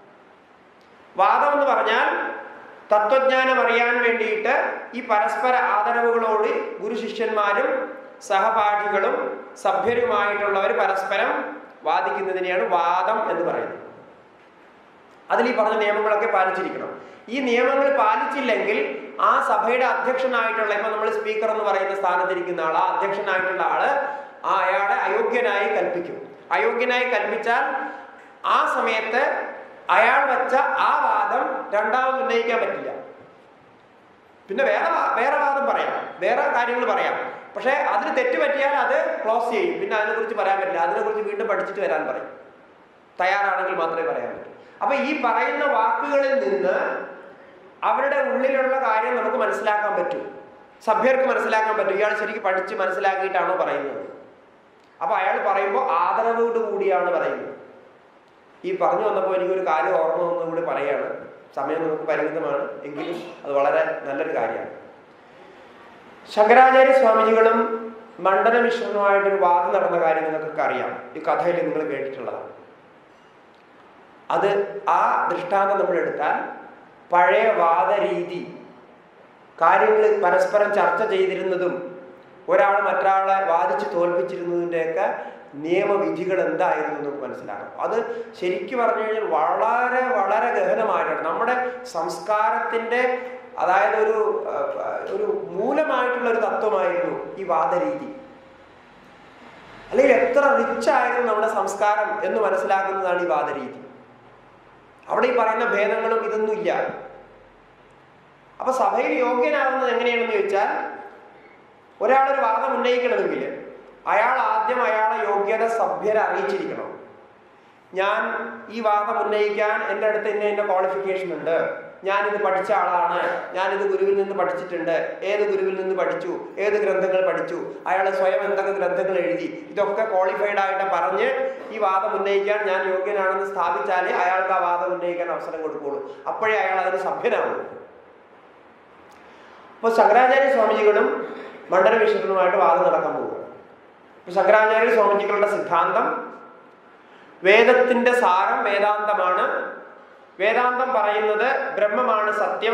വാദം എന്ന് പറഞ്ഞാൽ തത്വജ്ഞാനം അറിയാൻ വേണ്ടിയിട്ട് ഈ പരസ്പര ആദരവുകളോട് ഗുരു ശിഷ്യന്മാരും സഹപാഠികളും സഭ്യരുമായിട്ടുള്ളവർ പരസ്പരം വാദിക്കുന്നതിനെയാണ് വാദം എന്ന് പറയുന്നത് അതിൽ ഈ പറഞ്ഞ നിയമങ്ങളൊക്കെ പാലിച്ചിരിക്കണം ഈ നിയമങ്ങൾ പാലിച്ചില്ലെങ്കിൽ ആ സഭയുടെ അധ്യക്ഷനായിട്ടുള്ള ഇപ്പൊ നമ്മൾ സ്പീക്കർ എന്ന് പറയുന്ന സ്ഥാനത്തിരിക്കുന്ന ആൾ ആ അധ്യക്ഷനായിട്ടുള്ള ആള് ആ അയാളെ അയോഗ്യനായി കൽപ്പിക്കും അയോഗ്യനായി കൽപ്പിച്ചാൽ ആ സമയത്ത് അയാൾ വെച്ച ആ വാദം രണ്ടാമത് ഉന്നയിക്കാൻ പറ്റില്ല പിന്നെ വേറെ വാ- വേറെ വാദം പറയാം വേറെ കാര്യങ്ങൾ പറയാം പക്ഷെ അതിന് തെറ്റ് പറ്റിയാൽ അത് ക്ലോസ് ചെയ്യും പിന്നെ അതിനെക്കുറിച്ച് പറയാൻ പറ്റില്ല അതിനെക്കുറിച്ച് വീണ്ടും പഠിച്ചിട്ട് വരാൻ പറയും തയ്യാറാണെങ്കിൽ മാത്രമേ പറയാൻ പറ്റൂ അപ്പൊ ഈ പറയുന്ന വാക്കുകളിൽ നിന്ന് അവരുടെ ഉള്ളിലുള്ള കാര്യം നമുക്ക് മനസ്സിലാക്കാൻ പറ്റും സഭ്യർക്ക് മനസ്സിലാക്കാൻ പറ്റും ഇയാൾ ശരിക്കും പഠിച്ച് മനസ്സിലാക്കിയിട്ടാണോ പറയുന്നത് അപ്പൊ അയാൾ പറയുമ്പോൾ ആദരവോട് കൂടിയാണ് പറയുന്നത് ഈ പറഞ്ഞു വന്നപ്പോൾ എനിക്കൊരു കാര്യം ഓർമ്മ വന്നു കൂടി പറയാണ് സമയം നമുക്ക് പരിമിതമാണ് എങ്കിലും അത് വളരെ നല്ലൊരു കാര്യമാണ് ശങ്കരാചാര്യ സ്വാമിജികളും മണ്ഡല മിശ്രനുമായിട്ടൊരു വാദം നടന്ന കാര്യം നിങ്ങൾക്കൊക്കെ അറിയാം ഈ കഥയിൽ നിങ്ങൾ കേട്ടിട്ടുള്ളതാണ് അത് ആ ദൃഷ്ടാന്തം നമ്മൾ എടുത്താൽ പഴയ വാദരീതി കാര്യങ്ങൾ പരസ്പരം ചർച്ച ചെയ്തിരുന്നതും ഒരാൾ മറ്റൊരാളെ വാദിച്ച് തോൽപ്പിച്ചിരുന്നതിൻ്റെയൊക്കെ നിയമവിധികൾ എന്തായിരുന്നു എന്ന് നമുക്ക് മനസ്സിലാക്കാം അത് ശരിക്കും പറഞ്ഞു കഴിഞ്ഞാൽ വളരെ വളരെ ഗഹനമായിട്ടാണ് നമ്മുടെ സംസ്കാരത്തിൻ്റെ അതായത് ഒരു ആ, ഒരു മൂലമായിട്ടുള്ള ഒരു തത്വമായിരുന്നു ഈ വാദരീതി അല്ലെങ്കിൽ എത്ര റിച്ച് ആയിരുന്നു നമ്മുടെ സംസ്കാരം എന്ന് മനസ്സിലാക്കുന്നതാണ് ഈ വാദരീതി അവിടെ ഈ പറയുന്ന ഭേദങ്ങളും ഇതൊന്നും ഇല്ല അപ്പൊ സഭയിൽ യോഗ്യനാകുന്നത് എങ്ങനെയാണെന്ന് ചോദിച്ചാൽ ഒരാളൊരു വാദം ഉന്നയിക്കണമെങ്കിൽ അയാൾ ആദ്യം അയാളെ യോഗ്യത സഭ്യരെ അറിയിച്ചിരിക്കണം ഞാൻ ഈ വാദം ഉന്നയിക്കാൻ എൻ്റെ അടുത്ത് ഇന്ന എൻ്റെ ക്വാളിഫിക്കേഷൻ ഉണ്ട് ഞാനിത് പഠിച്ച ആളാണ് ഞാനിത് ഗുരുവിൽ നിന്ന് പഠിച്ചിട്ടുണ്ട് ഏത് ഗുരുവിൽ നിന്ന് പഠിച്ചു ഏത് ഗ്രന്ഥങ്ങൾ പഠിച്ചു അയാൾ സ്വയം എന്തൊക്കെ ഗ്രന്ഥങ്ങൾ എഴുതി ഇതൊക്കെ ക്വാളിഫൈഡ് ആയിട്ട് പറഞ്ഞ് ഈ വാദം ഉന്നയിക്കാൻ ഞാൻ യോഗ്യനാണെന്ന് സ്ഥാപിച്ചാലേ അയാൾക്ക് ആ വാദം ഉന്നയിക്കാൻ അവസരം കൊടുക്കുള്ളൂ അപ്പോഴേ അയാൾ അതിന് സഭ്യനാവുള്ളൂ അപ്പോൾ ശങ്കരാചാര്യ സ്വാമിജികളും മണ്ഡല വിശുദ്ധനുമായിട്ട് വാദം നടക്കാൻ പോകുക അപ്പൊ ശങ്കരാചാര്യ സ്വാമിജികളുടെ സിദ്ധാന്തം വേദത്തിന്റെ സാരം വേദാന്തമാണ് വേദാന്തം പറയുന്നത് ബ്രഹ്മമാണ് സത്യം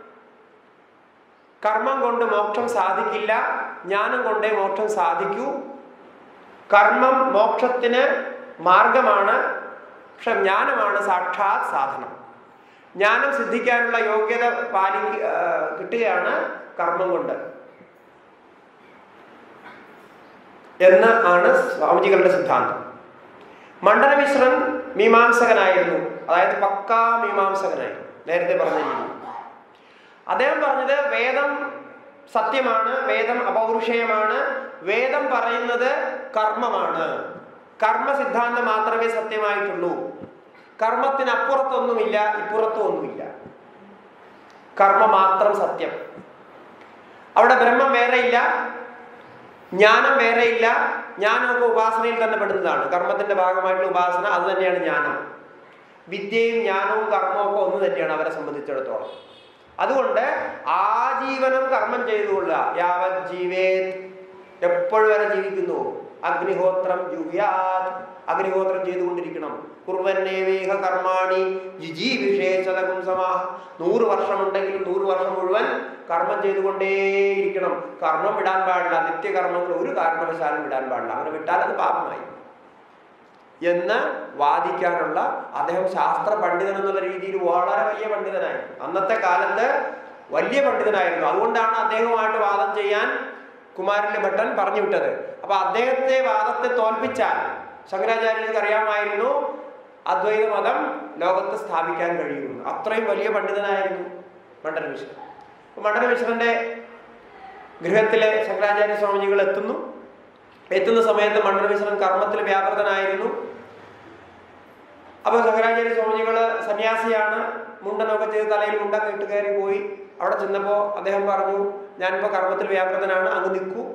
കർമ്മം കൊണ്ട് മോക്ഷം സാധിക്കില്ല ജ്ഞാനം കൊണ്ടേ മോക്ഷം സാധിക്കൂ കർമ്മം മോക്ഷത്തിന് മാർഗമാണ് പക്ഷെ ജ്ഞാനമാണ് സാക്ഷാത് സാധനം ജ്ഞാനം സിദ്ധിക്കാനുള്ള യോഗ്യത പാലി ആ, കിട്ടുകയാണ് കർമ്മം കൊണ്ട് എന്ന് ആണ് സ്വാമിജികളുടെ സിദ്ധാന്തം മണ്ഡലമിശ്രൻ മീമാംസകനായിരുന്നു അതായത് പക്കാ മീമാംസകനായിരുന്നു നേരത്തെ പറഞ്ഞിരിക്കുന്നു അദ്ദേഹം പറഞ്ഞത് വേദം സത്യമാണ് വേദം അപൗരുഷയമാണ് വേദം പറയുന്നത് കർമ്മമാണ് കർമ്മ സിദ്ധാന്തം മാത്രമേ സത്യമായിട്ടുള്ളൂ കർമ്മത്തിന് അപ്പുറത്തൊന്നുമില്ല ഇപ്പുറത്തും ഒന്നുമില്ല കർമ്മ മാത്രം സത്യം അവിടെ ബ്രഹ്മം വേറെയില്ല ജ്ഞാനം വേറെയില്ല ജ്ഞാനമൊക്കെ ഉപാസനയിൽ തന്നെ പെടുന്നതാണ് കർമ്മത്തിന്റെ ഭാഗമായിട്ടുള്ള ഉപാസന അത് തന്നെയാണ് ജ്ഞാനം വിദ്യയും ജ്ഞാനവും കർമ്മവും ഒക്കെ ഒന്ന് തന്നെയാണ് അവരെ സംബന്ധിച്ചിടത്തോളം അതുകൊണ്ട് ആജീവനം കർമ്മം ചെയ്തുകൊള്ളുക യാവത് ജീവേത് എപ്പോഴും വരെ ജീവിക്കുന്നു അഗ്നിഹോത്രം ജുഹ്യാത് അഗ്നിഹോത്രം ചെയ്തുകൊണ്ടിരിക്കണം കുർവന്നേവേഹ കർമാണി ജിജീവിഷേശതകും സമാഹ നൂറ് വർഷമുണ്ടെങ്കിലും നൂറ് വർഷം മുഴുവൻ കർമ്മം ചെയ്തുകൊണ്ടേയിരിക്കണം കർമ്മം വിടാൻ പാടില്ല നിത്യകർമ്മങ്ങൾ ഒരു കാരണവശാലും വിടാൻ പാടില്ല അങ്ങനെ വിട്ടാൽ അത് പാപമായി എന്ന് വാദിക്കാനുള്ള അദ്ദേഹം ശാസ്ത്ര പണ്ഡിതൻ എന്നുള്ള രീതിയിൽ വളരെ വലിയ പണ്ഡിതനായിരുന്നു അന്നത്തെ കാലത്ത് വലിയ പണ്ഡിതനായിരുന്നു അതുകൊണ്ടാണ് അദ്ദേഹവുമായിട്ട് വാദം ചെയ്യാൻ കുമാരന്റെ ഭട്ടൻ പറഞ്ഞു വിട്ടത് അപ്പൊ അദ്ദേഹത്തെ വാദത്തെ തോൽപ്പിച്ചാൽ ശങ്കരാചാര്യർക്ക് അറിയാമായിരുന്നു അദ്വൈത മതം ലോകത്ത് സ്ഥാപിക്കാൻ കഴിയുമെന്ന് അത്രയും വലിയ പണ്ഡിതനായിരുന്നു മണ്ഡല മിശ്രൻ അപ്പൊ മണ്ഡല മിശ്രന്റെ ഗൃഹത്തിലെ ശങ്കരാചാര്യ സ്വാമിജികൾ എത്തുന്നു എത്തുന്ന സമയത്ത് മണ്ഡല മിശ്രൻ കർമ്മത്തിൽ വ്യാപൃതനായിരുന്നു അപ്പൊ ശങ്കരാചാര്യ സ്വാമിജികള് സന്യാസിയാണ് മുണ്ടനൊക്കെ ചെയ്ത് തലയിൽ മുണ്ടൊക്കെ ഇട്ട് കയറി പോയി അവിടെ ചെന്നപ്പോ അദ്ദേഹം പറഞ്ഞു ഞാനിപ്പോ കർമ്മത്തിൽ വ്യാപൃതനാണ് അങ്ങ് നിൽക്കൂ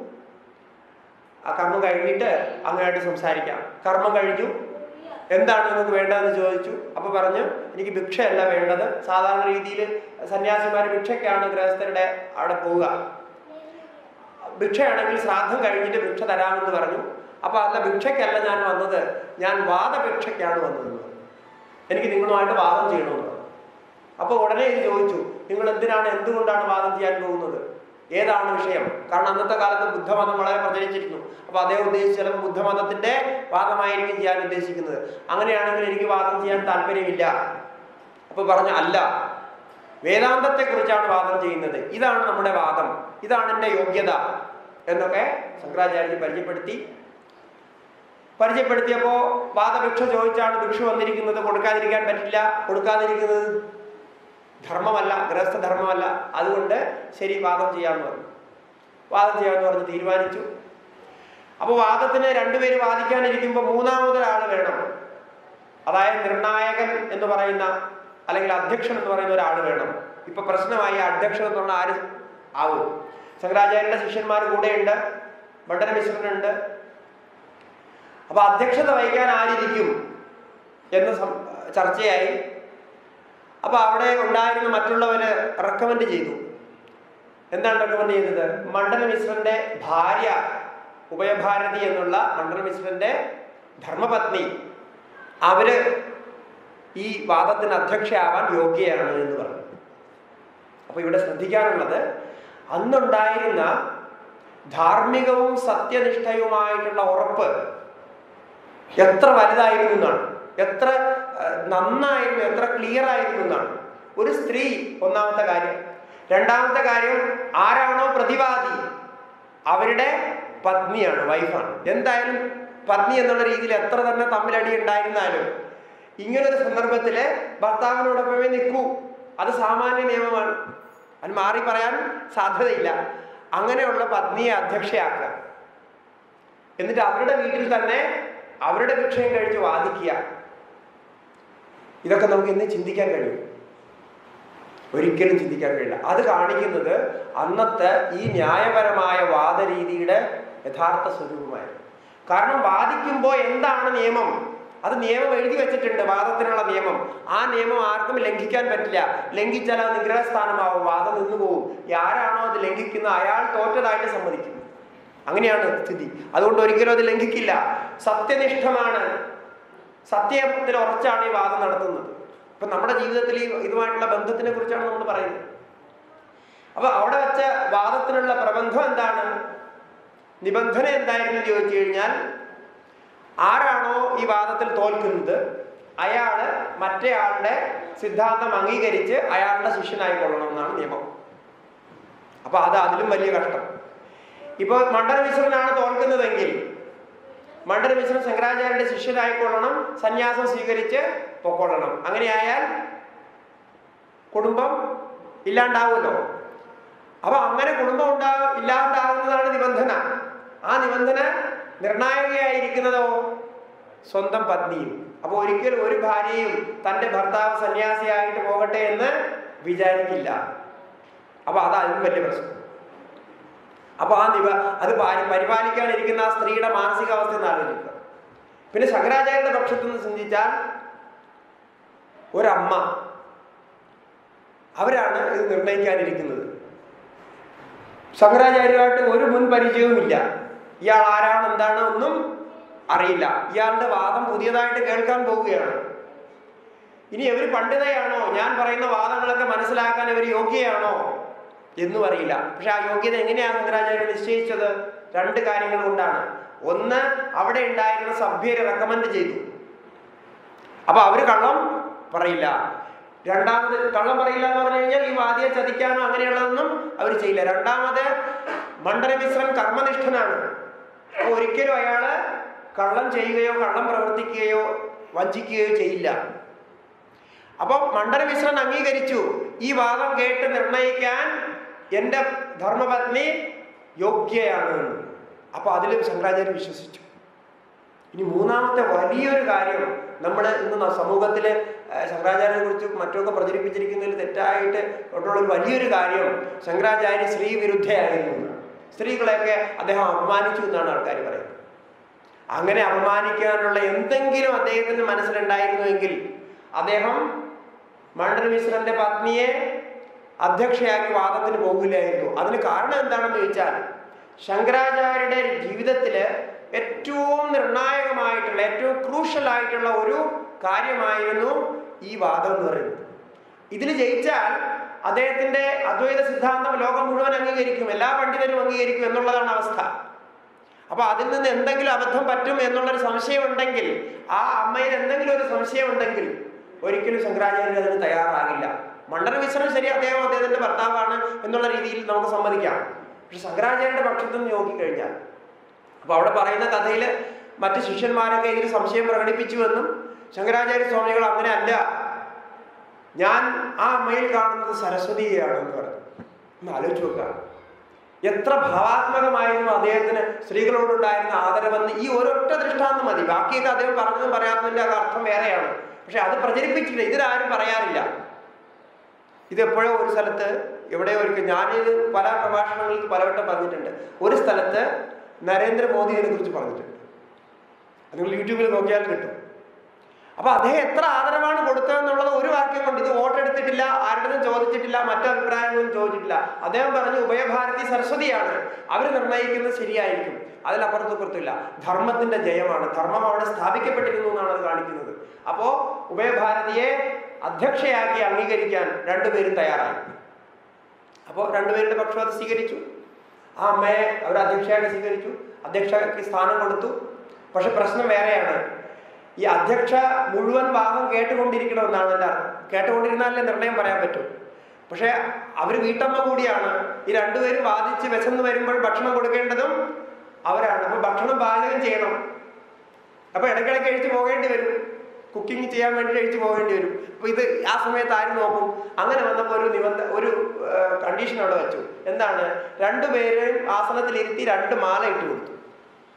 ആ കർമ്മം കഴിഞ്ഞിട്ട് അങ്ങായിട്ട് സംസാരിക്കാം കർമ്മം കഴിഞ്ഞു എന്താണ് നിങ്ങൾക്ക് വേണ്ടതെന്ന് ചോദിച്ചു അപ്പൊ പറഞ്ഞു എനിക്ക് ഭിക്ഷയല്ല വേണ്ടത് സാധാരണ രീതിയിൽ സന്യാസിമാർ ഭിക്ഷയ്ക്കാണ് ഗൃഹസ്ഥരുടെ അവിടെ പോവുക ഭിക്ഷയാണെങ്കിൽ ശ്രാദ്ധം കഴിഞ്ഞിട്ട് ഭിക്ഷ തരാമെന്ന് പറഞ്ഞു അപ്പൊ അല്ല ഭിക്ഷയ്ക്കല്ല ഞാൻ വന്നത് ഞാൻ വാദഭിക്ഷയ്ക്കാണ് വന്നത് എനിക്ക് നിങ്ങളുമായിട്ട് വാദം ചെയ്യണമെന്ന് പറഞ്ഞു അപ്പൊ ഉടനെ ഇത് ചോദിച്ചു നിങ്ങൾ എന്തിനാണ് എന്തുകൊണ്ടാണ് വാദം ചെയ്യാൻ പോകുന്നത് ഏതാണ് വിഷയം കാരണം അന്നത്തെ കാലത്ത് ബുദ്ധമതം വളരെ പ്രചരിച്ചിരുന്നു അപ്പൊ അദ്ദേഹം ഉദ്ദേശിച്ച ചിലപ്പോൾ ബുദ്ധമതത്തിന്റെ വാദമായിരിക്കും ചെയ്യാൻ ഉദ്ദേശിക്കുന്നത് അങ്ങനെയാണെങ്കിൽ എനിക്ക് വാദം ചെയ്യാൻ താല്പര്യമില്ല അപ്പൊ പറഞ്ഞു അല്ല വേദാന്തത്തെ കുറിച്ചാണ് വാദം ചെയ്യുന്നത് ഇതാണ് നമ്മുടെ വാദം ഇതാണ് എൻ്റെ യോഗ്യത എന്നൊക്കെ ശങ്കരാചാര്യ പരിചയപ്പെടുത്തി പരിചയപ്പെടുത്തിയപ്പോ വാദഭിക്ഷ ചോദിച്ചാണ് ഭിക്ഷു വന്നിരിക്കുന്നത് കൊടുക്കാതിരിക്കാൻ പറ്റില്ല കൊടുക്കാതിരിക്കുന്നത് ധർമ്മമല്ല ഗൃഹസ്ഥ ധർമ്മമല്ല അതുകൊണ്ട് ശരി വാദം ചെയ്യാമെന്ന് പറഞ്ഞു വാദം ചെയ്യാമെന്ന് പറഞ്ഞ് തീരുമാനിച്ചു അപ്പോൾ വാദത്തിന് രണ്ടുപേര് വാദിക്കാനിരിക്കുമ്പോൾ മൂന്നാമതൊരാൾ വേണം അതായത് നിർണായകൻ എന്ന് പറയുന്ന അല്ലെങ്കിൽ അധ്യക്ഷൻ എന്ന് പറയുന്ന ഒരാൾ വേണം ഇപ്പൊ പ്രശ്നമായി അധ്യക്ഷൻ എന്ന് പറഞ്ഞാൽ ആര് ആവും ശങ്കരാചാര്യന്റെ ശിഷ്യന്മാർ കൂടെയുണ്ട് മണ്ഡല മിശ്രനുണ്ട് അപ്പൊ അധ്യക്ഷത വഹിക്കാൻ ആരിരിക്കും എന്ന് സം- ചർച്ചയായി അപ്പൊ അവിടെ ഉണ്ടായിരുന്ന മറ്റുള്ളവര് റെക്കമെൻഡ് ചെയ്തു എന്താണ് റെക്കമെൻഡ് ചെയ്തത് മണ്ഡല മിശ്രന്റെ ഭാര്യ ഉഭയഭാരതി എന്നുള്ള മണ്ഡല മിശ്രന്റെ ധർമ്മപത്നി അവര് ഈ വാദത്തിന് അധ്യക്ഷയാവാൻ യോഗ്യയാണ് എന്ന് പറഞ്ഞു അപ്പൊ ഇവിടെ ശ്രദ്ധിക്കാനുള്ളത് അന്നുണ്ടായിരുന്ന ധാർമ്മികവും സത്യനിഷ്ഠയുമായിട്ടുള്ള ഉറപ്പ് എത്ര വലുതായിരുന്നു എന്നാണ് എത്ര ആ, നന്നായിരുന്നു എത്ര ക്ലിയർ ആയിരുന്നു എന്നാണ് ഒരു സ്ത്രീ ഒന്നാമത്തെ കാര്യം രണ്ടാമത്തെ കാര്യം ആരാണോ പ്രതിവാദി അവരുടെ പത്നിയാണ് വൈഫാണ് എന്തായാലും പത്നി എന്നുള്ള രീതിയിൽ എത്ര തന്നെ തമ്മിലടി ഉണ്ടായിരുന്നാലും ഇങ്ങനൊരു സന്ദർഭത്തില് ഭർത്താവിനോടൊപ്പമേ നിൽക്കൂ അത് സാമാന്യ നിയമമാണ് അത് മാറി പറയാൻ സാധ്യതയില്ല അങ്ങനെയുള്ള പത്നിയെ അധ്യക്ഷയാക്കുക എന്നിട്ട് അവരുടെ വീട്ടിൽ തന്നെ അവരുടെ ഭിക്ഷയും കഴിച്ച് വാദിക്കുക ഇതൊക്കെ നമുക്ക് ഇന്ന് ചിന്തിക്കാൻ കഴിയും ഒരിക്കലും ചിന്തിക്കാൻ കഴിയില്ല അത് കാണിക്കുന്നത് അന്നത്തെ ഈ ന്യായപരമായ വാദരീതിയുടെ യഥാർത്ഥ സ്വരൂപമായിരുന്നു കാരണം വാദിക്കുമ്പോൾ എന്താണ് നിയമം അത് നിയമം എഴുതി വെച്ചിട്ടുണ്ട് വാദത്തിനുള്ള നിയമം ആ നിയമം ആർക്കും ലംഘിക്കാൻ പറ്റില്ല ലംഘിച്ചാൽ അത് നിഗ്രഹസ്ഥാനമാവും വാദം നിന്നു പോകും ആരാണോ അത് ലംഘിക്കുന്നത് അയാൾ തോറ്റതായിട്ട് സമ്മതിക്കും അങ്ങനെയാണ് സ്ഥിതി അതുകൊണ്ട് ഒരിക്കലും അത് ലംഘിക്കില്ല സത്യനിഷ്ഠമാണ് സത്യത്തിൽ ഉറച്ചാണ് ഈ വാദം നടത്തുന്നത് ഇപ്പൊ നമ്മുടെ ജീവിതത്തിൽ ഈ ഇതുമായിട്ടുള്ള ബന്ധത്തിനെ കുറിച്ചാണ് നമ്മൾ പറയുന്നത് അപ്പൊ അവിടെ വെച്ച വാദത്തിനുള്ള പ്രബന്ധം എന്താണ് നിബന്ധന എന്തായിരുന്നു ചോദിച്ചു കഴിഞ്ഞാൽ ആരാണോ ഈ വാദത്തിൽ തോൽക്കുന്നത് അയാള് മറ്റേ ആളുടെ സിദ്ധാന്തം അംഗീകരിച്ച് അയാളുടെ ശിഷ്യനായിക്കൊള്ളണം എന്നാണ് നിയമം അപ്പൊ അത് അതിലും വലിയ കഷ്ടം ഇപ്പൊ മണ്ഡല മിശ്രനാണ് തോൽക്കുന്നതെങ്കിൽ മണ്ഡല മിശ്രൻ ശങ്കരാചാര്യന്റെ ശിഷ്യനായിക്കൊള്ളണം സന്യാസം സ്വീകരിച്ച് പൊക്കൊള്ളണം അങ്ങനെയായാൽ കുടുംബം ഇല്ലാണ്ടാവുമല്ലോ അപ്പൊ അങ്ങനെ കുടുംബം ഉണ്ടാ ഇല്ലാണ്ടാവുന്നതാണ് നിബന്ധന ആ നിബന്ധന നിർണായകയായിരിക്കുന്നതോ സ്വന്തം പത്നിയും അപ്പൊ ഒരിക്കലും ഒരു ഭാര്യയും തന്റെ ഭർത്താവ് സന്യാസിയായിട്ട് പോകട്ടെ എന്ന് വിചാരിക്കില്ല അപ്പൊ അതായിരുന്നു വലിയ പ്രശ്നം അപ്പൊ ആ നിവ അത് പാരി പരിപാലിക്കാനിരിക്കുന്ന ആ സ്ത്രീയുടെ മാനസികാവസ്ഥ എന്ന് ആലോചിക്കുക പിന്നെ ശങ്കരാചാര്യരുടെ പക്ഷത്തു നിന്ന് ചിന്തിച്ചാൽ ഒരമ്മ അവരാണ് ഇത് നിർണയിക്കാനിരിക്കുന്നത് ശങ്കരാചാര്യരുമായിട്ട് ഒരു മുൻ പരിചയവുമില്ല ഇയാൾ ആരാണ് എന്താണ് ഒന്നും അറിയില്ല ഇയാളുടെ വാദം പുതിയതായിട്ട് കേൾക്കാൻ പോവുകയാണ് ഇനി ഇവർ പണ്ഡിതയാണോ ഞാൻ പറയുന്ന വാദങ്ങളൊക്കെ മനസ്സിലാക്കാൻ ഇവർ യോഗ്യയാണോ എന്നും അറിയില്ല പക്ഷെ ആ യോഗ്യത എങ്ങനെയാണ് ശങ്കരാചാര്യർ നിശ്ചയിച്ചത് രണ്ട് കാര്യങ്ങൾ കൊണ്ടാണ് ഒന്ന് അവിടെ ഉണ്ടായിരുന്ന സഭ്യരെ റെക്കമെൻഡ് ചെയ്തു അപ്പൊ അവര് കള്ളം പറയില്ല രണ്ടാമത് കള്ളം പറയില്ല എന്ന് പറഞ്ഞു കഴിഞ്ഞാൽ ഈ വാദിയെ ചതിക്കാനോ അങ്ങനെയുള്ളതൊന്നും അവർ ചെയ്യില്ല രണ്ടാമത് മണ്ഡലമിശ്രൻ കർമ്മനിഷ്ഠനാണ് അപ്പൊ ഒരിക്കലും അയാള് കള്ളം ചെയ്യുകയോ കള്ളം പ്രവർത്തിക്കുകയോ വഞ്ചിക്കുകയോ ചെയ്യില്ല അപ്പൊ മണ്ഡലമിശ്രൻ അംഗീകരിച്ചു ഈ വാദം കേട്ട് നിർണയിക്കാൻ എൻ്റെ ധർമ്മപത്നി യോഗ്യയാണ് അപ്പൊ അതിലും ശങ്കരാചാര്യ വിശ്വസിച്ചു ഇനി മൂന്നാമത്തെ വലിയൊരു കാര്യം നമ്മൾ ഇന്ന് സമൂഹത്തിൽ ശങ്കരാചാര്യനെ കുറിച്ച് മറ്റൊക്കെ പ്രചരിപ്പിച്ചിരിക്കുന്നതിൽ തെറ്റായിട്ട് ഉള്ള ഒരു വലിയൊരു കാര്യം ശങ്കരാചാര്യ സ്ത്രീ വിരുദ്ധയായിരുന്നു എന്നാണ്. സ്ത്രീകളെയൊക്കെ അദ്ദേഹം അപമാനിച്ചു എന്നാണ് ആൾക്കാർ പറയുന്നത് അങ്ങനെ അപമാനിക്കാനുള്ള എന്തെങ്കിലും അദ്ദേഹത്തിന്റെ മനസ്സിലുണ്ടായിരുന്നുവെങ്കിൽ അദ്ദേഹം മണ്ഡല മിശ്രന്റെ പത്നിയെ അധ്യക്ഷയാക്കി വാദത്തിന് പോകില്ലായിരുന്നു അതിന് കാരണം എന്താണെന്ന് ചോദിച്ചാൽ ശങ്കരാചാര്യരുടെ ജീവിതത്തില് ഏറ്റവും നിർണായകമായിട്ടുള്ള ഏറ്റവും ക്രൂഷ്യൽ ആയിട്ടുള്ള ഒരു കാര്യമായിരുന്നു ഈ വാദം എന്ന് പറയുന്നത് ഇതിൽ ജയിച്ചാൽ അദ്ദേഹത്തിന്റെ അദ്വൈത സിദ്ധാന്തം ലോകം മുഴുവൻ അംഗീകരിക്കും എല്ലാ പണ്ഡിതരും അംഗീകരിക്കും എന്നുള്ളതാണ് അവസ്ഥ അപ്പൊ അതിൽ നിന്ന് എന്തെങ്കിലും അബദ്ധം പറ്റും എന്നുള്ളൊരു സംശയം ഉണ്ടെങ്കിൽ ആ അമ്മയിൽ എന്തെങ്കിലും ഒരു സംശയം ഉണ്ടെങ്കിൽ ഒരിക്കലും ശങ്കരാചാര്യർ അതിന് തയ്യാറാകില്ല മണ്ഡല മിശ്രം ശരി അദ്ദേഹം അദ്ദേഹത്തിന്റെ ഭർത്താവാണ് എന്നുള്ള രീതിയിൽ നമുക്ക് സമ്മതിക്കാം പക്ഷെ ശങ്കരാചാര്യന്റെ പക്ഷത്തു നിന്ന് നോക്കിക്കഴിഞ്ഞാൽ അപ്പൊ അവിടെ പറയുന്ന കഥയിൽ മറ്റ് ശിഷ്യന്മാരൊക്കെ ഇതിൽ സംശയം പ്രകടിപ്പിച്ചുവെന്നും ശങ്കരാചാര്യ സ്വാമികൾ അങ്ങനെ അല്ല ഞാൻ ആ അമ്മയിൽ കാണുന്നത് സരസ്വതിയെയാണെന്ന് പറഞ്ഞു ഒന്ന് ആലോചിച്ച് നോക്കുക എത്ര ഭാവാത്മകമായിരുന്നു അദ്ദേഹത്തിന് സ്ത്രീകളോടുണ്ടായിരുന്ന ആദരവെന്ന് ഈ ഒരൊറ്റ ദൃഷ്ടാന്തം മതി ബാക്കിയൊക്കെ അദ്ദേഹം പറഞ്ഞതും പറയാത്തതിന്റെ അത് അർത്ഥം വേറെയാണ് പക്ഷെ അത് പ്രചരിപ്പിച്ചില്ല ഇതിലാരും പറയാറില്ല ഇതെപ്പോഴോ ഒരു സ്ഥലത്ത് എവിടെയോ ഒരിക്കൽ ഞാനിത് പല പ്രഭാഷണങ്ങളിൽ പലവട്ടം പറഞ്ഞിട്ടുണ്ട് ഒരു സ്ഥലത്ത് നരേന്ദ്രമോദിയെ കുറിച്ച് പറഞ്ഞിട്ടുണ്ട് അത് നിങ്ങൾ യൂട്യൂബിൽ നോക്കിയാൽ കിട്ടും അപ്പൊ അദ്ദേഹം എത്ര ആദരവാണ് കൊടുത്തതെന്നുള്ളത് ഒരു വാക്യം കൊണ്ട് ഇത് വോട്ടെടുത്തിട്ടില്ല ആരുടെയും ചോദിച്ചിട്ടില്ല മറ്റു അഭിപ്രായങ്ങളും ചോദിച്ചിട്ടില്ല അദ്ദേഹം പറഞ്ഞു ഉഭയഭാരതി സരസ്വതിയാണ് അവർ നിർണ്ണയിക്കുന്നത് ശരിയായിരിക്കും അതിലപ്പുറത്തും ഇപ്പുറത്തില്ല ധർമ്മത്തിന്റെ ജയമാണ് ധർമ്മം അവിടെ സ്ഥാപിക്കപ്പെട്ടിരുന്നു എന്നാണ് അത് കാണിക്കുന്നത് അപ്പോ ഉഭയഭാരതിയെ അധ്യക്ഷയാക്കി അംഗീകരിക്കാൻ രണ്ടുപേരും തയ്യാറായി അപ്പോൾ രണ്ടുപേരുടെ പക്ഷം അത് സ്വീകരിച്ചു ആ അമ്മയെ അവർ അധ്യക്ഷയായിട്ട് സ്വീകരിച്ചു അധ്യക്ഷയ്ക്ക് സ്ഥാനം കൊടുത്തു പക്ഷെ പ്രശ്നം വേറെയാണ് ഈ അധ്യക്ഷ മുഴുവൻ ഭാഗം കേട്ടുകൊണ്ടിരിക്കണമെന്നാണ് എൻ്റെ അർത്ഥം കേട്ടുകൊണ്ടിരുന്നാലേ നിർണയം പറയാൻ പറ്റും പക്ഷെ അവർ വീട്ടമ്മ കൂടിയാണ് ഈ രണ്ടുപേരും ബാധിച്ച് വിശന്ന് വരുമ്പോൾ ഭക്ഷണം കൊടുക്കേണ്ടതും അവരാണ് അപ്പൊ ഭക്ഷണം പാചകം ചെയ്യണം അപ്പൊ ഇടയ്ക്കിടയ്ക്ക് കഴിച്ചു പോകേണ്ടി വരും കുക്കിംഗ് ചെയ്യാൻ വേണ്ടി കഴിച്ചു പോകേണ്ടി വരും അപ്പൊ ഇത് ആ സമയത്ത് ആര് നോക്കും അങ്ങനെ വന്നപ്പോൾ ഒരു നിബന്ധ ഒരു കണ്ടീഷൻ അവിടെ വെച്ചു എന്താണ് രണ്ടുപേരെയും ആസനത്തിൽ ഇരുത്തി രണ്ട് മാല ഇട്ട് കൊടുത്തു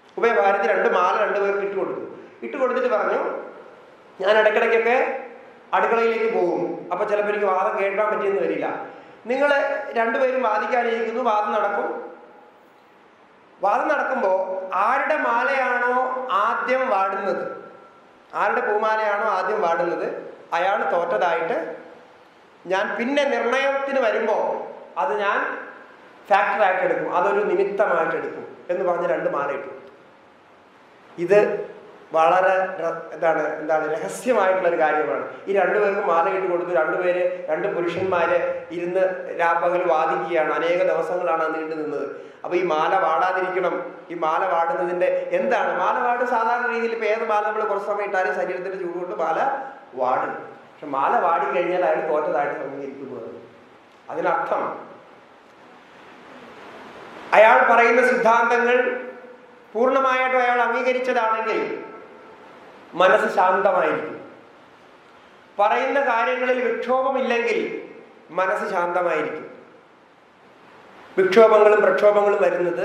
ഉഭയഭാരതി രണ്ട് മാല രണ്ടുപേർക്ക് ഇട്ട് കൊടുത്തു ഇട്ട് കൊടുത്തിട്ട് പറഞ്ഞു ഞാൻ ഇടയ്ക്കിടയ്ക്കൊക്കെ അടുക്കളയിലേക്ക് പോകും അപ്പൊ ചിലപ്പോൾ എനിക്ക് വാദം കേൾക്കാൻ പറ്റിയെന്ന് വരില്ല നിങ്ങൾ രണ്ടുപേരും വാദിക്കാനിരിക്കുന്നു വാദം നടക്കും വാദം നടക്കുമ്പോൾ ആരുടെ മാലയാണോ ആദ്യം വാടുന്നത് ആരുടെ പൂമാലയാണോ ആദ്യം വാടുന്നത് അയാൾ തോറ്റതായിട്ട് ഞാൻ പിന്നെ നിർണയത്തിന് വരുമ്പോൾ അത് ഞാൻ ഫാക്ടറായിട്ട് എടുക്കും അതൊരു നിമിത്തമായിട്ട് എടുക്കും എന്ന് പറഞ്ഞ് രണ്ട് മാല ഇട്ടു ഇത് വളരെ ര- എന്താണ് എന്താണ് രഹസ്യമായിട്ടുള്ള ഒരു കാര്യമാണ് ഈ രണ്ടുപേർക്കും മാല ഇട്ട് കൊടുത്തു രണ്ടുപേര് രണ്ട് പുരുഷന്മാര് ഇരുന്ന് രാപ്പകൽ വാദിക്കുകയാണ് അനേക ദിവസങ്ങളാണ് അത് നീണ്ടു നിന്നത് അപ്പൊ ഈ മാല വാടാതിരിക്കണം ഈ മാല വാടുന്നതിന്റെ എന്താണ് മാല വാട് സാധാരണ രീതിയിൽ ഇപ്പൊ ഏത് മാല നമ്മൾ കുറച്ച് സമയം ഇട്ടാലും ശരീരത്തിന്റെ ചൂട് കൊണ്ട് മാല വാടും പക്ഷെ മാല വാടി കഴിഞ്ഞാൽ അയാൾ തോറ്റതായിട്ട് അംഗീകരിക്കുന്നത് അതിനർത്ഥം അയാൾ പറയുന്ന സിദ്ധാന്തങ്ങൾ പൂർണ്ണമായിട്ടും അയാൾ അംഗീകരിച്ചതാണെങ്കിൽ മനസ്സ് ശാന്തമായിരിക്കും പറയുന്ന കാര്യങ്ങളിൽ വിക്ഷോഭമില്ലെങ്കിൽ മനസ്സ് ശാന്തമായിരിക്കും വിക്ഷോഭങ്ങളും പ്രക്ഷോഭങ്ങളും വരുന്നത്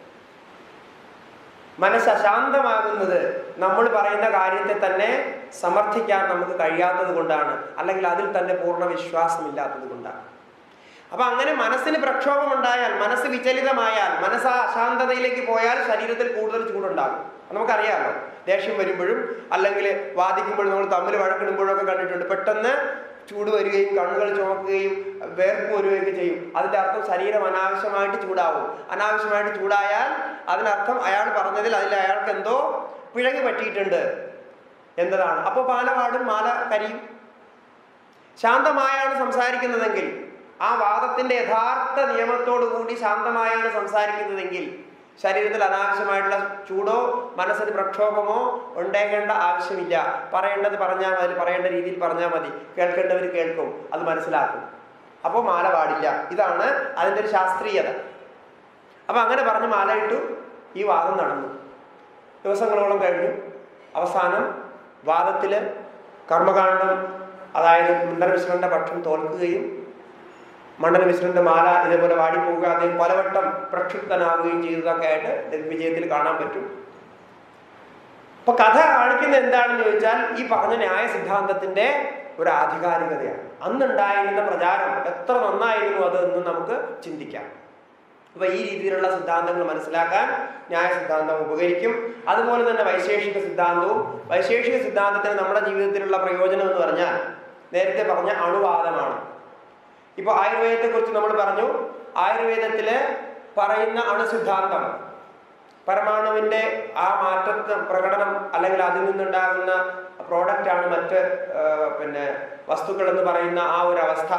മനസ്സ് അശാന്തമാകുന്നത് നമ്മൾ പറയുന്ന കാര്യത്തെ തന്നെ സമർത്ഥിക്കാൻ നമുക്ക് കഴിയാത്തത് കൊണ്ടാണ് അല്ലെങ്കിൽ അതിൽ തന്നെ പൂർണ്ണ വിശ്വാസമില്ലാത്തത് കൊണ്ടാണ് അപ്പൊ അങ്ങനെ മനസ്സിന് പ്രക്ഷോഭം ഉണ്ടായാൽ മനസ്സ് വിചലിതമായാൽ മനസ്സ് ആ അശാന്തതയിലേക്ക് പോയാൽ ശരീരത്തിൽ കൂടുതൽ ചൂടുണ്ടാകും അത് നമുക്കറിയാമല്ലോ ദേഷ്യം വരുമ്പോഴും അല്ലെങ്കിൽ വാദിക്കുമ്പോഴും നമ്മൾ തമ്മിൽ വഴക്കിടുമ്പോഴും ഒക്കെ കണ്ടിട്ടുണ്ട് പെട്ടെന്ന് ചൂട് വരികയും കണ്ണുകൾ ചുമക്കുകയും വേർപ്പ് വരികയൊക്കെ ചെയ്യും അതിന്റെ അർത്ഥം ശരീരം അനാവശ്യമായിട്ട് ചൂടാവും അനാവശ്യമായിട്ട് ചൂടായാൽ അതിനർത്ഥം അയാൾ പറഞ്ഞതിൽ അതിൽ അയാൾക്ക് എന്തോ പിഴക് പറ്റിയിട്ടുണ്ട് എന്നതാണ് അപ്പോൾ മാല പാടും മാല കരിയും ശാന്തമായാണ് സംസാരിക്കുന്നതെങ്കിൽ ആ വാദത്തിന്റെ യഥാർത്ഥ നിയമത്തോടു കൂടി ശാന്തമായാണ് സംസാരിക്കുന്നതെങ്കിൽ ശരീരത്തിൽ അനാവശ്യമായിട്ടുള്ള ചൂടോ മനസ്സിന് പ്രക്ഷോഭമോ ഉണ്ടാകേണ്ട ആവശ്യമില്ല പറയേണ്ടത് പറഞ്ഞാൽ മതി പറയേണ്ട രീതിയിൽ പറഞ്ഞാൽ മതി കേൾക്കേണ്ടവർ കേൾക്കും അത് മനസ്സിലാക്കും അപ്പോൾ മാല പാടില്ല ഇതാണ് അതിൻ്റെ ഒരു ശാസ്ത്രീയത അപ്പം അങ്ങനെ പറഞ്ഞ് മാല ഇട്ടു ഈ വാദം നടന്നു ദിവസങ്ങളോളം കഴിഞ്ഞു അവസാനം വാദത്തിൽ കർമ്മകാണ്ഡം അതായത് മുണ്ടനമിശ്രന്റെ പക്ഷം തോൽക്കുകയും മണ്ഡലമിശ്രന്റെ മാല ഇതേപോലെ വാടിപ്പോവുക അദ്ദേഹം പലവട്ടം പ്രക്ഷുബ്ധനാവുകയും ചെയ്തതൊക്കെ ആയിട്ട് ദിഗ്വിജയത്തിൽ കാണാൻ പറ്റും അപ്പൊ കഥ കാണിക്കുന്ന എന്താണെന്ന് ചോദിച്ചാൽ ഈ പറഞ്ഞ ന്യായ സിദ്ധാന്തത്തിന്റെ ഒരു ആധികാരികതയാണ് അന്നുണ്ടായിരുന്ന പ്രചാരം എത്ര നന്നായിരുന്നു അത് എന്ന് നമുക്ക് ചിന്തിക്കാം അപ്പൊ ഈ രീതിയിലുള്ള സിദ്ധാന്തങ്ങൾ മനസ്സിലാക്കാൻ ന്യായ സിദ്ധാന്തം ഉപകരിക്കും അതുപോലെ തന്നെ വൈശേഷിക സിദ്ധാന്തവും വൈശേഷിക സിദ്ധാന്തത്തിന് നമ്മുടെ ജീവിതത്തിലുള്ള പ്രയോജനം എന്ന് പറഞ്ഞാൽ നേരത്തെ പറഞ്ഞ അണുവാദമാണ് ഇപ്പൊ ആയുർവേദത്തെ കുറിച്ച് നമ്മൾ പറഞ്ഞു ആയുർവേദത്തില് പറയുന്ന അണുസിദ്ധാന്തം പരമാണുവിന്റെ ആ മാറ്റത്തെ പ്രകടനം അല്ലെങ്കിൽ അതിൽ നിന്നുണ്ടാകുന്ന പ്രോഡക്റ്റ് ആണ് മറ്റ് ആ, പിന്നെ വസ്തുക്കൾ എന്ന് പറയുന്ന ആ ഒരു അവസ്ഥ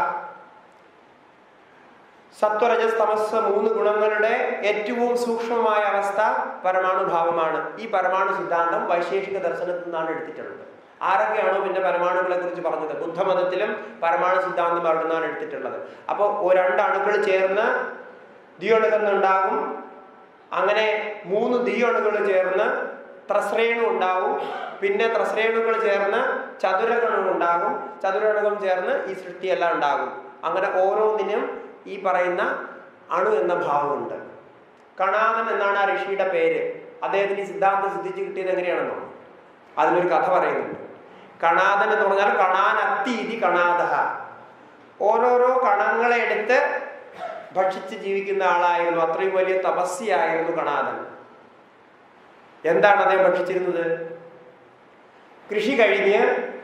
സത്വരജസ് തമസ് മൂന്ന് ഗുണങ്ങളുടെ ഏറ്റവും സൂക്ഷ്മമായ അവസ്ഥ പരമാണുഭാവമാണ് ഈ പരമാണു സിദ്ധാന്തം വൈശേഷിക ദർശനത്തിൽ നിന്നാണ് എടുത്തിട്ടുള്ളത് ആരൊക്കെയാണോ പിന്നെ പരമാണുക്കളെ കുറിച്ച് പറഞ്ഞത് ബുദ്ധമതത്തിലും പരമാണു സിദ്ധാന്തം അവിടെ നിന്നാണ് എടുത്തിട്ടുള്ളത് അപ്പോൾ രണ്ട് അണുക്കൾ ചേർന്ന് ദ്വിയണുകൾ ഉണ്ടാകും അങ്ങനെ മൂന്ന് ദ്വിയണുകൾ ചേർന്ന് ത്രശ്രേണു ഉണ്ടാവും പിന്നെ ത്രശ്രേണുകൾ ചേർന്ന് ചതുരഗണം ഉണ്ടാകും ചതുരണകം ചേർന്ന് ഈ സൃഷ്ടിയെല്ലാം ഉണ്ടാകും അങ്ങനെ ഓരോന്നിനും ഈ പറയുന്ന അണു എന്ന ഭാവമുണ്ട് കണാദൻ എന്നാണ് ആ ഋഷിയുടെ പേര് അദ്ദേഹത്തിന് ഈ സിദ്ധാന്തം സിദ്ധിച്ച് കിട്ടിയത് എങ്ങനെയാണെന്നോ അതിനൊരു കഥ പറയുന്നുണ്ട് കണാദൻ എന്ന് പറഞ്ഞാൽ കണാനത്തി ഇതി കണാദ ഓരോരോ കണങ്ങളെ എടുത്ത് ഭക്ഷിച്ച് ജീവിക്കുന്ന ആളായിരുന്നു അത്രയും വലിയ തപസ്യായിരുന്നു കണാദൻ എന്താണ് അദ്ദേഹം ഭക്ഷിച്ചിരുന്നത് കൃഷി കഴിഞ്ഞ്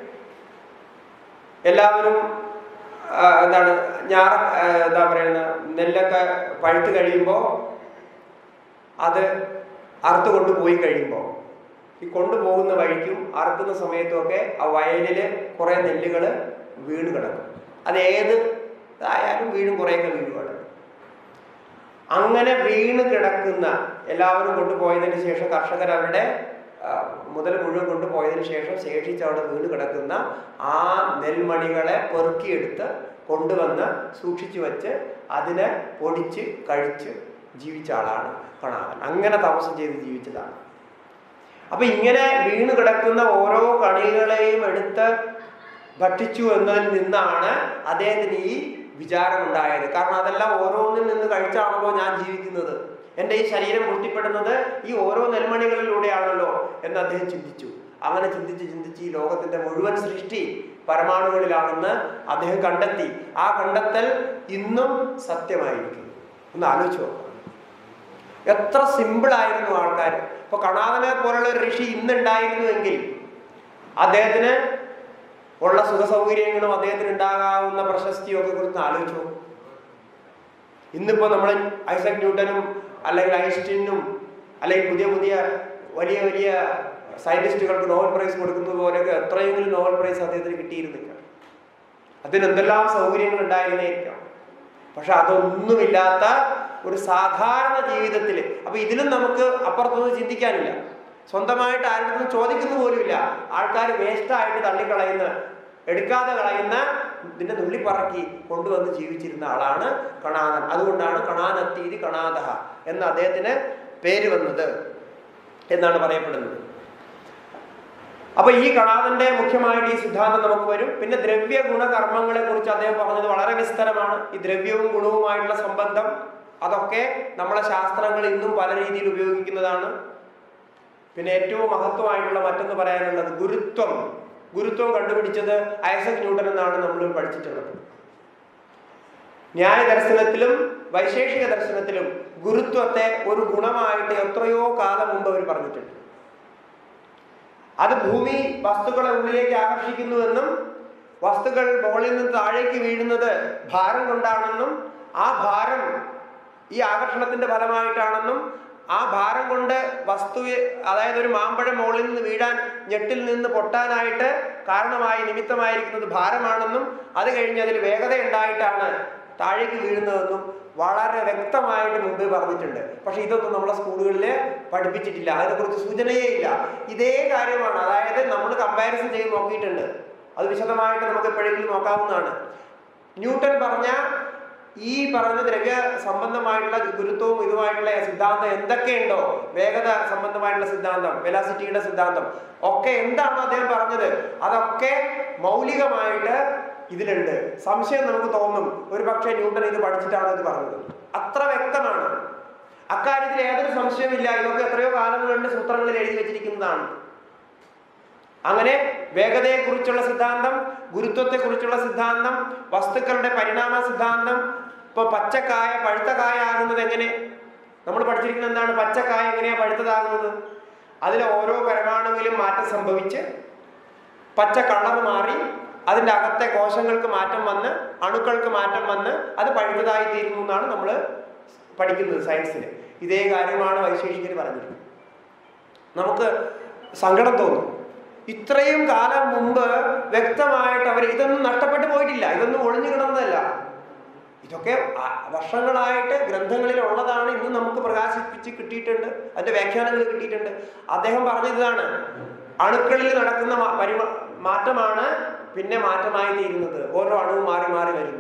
എല്ലാവരും ആ, എന്താണ് ഞാറ ആ, എന്താ പറയുന്ന നെല്ലൊക്കെ പഴുത്ത് കഴിയുമ്പോൾ അത് അറുത്ത് കൊണ്ടുപോയി കഴിയുമ്പോൾ ഈ കൊണ്ടുപോകുന്ന വഴിക്കും അറുക്കുന്ന സമയത്തുമൊക്കെ ആ വയലിൽ കുറേ നെല്ലുകൾ വീണ് കിടക്കും അത് ഏത് ആയാലും വീണും കുറേയൊക്കെ വീണ് കിടക്കും അങ്ങനെ വീണ് കിടക്കുന്ന എല്ലാവരും കൊണ്ടുപോയതിന് ശേഷം കർഷകർ അവരുടെ ആ, മുതൽ മുഴുവൻ കൊണ്ടുപോയതിന് ശേഷം ശേഷിച്ച് അവിടെ വീണ് കിടക്കുന്ന ആ നെൽമണികളെ പെറുക്കിയെടുത്ത് കൊണ്ടുവന്ന് സൂക്ഷിച്ചു വെച്ച് അതിനെ പൊടിച്ച് കഴിച്ച് ജീവിച്ച ആളാണ് കണാവൻ അങ്ങനെ തപസ് ചെയ്ത് ജീവിച്ചതാണ് അപ്പൊ ഇങ്ങനെ വീണ് കിടക്കുന്ന ഓരോ കണികളെയും എടുത്ത് ഭക്ഷിച്ചു എന്നതിൽ നിന്നാണ് അദ്ദേഹത്തിന് ഈ വിചാരം ഉണ്ടായത് കാരണം അതെല്ലാം ഓരോന്നിൽ നിന്ന് കഴിച്ചാണല്ലോ ഞാൻ ജീവിക്കുന്നത് എൻ്റെ ഈ ശരീരം പുഷ്ടിപ്പെടുന്നത് ഈ ഓരോ നെൽമണികളിലൂടെയാണല്ലോ എന്ന് അദ്ദേഹം ചിന്തിച്ചു അങ്ങനെ ചിന്തിച്ച് ചിന്തിച്ച് ഈ ലോകത്തിന്റെ മുഴുവൻ സൃഷ്ടി പരമാണുകളിലാണെന്ന് അദ്ദേഹം കണ്ടെത്തി ആ കണ്ടെത്തൽ ഇന്നും സത്യമായിരിക്കും ഒന്ന് ആലോചിച്ച് നോക്കാം എത്ര സിമ്പിൾ ആയിരുന്നു ആൾക്കാർ ഇപ്പൊ കണാദനെ പോലുള്ള ഒരു ഋഷി ഇന്നുണ്ടായിരുന്നുവെങ്കിൽ അദ്ദേഹത്തിന് ഉള്ള സുഖ സൗകര്യങ്ങളും അദ്ദേഹത്തിന് ഉണ്ടാകാവുന്ന പ്രശസ്തിയും ഒക്കെ കുറിച്ച് ആലോചിച്ചു ഇന്നിപ്പോ നമ്മൾ ഐസക് ന്യൂട്ടനും അല്ലെങ്കിൽ ഐൻസ്റ്റീനും അല്ലെങ്കിൽ പുതിയ പുതിയ വലിയ വലിയ സയന്റിസ്റ്റുകൾക്ക് നോബൽ പ്രൈസ് കൊടുക്കുന്നത് പോലെയൊക്കെ എത്രയെങ്കിലും നോബൽ പ്രൈസ് അദ്ദേഹത്തിന് കിട്ടിയിരുന്നില്ല അതിന് എന്തെല്ലാം സൗകര്യങ്ങൾ ഉണ്ടായിരുന്നേക്കാം പക്ഷെ അതൊന്നുമില്ലാത്ത ഒരു സാധാരണ ജീവിതത്തിൽ അപ്പൊ ഇതിലും നമുക്ക് അപ്പുറത്തൊന്നും ചിന്തിക്കാനില്ല സ്വന്തമായിട്ട് ആരുടെ അടുത്തും ചോദിക്കുന്ന പോലുമില്ല ആൾക്കാർ വേസ്റ്റായിട്ട് തള്ളിക്കളയുന്ന എടുക്കാതെ കളയുന്ന ഇതിന്റെ നുള്ളിപ്പറക്കി കൊണ്ടുവന്ന് ജീവിച്ചിരുന്ന ആളാണ് കണാനൻ അതുകൊണ്ടാണ് കണാനത്തീതി കണാദഹ എന്ന അദ്ദേഹത്തിന് പേര് വന്നത് എന്നാണ് പറയപ്പെടുന്നത് അപ്പൊ ഈ കണാദന്റെ മുഖ്യമായിട്ട് ഈ സിദ്ധാന്തം നമുക്ക് വരും പിന്നെ ദ്രവ്യ ഗുണകർമ്മങ്ങളെ കുറിച്ച് അദ്ദേഹം പറഞ്ഞത് വളരെ വിസ്തരമാണ് ഈ ദ്രവ്യവും ഗുണവുമായിട്ടുള്ള സംബന്ധം അതൊക്കെ നമ്മളെ ശാസ്ത്രങ്ങൾ ഇന്നും പല രീതിയിൽ ഉപയോഗിക്കുന്നതാണ് പിന്നെ ഏറ്റവും മഹത്വമായിട്ടുള്ള മറ്റൊന്ന് പറയാനുള്ളത് ഗുരുത്വം ഗുരുത്വം കണ്ടുപിടിച്ചത് ഐസക് ന്യൂട്ടൻ എന്നാണ് നമ്മൾ പഠിച്ചിട്ടുള്ളത് ന്യായ ദർശനത്തിലും വൈശേഷിക ദർശനത്തിലും ഗുരുത്വത്തെ ഒരു ഗുണമായിട്ട് എത്രയോ കാലം മുമ്പ് അവർ പറഞ്ഞിട്ടുണ്ട് അത് ഭൂമി വസ്തുക്കളെ ഉള്ളിലേക്ക് ആകർഷിക്കുന്നുവെന്നും വസ്തുക്കൾ മുകളിൽ നിന്ന് താഴേക്ക് വീഴുന്നത് ഭാരം കൊണ്ടാണെന്നും ആ ഭാരം ഈ ആകർഷണത്തിന്റെ ഫലമായിട്ടാണെന്നും ആ ഭാരം കൊണ്ട് വസ്തു അതായത് ഒരു മാമ്പഴം മുകളിൽ നിന്ന് വീഴാൻ ഞെട്ടിൽ നിന്ന് പൊട്ടാനായിട്ട് കാരണമായി നിമിത്തമായിരിക്കുന്നത് ഭാരമാണെന്നും അത് കഴിഞ്ഞ് അതിൽ വേഗത ഉണ്ടായിട്ടാണ് താഴേക്ക് വീഴുന്നതെന്നും വളരെ വ്യക്തമായിട്ട് മുമ്പ് പറഞ്ഞിട്ടുണ്ട് പക്ഷെ ഇതൊന്നും നമ്മളെ സ്കൂളുകളിൽ പഠിപ്പിച്ചിട്ടില്ല അതിനെക്കുറിച്ച് സൂചനയേ ഇല്ല ഇതേ കാര്യമാണ് അതായത് നമ്മൾ കമ്പാരിസൺ ചെയ്ത് നോക്കിയിട്ടുണ്ട് അത് വിശദമായിട്ട് നമുക്ക് എപ്പോഴെങ്കിലും നോക്കാവുന്നതാണ് ന്യൂട്ടൺ പറഞ്ഞ ഈ പറഞ്ഞ ദ്രവ്യ സംബന്ധമായിട്ടുള്ള ഗുരുത്വവും ഇതുമായിട്ടുള്ള സിദ്ധാന്തം എന്തൊക്കെയുണ്ടോ വേഗത സംബന്ധമായിട്ടുള്ള സിദ്ധാന്തം വെലാസിറ്റിയുടെ സിദ്ധാന്തം ഒക്കെ എന്താണോ അദ്ദേഹം പറഞ്ഞത് അതൊക്കെ മൗലികമായിട്ട് ഇതിലുണ്ട് സംശയം നമുക്ക് തോന്നും ഒരു പക്ഷേ ന്യൂട്ടൺ ഇത് പഠിച്ചിട്ടാണ് ഇത് പറഞ്ഞത് അത്ര വ്യക്തമാണ് അക്കാര്യത്തിൽ ഏതൊരു സംശയമില്ല ഇതൊക്കെ എത്രയോ കാലങ്ങളുണ്ട് സൂത്രങ്ങളിൽ എഴുതി വെച്ചിരിക്കുന്നതാണ് അങ്ങനെ വേഗതയെക്കുറിച്ചുള്ള സിദ്ധാന്തം ഗുരുത്വത്തെക്കുറിച്ചുള്ള സിദ്ധാന്തം വസ്തുക്കളുടെ പരിണാമ സിദ്ധാന്തം ഇപ്പൊ പച്ചക്കായ പഴുത്ത കായ ആകുന്നത് എങ്ങനെ നമ്മൾ പഠിച്ചിരിക്കുന്നത് എന്താണ് പച്ചക്കായ എങ്ങനെയാ പഴുത്തതാകുന്നത് അതിലെ ഓരോ പരമാണുവിലും മാറ്റം സംഭവിച്ച് പച്ച കളർ മാറി അതിൻ്റെ അകത്തെ കോശങ്ങൾക്ക് മാറ്റം വന്ന് അണുക്കൾക്ക് മാറ്റം വന്ന് അത് പഴുത്തതായി തീരുന്നു എന്നാണ് നമ്മൾ പഠിക്കുന്നത് സയൻസിൽ ഇതേ കാര്യമാണ് വൈശേഷികർ പറഞ്ഞിരിക്കുന്നത് നമുക്ക് സങ്കടം തോന്നും ഇത്രയും കാലം മുമ്പ് വ്യക്തമായിട്ട് അവർ ഇതൊന്നും നഷ്ടപ്പെട്ടു പോയിട്ടില്ല ഇതൊന്നും ഒളിഞ്ഞു കിടന്നതല്ല ഇതൊക്കെ വർഷങ്ങളായിട്ട് ഗ്രന്ഥങ്ങളിൽ ഉള്ളതാണ് ഇന്ന് നമുക്ക് പ്രകാശിപ്പിച്ച് കിട്ടിയിട്ടുണ്ട് അതിന്റെ വ്യാഖ്യാനങ്ങൾ കിട്ടിയിട്ടുണ്ട് അദ്ദേഹം പറഞ്ഞതാണ് അണുക്കളിൽ നടക്കുന്ന പരിമ മാറ്റമാണ് പിന്നെ മാറ്റമായി തീരുന്നത് ഓരോ അണുവും മാറി മാറി വരുന്നു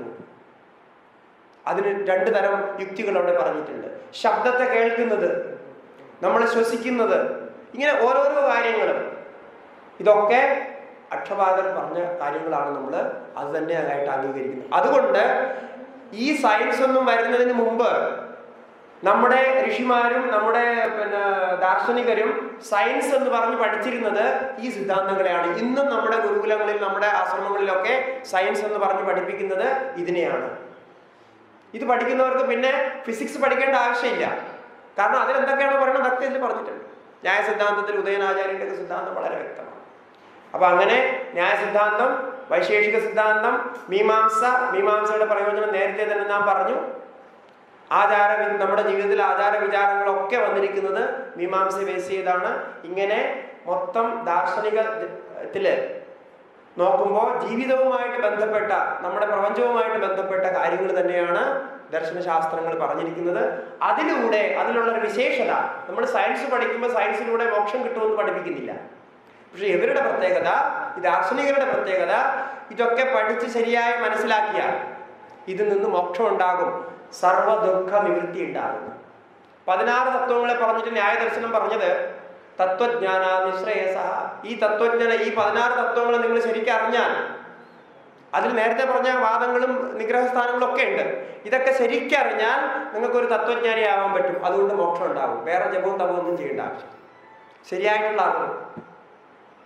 അതിന് രണ്ട് തരം യുക്തികൾ അവിടെ പറഞ്ഞിട്ടുണ്ട് ശബ്ദത്തെ കേൾക്കുന്നത് നമ്മൾ ശ്വസിക്കുന്നത് ഇങ്ങനെ ഓരോരോ കാര്യങ്ങളും ഇതൊക്കെ അക്ഷപാദൻ പറഞ്ഞ കാര്യങ്ങളാണ് നമ്മൾ അത് തന്നെ ആയിട്ട് അംഗീകരിക്കുന്നത് അതുകൊണ്ട് ഈ സയൻസ് ഒന്നും വരുന്നതിന് മുമ്പ് നമ്മുടെ ഋഷിമാരും നമ്മുടെ പിന്നെ ദാർശനികരും സയൻസ് എന്ന് പറഞ്ഞ് പഠിച്ചിരുന്നത് ഈ സിദ്ധാന്തങ്ങളെയാണ് ഇന്നും നമ്മുടെ ഗുരുകുലങ്ങളിൽ നമ്മുടെ ആശ്രമങ്ങളിലൊക്കെ സയൻസ് എന്ന് പറഞ്ഞ് പഠിപ്പിക്കുന്നത് ഇതിനെയാണ് ഇത് പഠിക്കുന്നവർക്ക് പിന്നെ ഫിസിക്സ് പഠിക്കേണ്ട ആവശ്യമില്ല കാരണം അതിലെന്തൊക്കെയാണ് പറയുന്നത് അതൊക്കെ ഇതിൽ പറഞ്ഞിട്ടുണ്ട് ന്യായ സിദ്ധാന്തത്തിൽ ഉദയനാചാര്യന്റെ സിദ്ധാന്തം വളരെ വ്യക്തമാണ് അപ്പൊ അങ്ങനെ ന്യായ സിദ്ധാന്തം വൈശേഷിക സിദ്ധാന്തം മീമാംസ മീമാംസയുടെ പ്രയോജനം നേരത്തെ തന്നെ നാം പറഞ്ഞു ആചാര നമ്മുടെ ജീവിതത്തിൽ ആചാര വിചാരങ്ങളൊക്കെ വന്നിരിക്കുന്നത് മീമാംസ ബേസ് ചെയ്താണ് ഇങ്ങനെ മൊത്തം ദാർശനികത്തില് നോക്കുമ്പോൾ ജീവിതവുമായിട്ട് ബന്ധപ്പെട്ട നമ്മുടെ പ്രപഞ്ചവുമായിട്ട് ബന്ധപ്പെട്ട കാര്യങ്ങൾ തന്നെയാണ് ദർശനശാസ്ത്രങ്ങൾ പറഞ്ഞിരിക്കുന്നത് അതിലൂടെ അതിലുള്ള ഒരു വിശേഷത നമ്മൾ സയൻസ് പഠിക്കുമ്പോൾ സയൻസിലൂടെ മോക്ഷം കിട്ടുമെന്ന് പഠിപ്പിക്കുന്നില്ല പക്ഷെ ഇവരുടെ പ്രത്യേകത ഈ ദാർശനികരുടെ പ്രത്യേകത ഇതൊക്കെ പഠിച്ച് ശരിയായി മനസ്സിലാക്കിയാൽ ഇതിൽ നിന്ന് മോക്ഷം ഉണ്ടാകും സർവ ദുഃഖ നിവൃത്തി ഉണ്ടാകും പതിനാറ് തത്വങ്ങളെ പറഞ്ഞിട്ട് ന്യായദർശനം പറഞ്ഞത് തത്വജ്ഞാന നിശ്രേയസ ഈ തത്വജ്ഞാന ഈ പതിനാറ് തത്വങ്ങൾ നിങ്ങൾ ശരിക്കും അറിഞ്ഞാൽ അതിൽ നേരത്തെ പറഞ്ഞ വാദങ്ങളും നിഗ്രഹസ്ഥാനങ്ങളും ഒക്കെ ഉണ്ട് ഇതൊക്കെ ശരിക്കും അറിഞ്ഞാൽ നിങ്ങൾക്ക് ഒരു തത്വജ്ഞാനിയാവാൻ പറ്റും അതുകൊണ്ട് മോക്ഷം ഉണ്ടാകും വേറെ ജപവും തപവും ഒന്നും ചെയ്യേണ്ട ആവശ്യം ശരിയായിട്ടുള്ള അറിവ്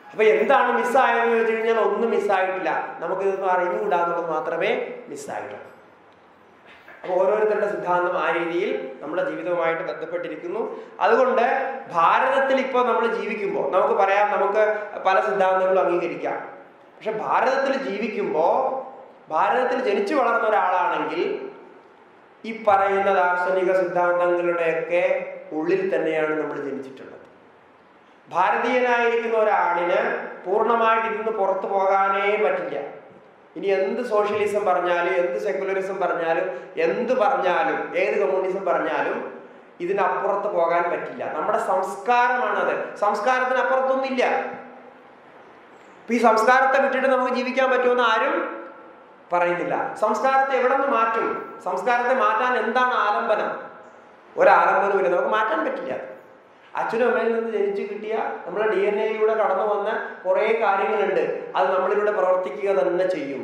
അപ്പൊ എന്താണ് മിസ്സായതെന്ന് ചോദിച്ചു കഴിഞ്ഞാൽ ഒന്നും മിസ്സായിട്ടില്ല നമുക്ക് ഇതൊന്നും അറിഞ്ഞുകൂടാ എന്നുള്ളത് മാത്രമേ മിസ്സായിട്ടുള്ളൂ അപ്പോൾ ഓരോരുത്തരുടെ സിദ്ധാന്തം ആ രീതിയിൽ നമ്മുടെ ജീവിതവുമായിട്ട് ബന്ധപ്പെട്ടിരിക്കുന്നു അതുകൊണ്ട് ഭാരതത്തിൽ ഇപ്പോൾ നമ്മൾ ജീവിക്കുമ്പോൾ നമുക്ക് പറയാം നമുക്ക് പല സിദ്ധാന്തങ്ങളും അംഗീകരിക്കാം പക്ഷെ ഭാരതത്തിൽ ജീവിക്കുമ്പോൾ ഭാരതത്തിൽ ജനിച്ചു വളർന്ന ഒരാളാണെങ്കിൽ ഈ പറയുന്ന ദാർശനിക സിദ്ധാന്തങ്ങളുടെയൊക്കെ ഉള്ളിൽ തന്നെയാണ് നമ്മൾ ജനിച്ചിട്ടുള്ളത് ഭാരതീയനായിരിക്കുന്ന ഒരാളിന് പൂർണ്ണമായിട്ട് ഇതിന്ന് പുറത്തു പോകാനേ പറ്റില്ല ഇനി എന്ത് സോഷ്യലിസം പറഞ്ഞാലും എന്ത് സെക്കുലറിസം പറഞ്ഞാലും എന്ത് പറഞ്ഞാലും ഏത് കമ്മ്യൂണിസം പറഞ്ഞാലും ഇതിനപ്പുറത്ത് പോകാൻ പറ്റില്ല നമ്മുടെ സംസ്കാരമാണത് സംസ്കാരത്തിന് അപ്പുറത്തൊന്നുമില്ല ഇപ്പൊ ഈ സംസ്കാരത്തെ വിട്ടിട്ട് നമുക്ക് ജീവിക്കാൻ പറ്റുമെന്ന് ആരും പറയുന്നില്ല സംസ്കാരത്തെ എവിടെ നിന്ന് മാറ്റും സംസ്കാരത്തെ മാറ്റാൻ എന്താണ് ആലംബനം ഒരാലംബനവും നമുക്ക് മാറ്റാൻ പറ്റില്ല അച്ഛനും അമ്മയിൽ നിന്ന് ജനിച്ചു കിട്ടിയ നമ്മുടെ ഡി എൻ എയിലൂടെ കടന്നു വന്ന കുറേ കാര്യങ്ങളുണ്ട് അത് നമ്മളിലൂടെ പ്രവർത്തിക്കുക തന്നെ ചെയ്യും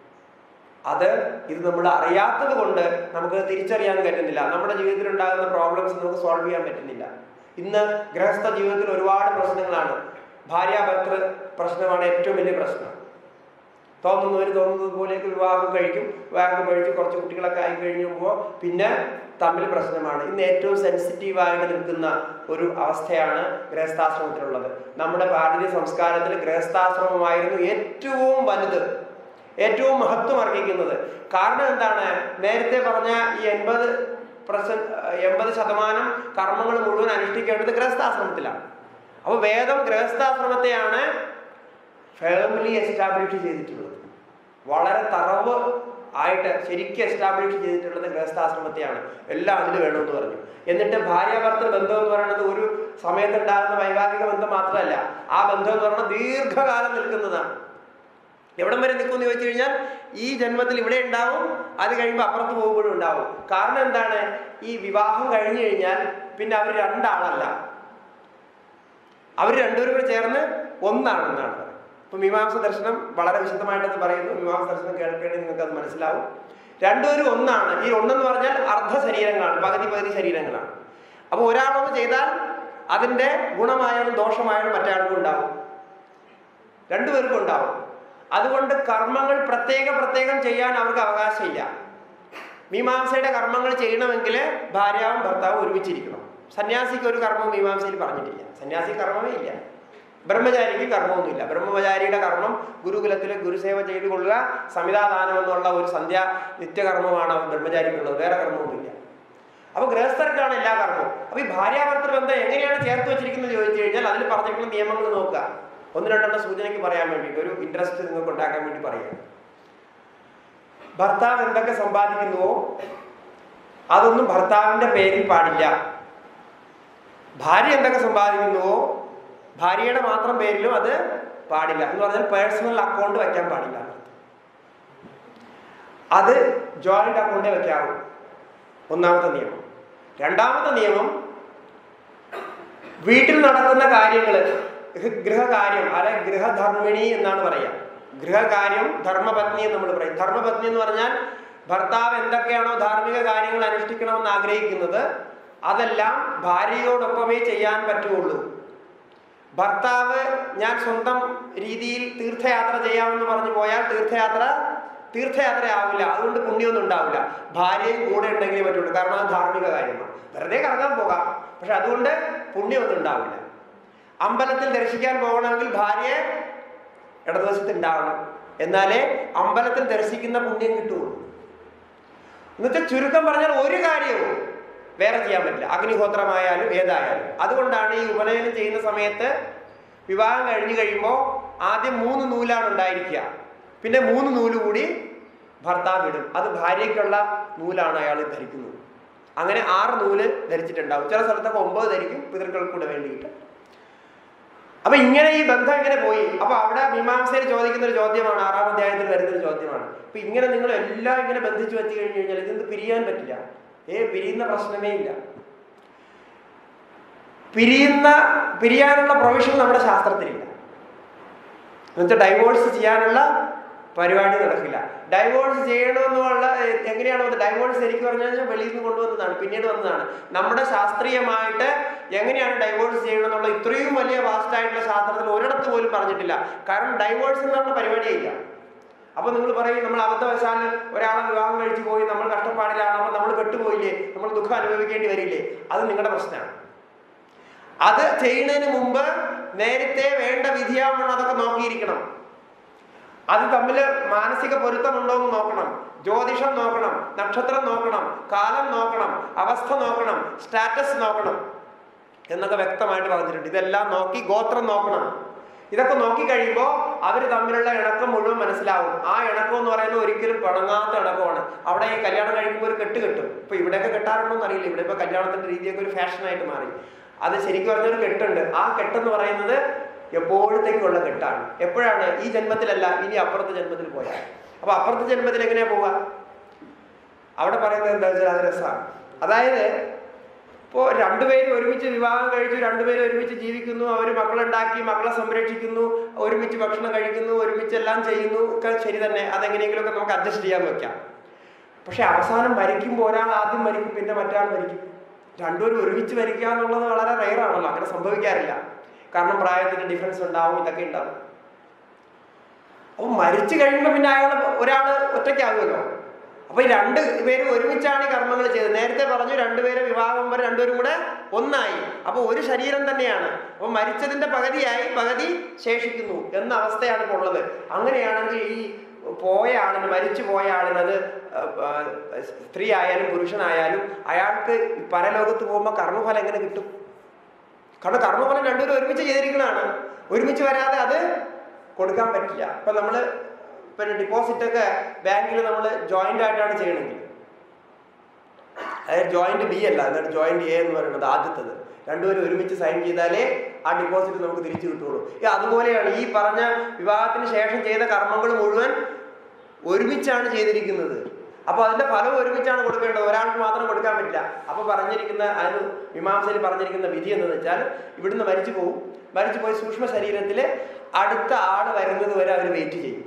അത് ഇത് നമ്മൾ അറിയാത്തത് കൊണ്ട് നമുക്ക് തിരിച്ചറിയാൻ പറ്റുന്നില്ല നമ്മുടെ ജീവിതത്തിൽ ഉണ്ടാകുന്ന പ്രോബ്ലംസ് നമുക്ക് സോൾവ് ചെയ്യാൻ പറ്റുന്നില്ല ഇന്ന് ഗൃഹസ്ഥ ജീവിതത്തിൽ ഒരുപാട് പ്രശ്നങ്ങളാണ് ഭാര്യ ഭർത്തൃ പ്രശ്നമാണ് ഏറ്റവും വലിയ പ്രശ്നം തോന്നുന്നവർ തോന്നുന്നത് പോലെയൊക്കെ വിവാഹം കഴിക്കും വിവാഹം കഴിച്ച് കുറച്ച് കുട്ടികളൊക്കെ ആയി കഴിയുമ്പോൾ പിന്നെ തമ്മിൽ പ്രശ്നമാണ് ഇന്ന് ഏറ്റവും സെൻസിറ്റീവായിട്ട് നിൽക്കുന്ന ഒരു അവസ്ഥയാണ് ഗൃഹസ്ഥാശ്രമത്തിലുള്ളത് നമ്മുടെ ഭാരതീയ സംസ്കാരത്തിൽ ഗൃഹസ്ഥാശ്രമമായിരുന്നു ഏറ്റവും വലുത് ഏറ്റവും മഹത്വം അർഹിക്കുന്നത് കാരണം എന്താണ് നേരത്തെ പറഞ്ഞ ഈ എൺപത് പെർസെന്റ് എൺപത് ശതമാനം കർമ്മങ്ങൾ മുഴുവൻ അനുഷ്ഠിക്കേണ്ടത് ഗൃഹസ്ഥാശ്രമത്തിലാണ് അപ്പോൾ വേദം ഗൃഹസ്ഥാശ്രമത്തെയാണ് ഫാമിലി എസ്റ്റാബ്ലിഷ് ചെയ്തിട്ടുള്ളത് വളരെ തറവ് ആയിട്ട് ശരിക്കും എസ്റ്റാബ്ലിഷ് ചെയ്തിട്ടുള്ളത് ഗൃഹസ്ഥാശ്രമത്തെയാണ് എല്ലാം അതിൽ വേണമെന്ന് പറഞ്ഞു എന്നിട്ട് ഭാര്യാഭർത്തൃ ബന്ധം എന്ന് പറയുന്നത് ഒരു സമയത്തുണ്ടാകുന്ന വൈവാഹിക ബന്ധം മാത്രമല്ല ആ ബന്ധം എന്ന് പറയുന്നത് ദീർഘകാലം നിൽക്കുന്നതാണ് എവിടം വരെ നിൽക്കുമെന്ന് ചോദിച്ചു കഴിഞ്ഞാൽ ഈ ജന്മത്തിൽ ഇവിടെ ഉണ്ടാവും അത് കഴിയുമ്പോൾ അപ്പുറത്ത് പോകുമ്പോഴും ഉണ്ടാവും കാരണം എന്താണ് ഈ വിവാഹം കഴിഞ്ഞു കഴിഞ്ഞാൽ പിന്നെ അവർ രണ്ടാളല്ല അവർ രണ്ടുപേരും കൂടെ ചേർന്ന് ഒന്നാണെന്നാണ് പറയുന്നത് ഇപ്പൊ മീമാംസ ദർശനം വളരെ വിശദമായിട്ടത് പറയുന്നു മീമാംസ ദർശനം കേൾക്കേണ്ടി നിങ്ങൾക്ക് അത് മനസ്സിലാവും രണ്ടുപേരും ഒന്നാണ് ഈ ഒന്നെന്ന് പറഞ്ഞാൽ അർദ്ധ ശരീരങ്ങളാണ് പകുതി പകുതി ശരീരങ്ങളാണ് അപ്പൊ ഒരാളൊന്ന് ചെയ്താൽ അതിന്റെ ഗുണമായാലും ദോഷമായാലും മറ്റേ ഉണ്ടാവും രണ്ടുപേർക്കും ഉണ്ടാവും അതുകൊണ്ട് കർമ്മങ്ങൾ പ്രത്യേക പ്രത്യേകം ചെയ്യാൻ അവർക്ക് അവകാശമില്ല മീമാംസയുടെ കർമ്മങ്ങൾ ചെയ്യണമെങ്കിൽ ഭാര്യവും ഭർത്താവും ഒരുമിച്ചിരിക്കണം സന്യാസിക്ക് ഒരു കർമ്മം മീമാംസയിൽ പറഞ്ഞിട്ടില്ല സന്യാസി കർമ്മമേ ഇല്ല ബ്രഹ്മചാരിക്ക് കർമ്മമൊന്നുമില്ല ബ്രഹ്മചാരിയുടെ കർമ്മം ഗുരുകുലത്തിൽ ഗുരുസേവ ചെയ്തു കൊള്ളുക സമിതാദാനം എന്നുള്ള ഒരു സന്ധ്യ നിത്യകർമ്മമാണ് ബ്രഹ്മചാരിക്കുള്ളത് വേറെ കർമ്മമൊന്നുമില്ല അപ്പൊ ഗൃഹസ്ഥർക്കാണ് എല്ലാ കർമ്മവും അപ്പൊ ഈ ഭാര്യാഭർത്തൃ ബന്ധം എങ്ങനെയാണ് ചേർത്ത് വെച്ചിരിക്കുന്നത് ചോദിച്ചു കഴിഞ്ഞാൽ അതിൽ പറഞ്ഞിട്ടുള്ള നിയമങ്ങൾ നോക്കുക ഒന്ന് രണ്ടെണ്ണം സൂചനയ്ക്ക് പറയാൻ വേണ്ടിയിട്ട് ഒരു ഇൻട്രസ്റ്റ് നിങ്ങൾക്ക് ഉണ്ടാക്കാൻ വേണ്ടി പറയാം ഭർത്താവ് എന്തൊക്കെ സമ്പാദിക്കുന്നുവോ അതൊന്നും ഭർത്താവിന്റെ പേരിൽ പാടില്ല ഭാര്യ എന്തൊക്കെ സമ്പാദിക്കുന്നുവോ ഭാര്യയുടെ മാത്രം പേരിലും അത് പാടില്ല എന്ന് പറഞ്ഞാൽ പേഴ്സണൽ അക്കൗണ്ട് വെക്കാൻ പാടില്ല അത് ജോയിന്റ് അക്കൗണ്ടേ വെക്കാവൂ ഒന്നാമത്തെ നിയമം രണ്ടാമത്തെ നിയമം വീട്ടിൽ നടക്കുന്ന കാര്യങ്ങൾ ഗൃഹകാര്യം അല്ലെ ഗൃഹധർമ്മിണി എന്നാണ് പറയുക ഗൃഹകാര്യം ധർമ്മപത്നി എന്ന് നമ്മൾ പറയും ധർമ്മപത്നി എന്ന് പറഞ്ഞാൽ ഭർത്താവ് എന്തൊക്കെയാണോ ധാർമ്മിക കാര്യങ്ങൾ അനുഷ്ഠിക്കണമെന്ന് ആഗ്രഹിക്കുന്നത് അതെല്ലാം ഭാര്യയോടൊപ്പമേ ചെയ്യാൻ പറ്റുള്ളൂ ഭർത്താവ് ഞാൻ സ്വന്തം രീതിയിൽ തീർത്ഥയാത്ര ചെയ്യാമെന്ന് പറഞ്ഞു പോയാൽ തീർത്ഥയാത്ര തീർത്ഥയാത്ര ആവില്ല അതുകൊണ്ട് പുണ്യമൊന്നും ഉണ്ടാവില്ല ഭാര്യയും കൂടെ ഉണ്ടെങ്കിലേ പറ്റുള്ളൂ കാരണം അത് ധാർമ്മിക കാര്യമാണ് വെറുതെ കറങ്ങാൻ പോകാം പക്ഷെ അതുകൊണ്ട് പുണ്യമൊന്നും ഉണ്ടാവില്ല അമ്പലത്തിൽ ദർശിക്കാൻ പോകണമെങ്കിൽ ഭാര്യ ഇടതുവശത്ത് ഉണ്ടാവണം എന്നാലേ അമ്പലത്തിൽ ദർശിക്കുന്ന പുണ്യം കിട്ടുള്ളൂ എന്നുവെച്ചാൽ ചുരുക്കം പറഞ്ഞാൽ ഒരു കാര്യവും വേറെ ചെയ്യാൻ പറ്റില്ല അഗ്നിഹോത്രമായാലും ഏതായാലും അതുകൊണ്ടാണ് ഈ ഉപനയനം ചെയ്യുന്ന സമയത്ത് വിവാഹം കഴിഞ്ഞു കഴിയുമ്പോൾ ആദ്യം മൂന്ന് നൂലാണ് ഉണ്ടായിരിക്കുക പിന്നെ മൂന്ന് നൂല് കൂടി ഭർത്താവ് ഇടും അത് ഭാര്യയ്ക്കുള്ള നൂലാണ് അയാൾ ധരിക്കുന്നത് അങ്ങനെ ആറ് നൂല് ധരിച്ചിട്ടുണ്ടാവും ചില സ്ഥലത്തൊക്കെ ഒമ്പത് ധരിക്കും പിതൃക്കൾക്ക് കൂടെ വേണ്ടിയിട്ട് അപ്പൊ ഇങ്ങനെ ഈ ബന്ധം ഇങ്ങനെ പോയി അപ്പൊ അവിടെ മീമാംസയിൽ ചോദിക്കുന്ന ഒരു ചോദ്യമാണ് ആറാം അധ്യായത്തിൽ വരുന്ന ഒരു ചോദ്യമാണ് അപ്പൊ ഇങ്ങനെ നിങ്ങൾ എല്ലാം ഇങ്ങനെ ബന്ധിച്ചു വെച്ച് കഴിഞ്ഞു കഴിഞ്ഞാൽ ഇതൊന്ന് പിരിയാൻ പറ്റില്ല ഏ പിരിയുന്ന പ്രശ്നമേ ഇല്ല പിരിയുന്ന പിരിയാനുള്ള പ്രൊവിഷൻ നമ്മുടെ ശാസ്ത്രത്തിലില്ല എന്നുവെച്ചാൽ ഡൈവോഴ്സ് ചെയ്യാനുള്ള പരിപാടി നടക്കില്ല ഡൈവോഴ്സ് ചെയ്യണമെന്നുള്ള എ- എങ്ങനെയാണ് വന്നത് ഡൈവോഴ്സ് ശരിക്കും പറഞ്ഞാൽ വെളിയിൽ നിന്ന് കൊണ്ടുവന്നതാണ് പിന്നീട് വന്നതാണ് നമ്മുടെ ശാസ്ത്രീയമായിട്ട് എങ്ങനെയാണ് ഡൈവോഴ്സ് ചെയ്യണമെന്നുള്ള ഇത്രയും വലിയ വാസ്റ്റ് ആയിട്ടുള്ള ശാസ്ത്രത്തിൽ ഒരിടത്ത് പോലും പറഞ്ഞിട്ടില്ല കാരണം ഡൈവോഴ്സ് എന്നുള്ള പരിപാടിയേ ഇല്ല അപ്പൊ നിങ്ങൾ പറയും നമ്മൾ അബദ്ധവശാൽ ഒരാളെ വിവാഹം കഴിച്ചു പോയി നമ്മൾ കഷ്ടപ്പാടിലാണ് അപ്പൊ നമ്മൾ പെട്ടുപോയില്ലേ നമ്മൾ ദുഃഖം അനുഭവിക്കേണ്ടി വരില്ലേ അത് നിങ്ങളുടെ പ്രശ്നമാണ് അത് ചെയ്യുന്നതിന് മുമ്പ് നേരത്തെ വേണ്ട വിധിയാവണം അതൊക്കെ നോക്കിയിരിക്കണം അത് തമ്മിൽ മാനസിക പൊരുത്തമുണ്ടോ എന്ന് നോക്കണം ജ്യോതിഷം നോക്കണം നക്ഷത്രം നോക്കണം കാലം നോക്കണം അവസ്ഥ നോക്കണം സ്റ്റാറ്റസ് നോക്കണം എന്നൊക്കെ വ്യക്തമായിട്ട് പറഞ്ഞിട്ടുണ്ട് ഇതെല്ലാം നോക്കി ഗോത്രം നോക്കണം ഇതൊക്കെ നോക്കി കഴിയുമ്പോൾ അവർ തമ്മിലുള്ള ഇണക്കം മുഴുവൻ മനസ്സിലാവും ആ ഇണക്കം എന്ന് പറയുന്നത് ഒരിക്കലും പിണങ്ങാത്ത ഇണക്കമാണ് അവിടെ ഈ കല്യാണം കഴിക്കുമ്പോൾ ഒരു കെട്ട് കെട്ടും ഇപ്പൊ ഇവിടെയൊക്കെ കെട്ടാറുണ്ടോ എന്ന് അറിയില്ല ഇവിടെ ഇപ്പൊ കല്യാണത്തിന്റെ രീതിയൊക്കെ ഒരു ഫാഷനായിട്ട് മാറി അത് ശരിക്കും പറഞ്ഞൊരു കെട്ടുണ്ട് ആ കെട്ടെന്ന് പറയുന്നത് എപ്പോഴത്തേക്കുള്ള കെട്ടാണ് എപ്പോഴാണ് ഈ ജന്മത്തിലല്ല ഇനി അപ്പുറത്തെ ജന്മത്തിൽ പോയാൽ അപ്പൊ അപ്പുറത്തെ ജന്മത്തിൽ എങ്ങനെയാ പോവുക അവിടെ പറയുന്നത് എന്താ വെച്ചാൽ അത് രസമാണ് അതായത് ഇപ്പോൾ രണ്ടുപേരും ഒരുമിച്ച് വിവാഹം കഴിച്ചു രണ്ടുപേരും ഒരുമിച്ച് ജീവിക്കുന്നു അവർ മക്കളുണ്ടാക്കി മക്കളെ സംരക്ഷിക്കുന്നു ഒരുമിച്ച് ഭക്ഷണം കഴിക്കുന്നു ഒരുമിച്ച് എല്ലാം ചെയ്യുന്നു ഒക്കെ ശരി തന്നെ അതെങ്ങനെയെങ്കിലുമൊക്കെ നമുക്ക് അഡ്ജസ്റ്റ് ചെയ്യാൻ വെക്കാം പക്ഷെ അവസാനം മരിക്കുമ്പോൾ ഒരാൾ ആദ്യം മരിക്കും പിന്നെ മറ്റൊരാൾ മരിക്കും രണ്ടുപേരും ഒരുമിച്ച് മരിക്കുക എന്നുള്ളത് വളരെ റെയറാണല്ലോ അങ്ങനെ സംഭവിക്കാറില്ല കാരണം പ്രായത്തിന്റെ ഡിഫറൻസ് ഉണ്ടാവും ഇതൊക്കെ ഉണ്ടാവും അപ്പൊ മരിച്ചു കഴിയുമ്പോൾ പിന്നെ അയാൾ ഒരാൾ ഒറ്റയ്ക്കാകുമല്ലോ അപ്പൊ ഈ രണ്ട് പേരും ഒരുമിച്ചാണ് ഈ കർമ്മങ്ങൾ ചെയ്തത് നേരത്തെ പറഞ്ഞു രണ്ടുപേരെ വിവാഹം വരെ രണ്ടുപേരും കൂടെ ഒന്നായി അപ്പൊ ഒരു ശരീരം തന്നെയാണ് അപ്പൊ മരിച്ചതിന്റെ പകുതിയായി പകുതി ശേഷിക്കുന്നു എന്ന അവസ്ഥയാണ് ഇപ്പോൾ ഉള്ളത് അങ്ങനെയാണെങ്കിൽ ഈ പോയ ആളിന് മരിച്ചു പോയ ആളിന് അത് അഹ് അഹ് സ്ത്രീ ആയാലും പുരുഷനായാലും അയാൾക്ക് പരലോകത്ത് പോകുമ്പോൾ കർമ്മഫലം എങ്ങനെ കിട്ടും കാരണം കർമ്മഫലം രണ്ടുപേരും ഒരുമിച്ച് ചെയ്തിരിക്കുന്നതാണ് ഒരുമിച്ച് വരാതെ അത് കൊടുക്കാൻ പറ്റില്ല ഇപ്പൊ നമ്മള് പിന്നെ ഡിപ്പോസിറ്റ് ഒക്കെ ബാങ്കിൽ നമ്മൾ ജോയിന്റ് ആയിട്ടാണ് ചെയ്യണമെങ്കിൽ അതായത് ജോയിന്റ് ബി അല്ല എന്താണ് ജോയിന്റ് എ എന്ന് പറയുന്നത് ആദ്യത്തത് രണ്ടുപേരും ഒരുമിച്ച് സൈൻ ചെയ്താലേ ആ ഡിപ്പോസിറ്റ് നമുക്ക് തിരിച്ചു കിട്ടുള്ളൂ ഈ അതുപോലെയാണ് ഈ പറഞ്ഞ വിവാഹത്തിന് ശേഷം ചെയ്ത കർമ്മങ്ങൾ മുഴുവൻ ഒരുമിച്ചാണ് ചെയ്തിരിക്കുന്നത് അപ്പൊ അതിന്റെ ഫലം ഒരുമിച്ചാണ് കൊടുക്കേണ്ടത് ഒരാൾക്ക് മാത്രം കൊടുക്കാൻ പറ്റില്ല അപ്പൊ പറഞ്ഞിരിക്കുന്ന അതിന് മീമാംസയിൽ പറഞ്ഞിരിക്കുന്ന വിധി എന്ന് വെച്ചാൽ ഇവിടുന്ന് മരിച്ചു പോകും മരിച്ചു പോയി സൂക്ഷ്മ ശരീരത്തില് അടുത്ത ആള് വരുന്നത് വരെ അവർ വെയിറ്റ് ചെയ്യും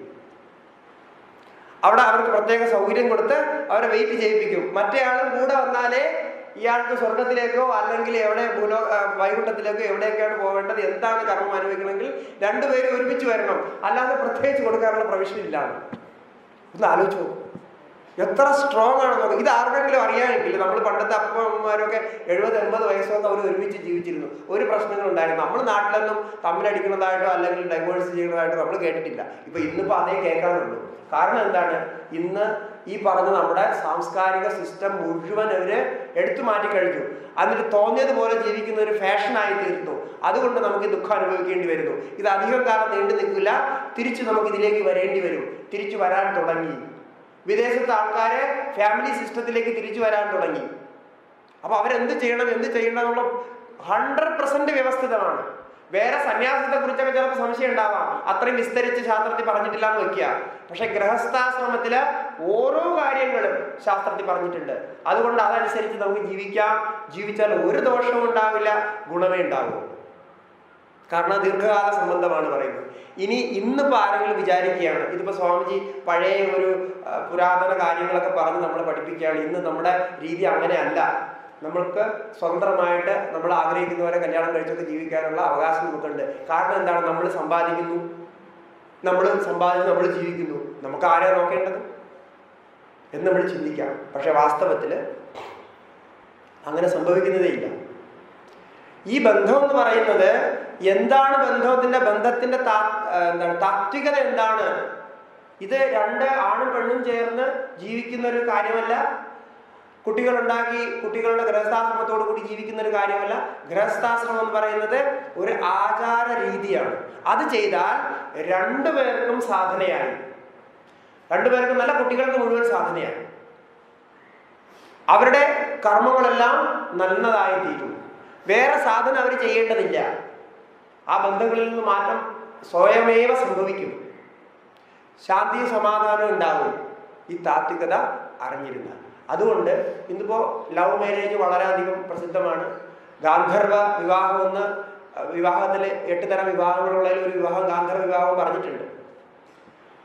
അവിടെ അവർക്ക് പ്രത്യേക സൗകര്യം കൊടുത്ത് അവരെ വെയിറ്റ് ചെയ്യിപ്പിക്കും മറ്റേ ആളും കൂടെ വന്നാലേ ഇയാൾക്ക് സ്വർഗത്തിലേക്കോ അല്ലെങ്കിൽ എവിടെ ഭൂലോ ആ, വൈകുണ്ഠത്തിലേക്കോ എവിടെയൊക്കെയാണ് പോകേണ്ടത് എന്താണ് കർമ്മം അനുഭവിക്കണമെങ്കിൽ രണ്ടുപേരും ഒരുമിച്ച് വരണം അല്ലാതെ പ്രത്യേകിച്ച് കൊടുക്കാനുള്ള പ്രൊവിഷൻ ഇല്ലാണ് ഒന്ന് ആലോചിച്ചു നോക്കൂ. എത്ര സ്ട്രോങ് ആണ് നോക്കുക ഇത് ആർക്കെങ്കിലും അറിയാമെങ്കിൽ നമ്മൾ പണ്ടത്തെ അപ്പന്മാരൊക്കെ എഴുപത് എൺപത് വയസ്സൊക്കെ അവർ ഒരുമിച്ച് ജീവിച്ചിരുന്നു ഒരു പ്രശ്നങ്ങളും ഉണ്ടായിരുന്നു നമ്മൾ നാട്ടിലൊന്നും തമ്മിലടിക്കുന്നതായിട്ടോ അല്ലെങ്കിൽ ഡൈവേഴ്സ് ചെയ്യുന്നതായിട്ടോ നമ്മൾ കേട്ടിട്ടില്ല ഇപ്പൊ ഇന്നിപ്പോ അതേ കേൾക്കാനുള്ളൂ കാരണം എന്താണ് ഇന്ന് ഈ പറഞ്ഞ നമ്മുടെ സാംസ്കാരിക സിസ്റ്റം മുഴുവൻ അവര് എടുത്തു മാറ്റി കഴിഞ്ഞു എന്നിട്ട് തോന്നിയതുപോലെ ജീവിക്കുന്ന ഒരു ഫാഷനായി തീർന്നു അതുകൊണ്ട് നമുക്ക് ഈ ദുഃഖം അനുഭവിക്കേണ്ടി വരുന്നു ഇത് അധികം കാലം നീണ്ടു നിൽക്കില്ല തിരിച്ചു നമുക്ക് ഇതിലേക്ക് വരേണ്ടി വരും തിരിച്ചു വരാൻ തുടങ്ങി വിദേശത്തെ ആൾക്കാരെ ഫാമിലി സിസ്റ്റത്തിലേക്ക് തിരിച്ചു വരാൻ തുടങ്ങി അപ്പൊ അവരെന്ത് ചെയ്യണം എന്ത് ചെയ്യണം എന്നുള്ള ഹൺഡ്രഡ് പെർസെന്റ് വ്യവസ്ഥിതമാണ് വേറെ സന്യാസത്തെ കുറിച്ചൊക്കെ ചിലപ്പോൾ സംശയം ഉണ്ടാവാം അത്രയും വിസ്തരിച്ച് ശാസ്ത്രത്തിൽ പറഞ്ഞിട്ടില്ല എന്ന് വെക്കുക പക്ഷെ ഗൃഹസ്ഥാശ്രമത്തില് ഓരോ കാര്യങ്ങളും ശാസ്ത്രത്തിൽ പറഞ്ഞിട്ടുണ്ട് അതുകൊണ്ട് അതനുസരിച്ച് നമുക്ക് ജീവിക്കാം ജീവിച്ചാൽ ഒരു ദോഷവും ഉണ്ടാവില്ല ഗുണമേ ഉണ്ടാവൂ കാരണം അത് ദീർഘകാല സംബന്ധമാണ് പറയുന്നത് ഇനി ഇന്നിപ്പോൾ ആരെങ്കിലും വിചാരിക്കുകയാണ് ഇതിപ്പോൾ സ്വാമിജി പഴയ ഒരു ആ, പുരാതന കാര്യങ്ങളൊക്കെ പറഞ്ഞ് നമ്മളെ പഠിപ്പിക്കുകയാണ് ഇന്ന് നമ്മുടെ രീതി അങ്ങനെയല്ല നമ്മൾക്ക് സ്വതന്ത്രമായിട്ട് നമ്മൾ ആഗ്രഹിക്കുന്നവരെ കല്യാണം കഴിച്ചൊക്കെ ജീവിക്കാനുള്ള അവകാശം നമുക്കുണ്ട് കാരണം എന്താണ് നമ്മൾ സമ്പാദിക്കുന്നു നമ്മൾ സമ്പാദിച്ച് നമ്മൾ ജീവിക്കുന്നു നമുക്ക് ആരെയാ നോക്കേണ്ടത് എന്ന് നമ്മൾ ചിന്തിക്കാം പക്ഷെ വാസ്തവത്തിൽ അങ്ങനെ സംഭവിക്കുന്നതേ ഇല്ല ഈ ബന്ധം എന്ന് പറയുന്നത് എന്താണ് ബന്ധത്തിന്റെ ബന്ധത്തിന്റെ താ- ആ, എന്താണ് താത്വികത എന്താണ് ഇത് രണ്ട് ആണും പെണ്ണും ചേർന്ന് ജീവിക്കുന്ന ഒരു കാര്യമല്ല കുട്ടികളുണ്ടാക്കി കുട്ടികളുടെ ഗൃഹസ്ഥാശ്രമത്തോടു കൂടി ജീവിക്കുന്ന ഒരു കാര്യമല്ല ഗൃഹസ്ഥാശ്രമം എന്ന് പറയുന്നത് ഒരു ആചാര രീതിയാണ് അത് ചെയ്താൽ രണ്ടുപേർക്കും സാധനയായി രണ്ടുപേർക്കും നല്ല കുട്ടികൾക്ക് മുഴുവൻ സാധനയായി അവരുടെ കർമ്മങ്ങളെല്ലാം നല്ലതായി തീരും വേറെ സാധനം അവർ ചെയ്യേണ്ടതില്ല ആ ബന്ധങ്ങളിൽ നിന്ന് മാറ്റം സ്വയമേവ സംഭവിക്കും ശാന്തിയും സമാധാനവും ഉണ്ടാവും ഈ താത്വികത അറിഞ്ഞിരുന്നാൽ അതുകൊണ്ട് ഇന്നിപ്പോ ലവ് മാരേജ് വളരെയധികം പ്രസിദ്ധമാണ് ഗാന്ധർവ വിവാഹം എന്ന് വിവാഹത്തിൽ എട്ട് തരം വിവാഹങ്ങളുള്ളതിൽ ഒരു വിവാഹം ഗാന്ധർവ വിവാഹം പറഞ്ഞിട്ടുണ്ട്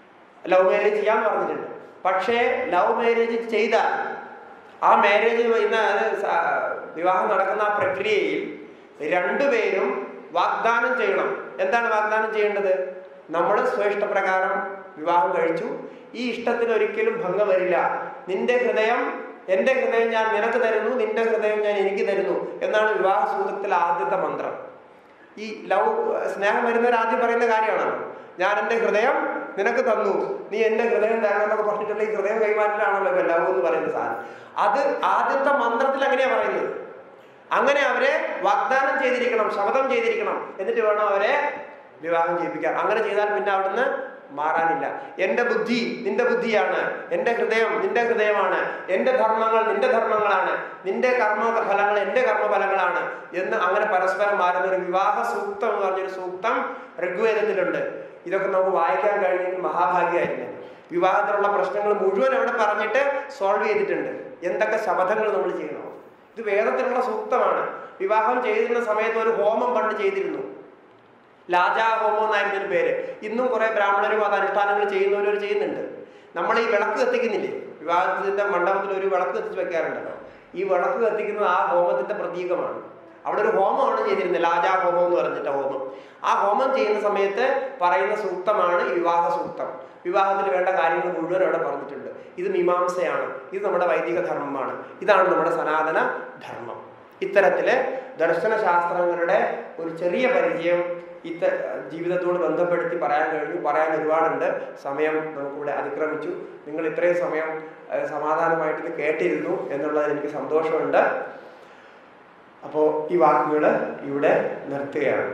ലവ് മാരേജ് ചെയ്യാന്ന് പറഞ്ഞിട്ടുണ്ട് പക്ഷേ ലവ് മാരേജ് ചെയ്താൽ ആ മാരേജ് ഇന്ന് അത് സ- വിവാഹം നടക്കുന്ന ആ പ്രക്രിയയിൽ രണ്ടുപേരും വാഗ്ദാനം ചെയ്യണം എന്താണ് വാഗ്ദാനം ചെയ്യേണ്ടത് നമ്മൾ സ്വയിഷ്ടപ്രകാരം വിവാഹം കഴിച്ചു ഈ ഇഷ്ടത്തിന് ഒരിക്കലും ഭംഗം വരില്ല നിന്റെ ഹൃദയം എൻ്റെ ഹൃദയം ഞാൻ നിനക്ക് തരുന്നു നിന്റെ ഹൃദയം ഞാൻ എനിക്ക് തരുന്നു എന്നാണ് വിവാഹ സൂത്രത്തിലെ ആദ്യത്തെ മന്ത്രം ഈ ലവ് സ്നേഹം വരുന്നവർ ആദ്യം പറയുന്ന കാര്യമാണ് ഞാൻ എൻ്റെ ഹൃദയം നിനക്ക് തന്നു നീ എൻ്റെ ഹൃദയം തരണം എന്നൊക്കെ പറഞ്ഞിട്ടുള്ള ഈ ഹൃദയം കൈമാറ്റലാണല്ലോ ഇപ്പൊ ലവ് എന്ന് പറയുന്ന സാധനം അത് ആദ്യത്തെ മന്ത്രത്തിൽ അങ്ങനെയാ പറയുന്നത് അങ്ങനെ അവരെ വാഗ്ദാനം ചെയ്തിരിക്കണം ശപഥം ചെയ്തിരിക്കണം എന്നിട്ട് വേണം അവരെ വിവാഹം ചെയ്യിപ്പിക്കാൻ അങ്ങനെ ചെയ്താൽ പിന്നെ അവിടുന്ന് മാറാനില്ല എൻ്റെ ബുദ്ധി നിന്റെ ബുദ്ധിയാണ് എൻ്റെ ഹൃദയം നിന്റെ ഹൃദയമാണ് എൻ്റെ ധർമ്മങ്ങൾ നിന്റെ ധർമ്മങ്ങളാണ് നിന്റെ കർമ്മ ഫലങ്ങൾ എൻ്റെ കർമ്മഫലങ്ങളാണ് എന്ന് അങ്ങനെ പരസ്പരം മാറുന്ന ഒരു വിവാഹ സൂക്തം എന്ന് പറഞ്ഞൊരു സൂക്തം ഋഗ്വേദത്തിലുണ്ട് ഇതൊക്കെ നമുക്ക് വായിക്കാൻ കഴിഞ്ഞെങ്കിൽ മഹാഭാഗ്യമായിരുന്നു വിവാഹത്തിലുള്ള പ്രശ്നങ്ങൾ മുഴുവൻ അവിടെ പറഞ്ഞിട്ട് സോൾവ് ചെയ്തിട്ടുണ്ട് എന്തൊക്കെ ശപഥങ്ങൾ നമ്മൾ ചെയ്യണം ഇത് വേദത്തിലുള്ള സൂക്തമാണ് വിവാഹം ചെയ്തിരുന്ന സമയത്ത് ഒരു ഹോമം പണ്ട് ചെയ്തിരുന്നു ലാജാ ഹോമം എന്നായിരുന്നു ഇതിന് പേര് ഇന്നും കുറെ ബ്രാഹ്മണരും അത് അനുഷ്ഠാനങ്ങൾ ചെയ്യുന്നവരും ചെയ്യുന്നുണ്ട് നമ്മൾ ഈ വിളക്ക് കത്തിക്കുന്നില്ലേ വിവാഹത്തിന്റെ മണ്ഡപത്തിൽ ഒരു വിളക്ക് കത്തിച്ച് വെക്കാറുണ്ടല്ലോ ഈ വിളക്ക് കത്തിക്കുന്നത് ആ ഹോമത്തിന്റെ പ്രതീകമാണ് അവിടെ ഒരു ഹോമമാണ് ചെയ്തിരുന്നത് ലാജാ ഹോമം എന്ന് പറഞ്ഞിട്ട് ഹോമം ആ ഹോമം ചെയ്യുന്ന സമയത്ത് പറയുന്ന സൂക്തമാണ് ഈ വിവാഹ സൂക്തം വിവാഹത്തിന് വേണ്ട കാര്യങ്ങൾ മുഴുവൻ അവിടെ പറഞ്ഞിട്ടുണ്ട് ഇത് മീമാംസയാണ് ഇത് നമ്മുടെ വൈദിക ധർമ്മമാണ് ഇതാണ് നമ്മുടെ സനാതന ധർമ്മം ഇത്തരത്തില് ദർശനശാസ്ത്രങ്ങളുടെ ഒരു ചെറിയ പരിചയം ഇത്ത ജീവിതത്തോട് ബന്ധപ്പെടുത്തി പറയാൻ കഴിഞ്ഞു പറയാൻ ഒരുപാടുണ്ട് സമയം നമുക്കിവിടെ അതിക്രമിച്ചു നിങ്ങൾ ഇത്രയും സമയം ഏഹ്, സമാധാനമായിട്ട് ഇത് കേട്ടിരുന്നു എന്നുള്ളതിൽ എനിക്ക് സന്തോഷമുണ്ട് അപ്പോൾ ഈ വാക്കുകൾ ഇവിടെ നിർത്തുകയാണ്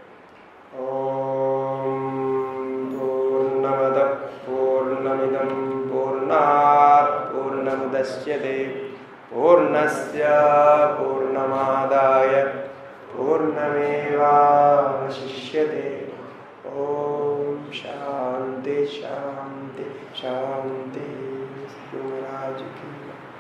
ഓം പൂർണ്ണമദ പൂർണ്ണമിദം പൂർണ്ണാത് പൂർണ്ണമുദശ്യത്തെ പൂർണ്ണസ്യ പൂർണ്ണമാദായ പൂർണ്ണമേവാവശിഷ്യത്തെ ഓം ശാന്തി ശാന്തി ശാന്തി ശ്രീ മഹാരാജ് की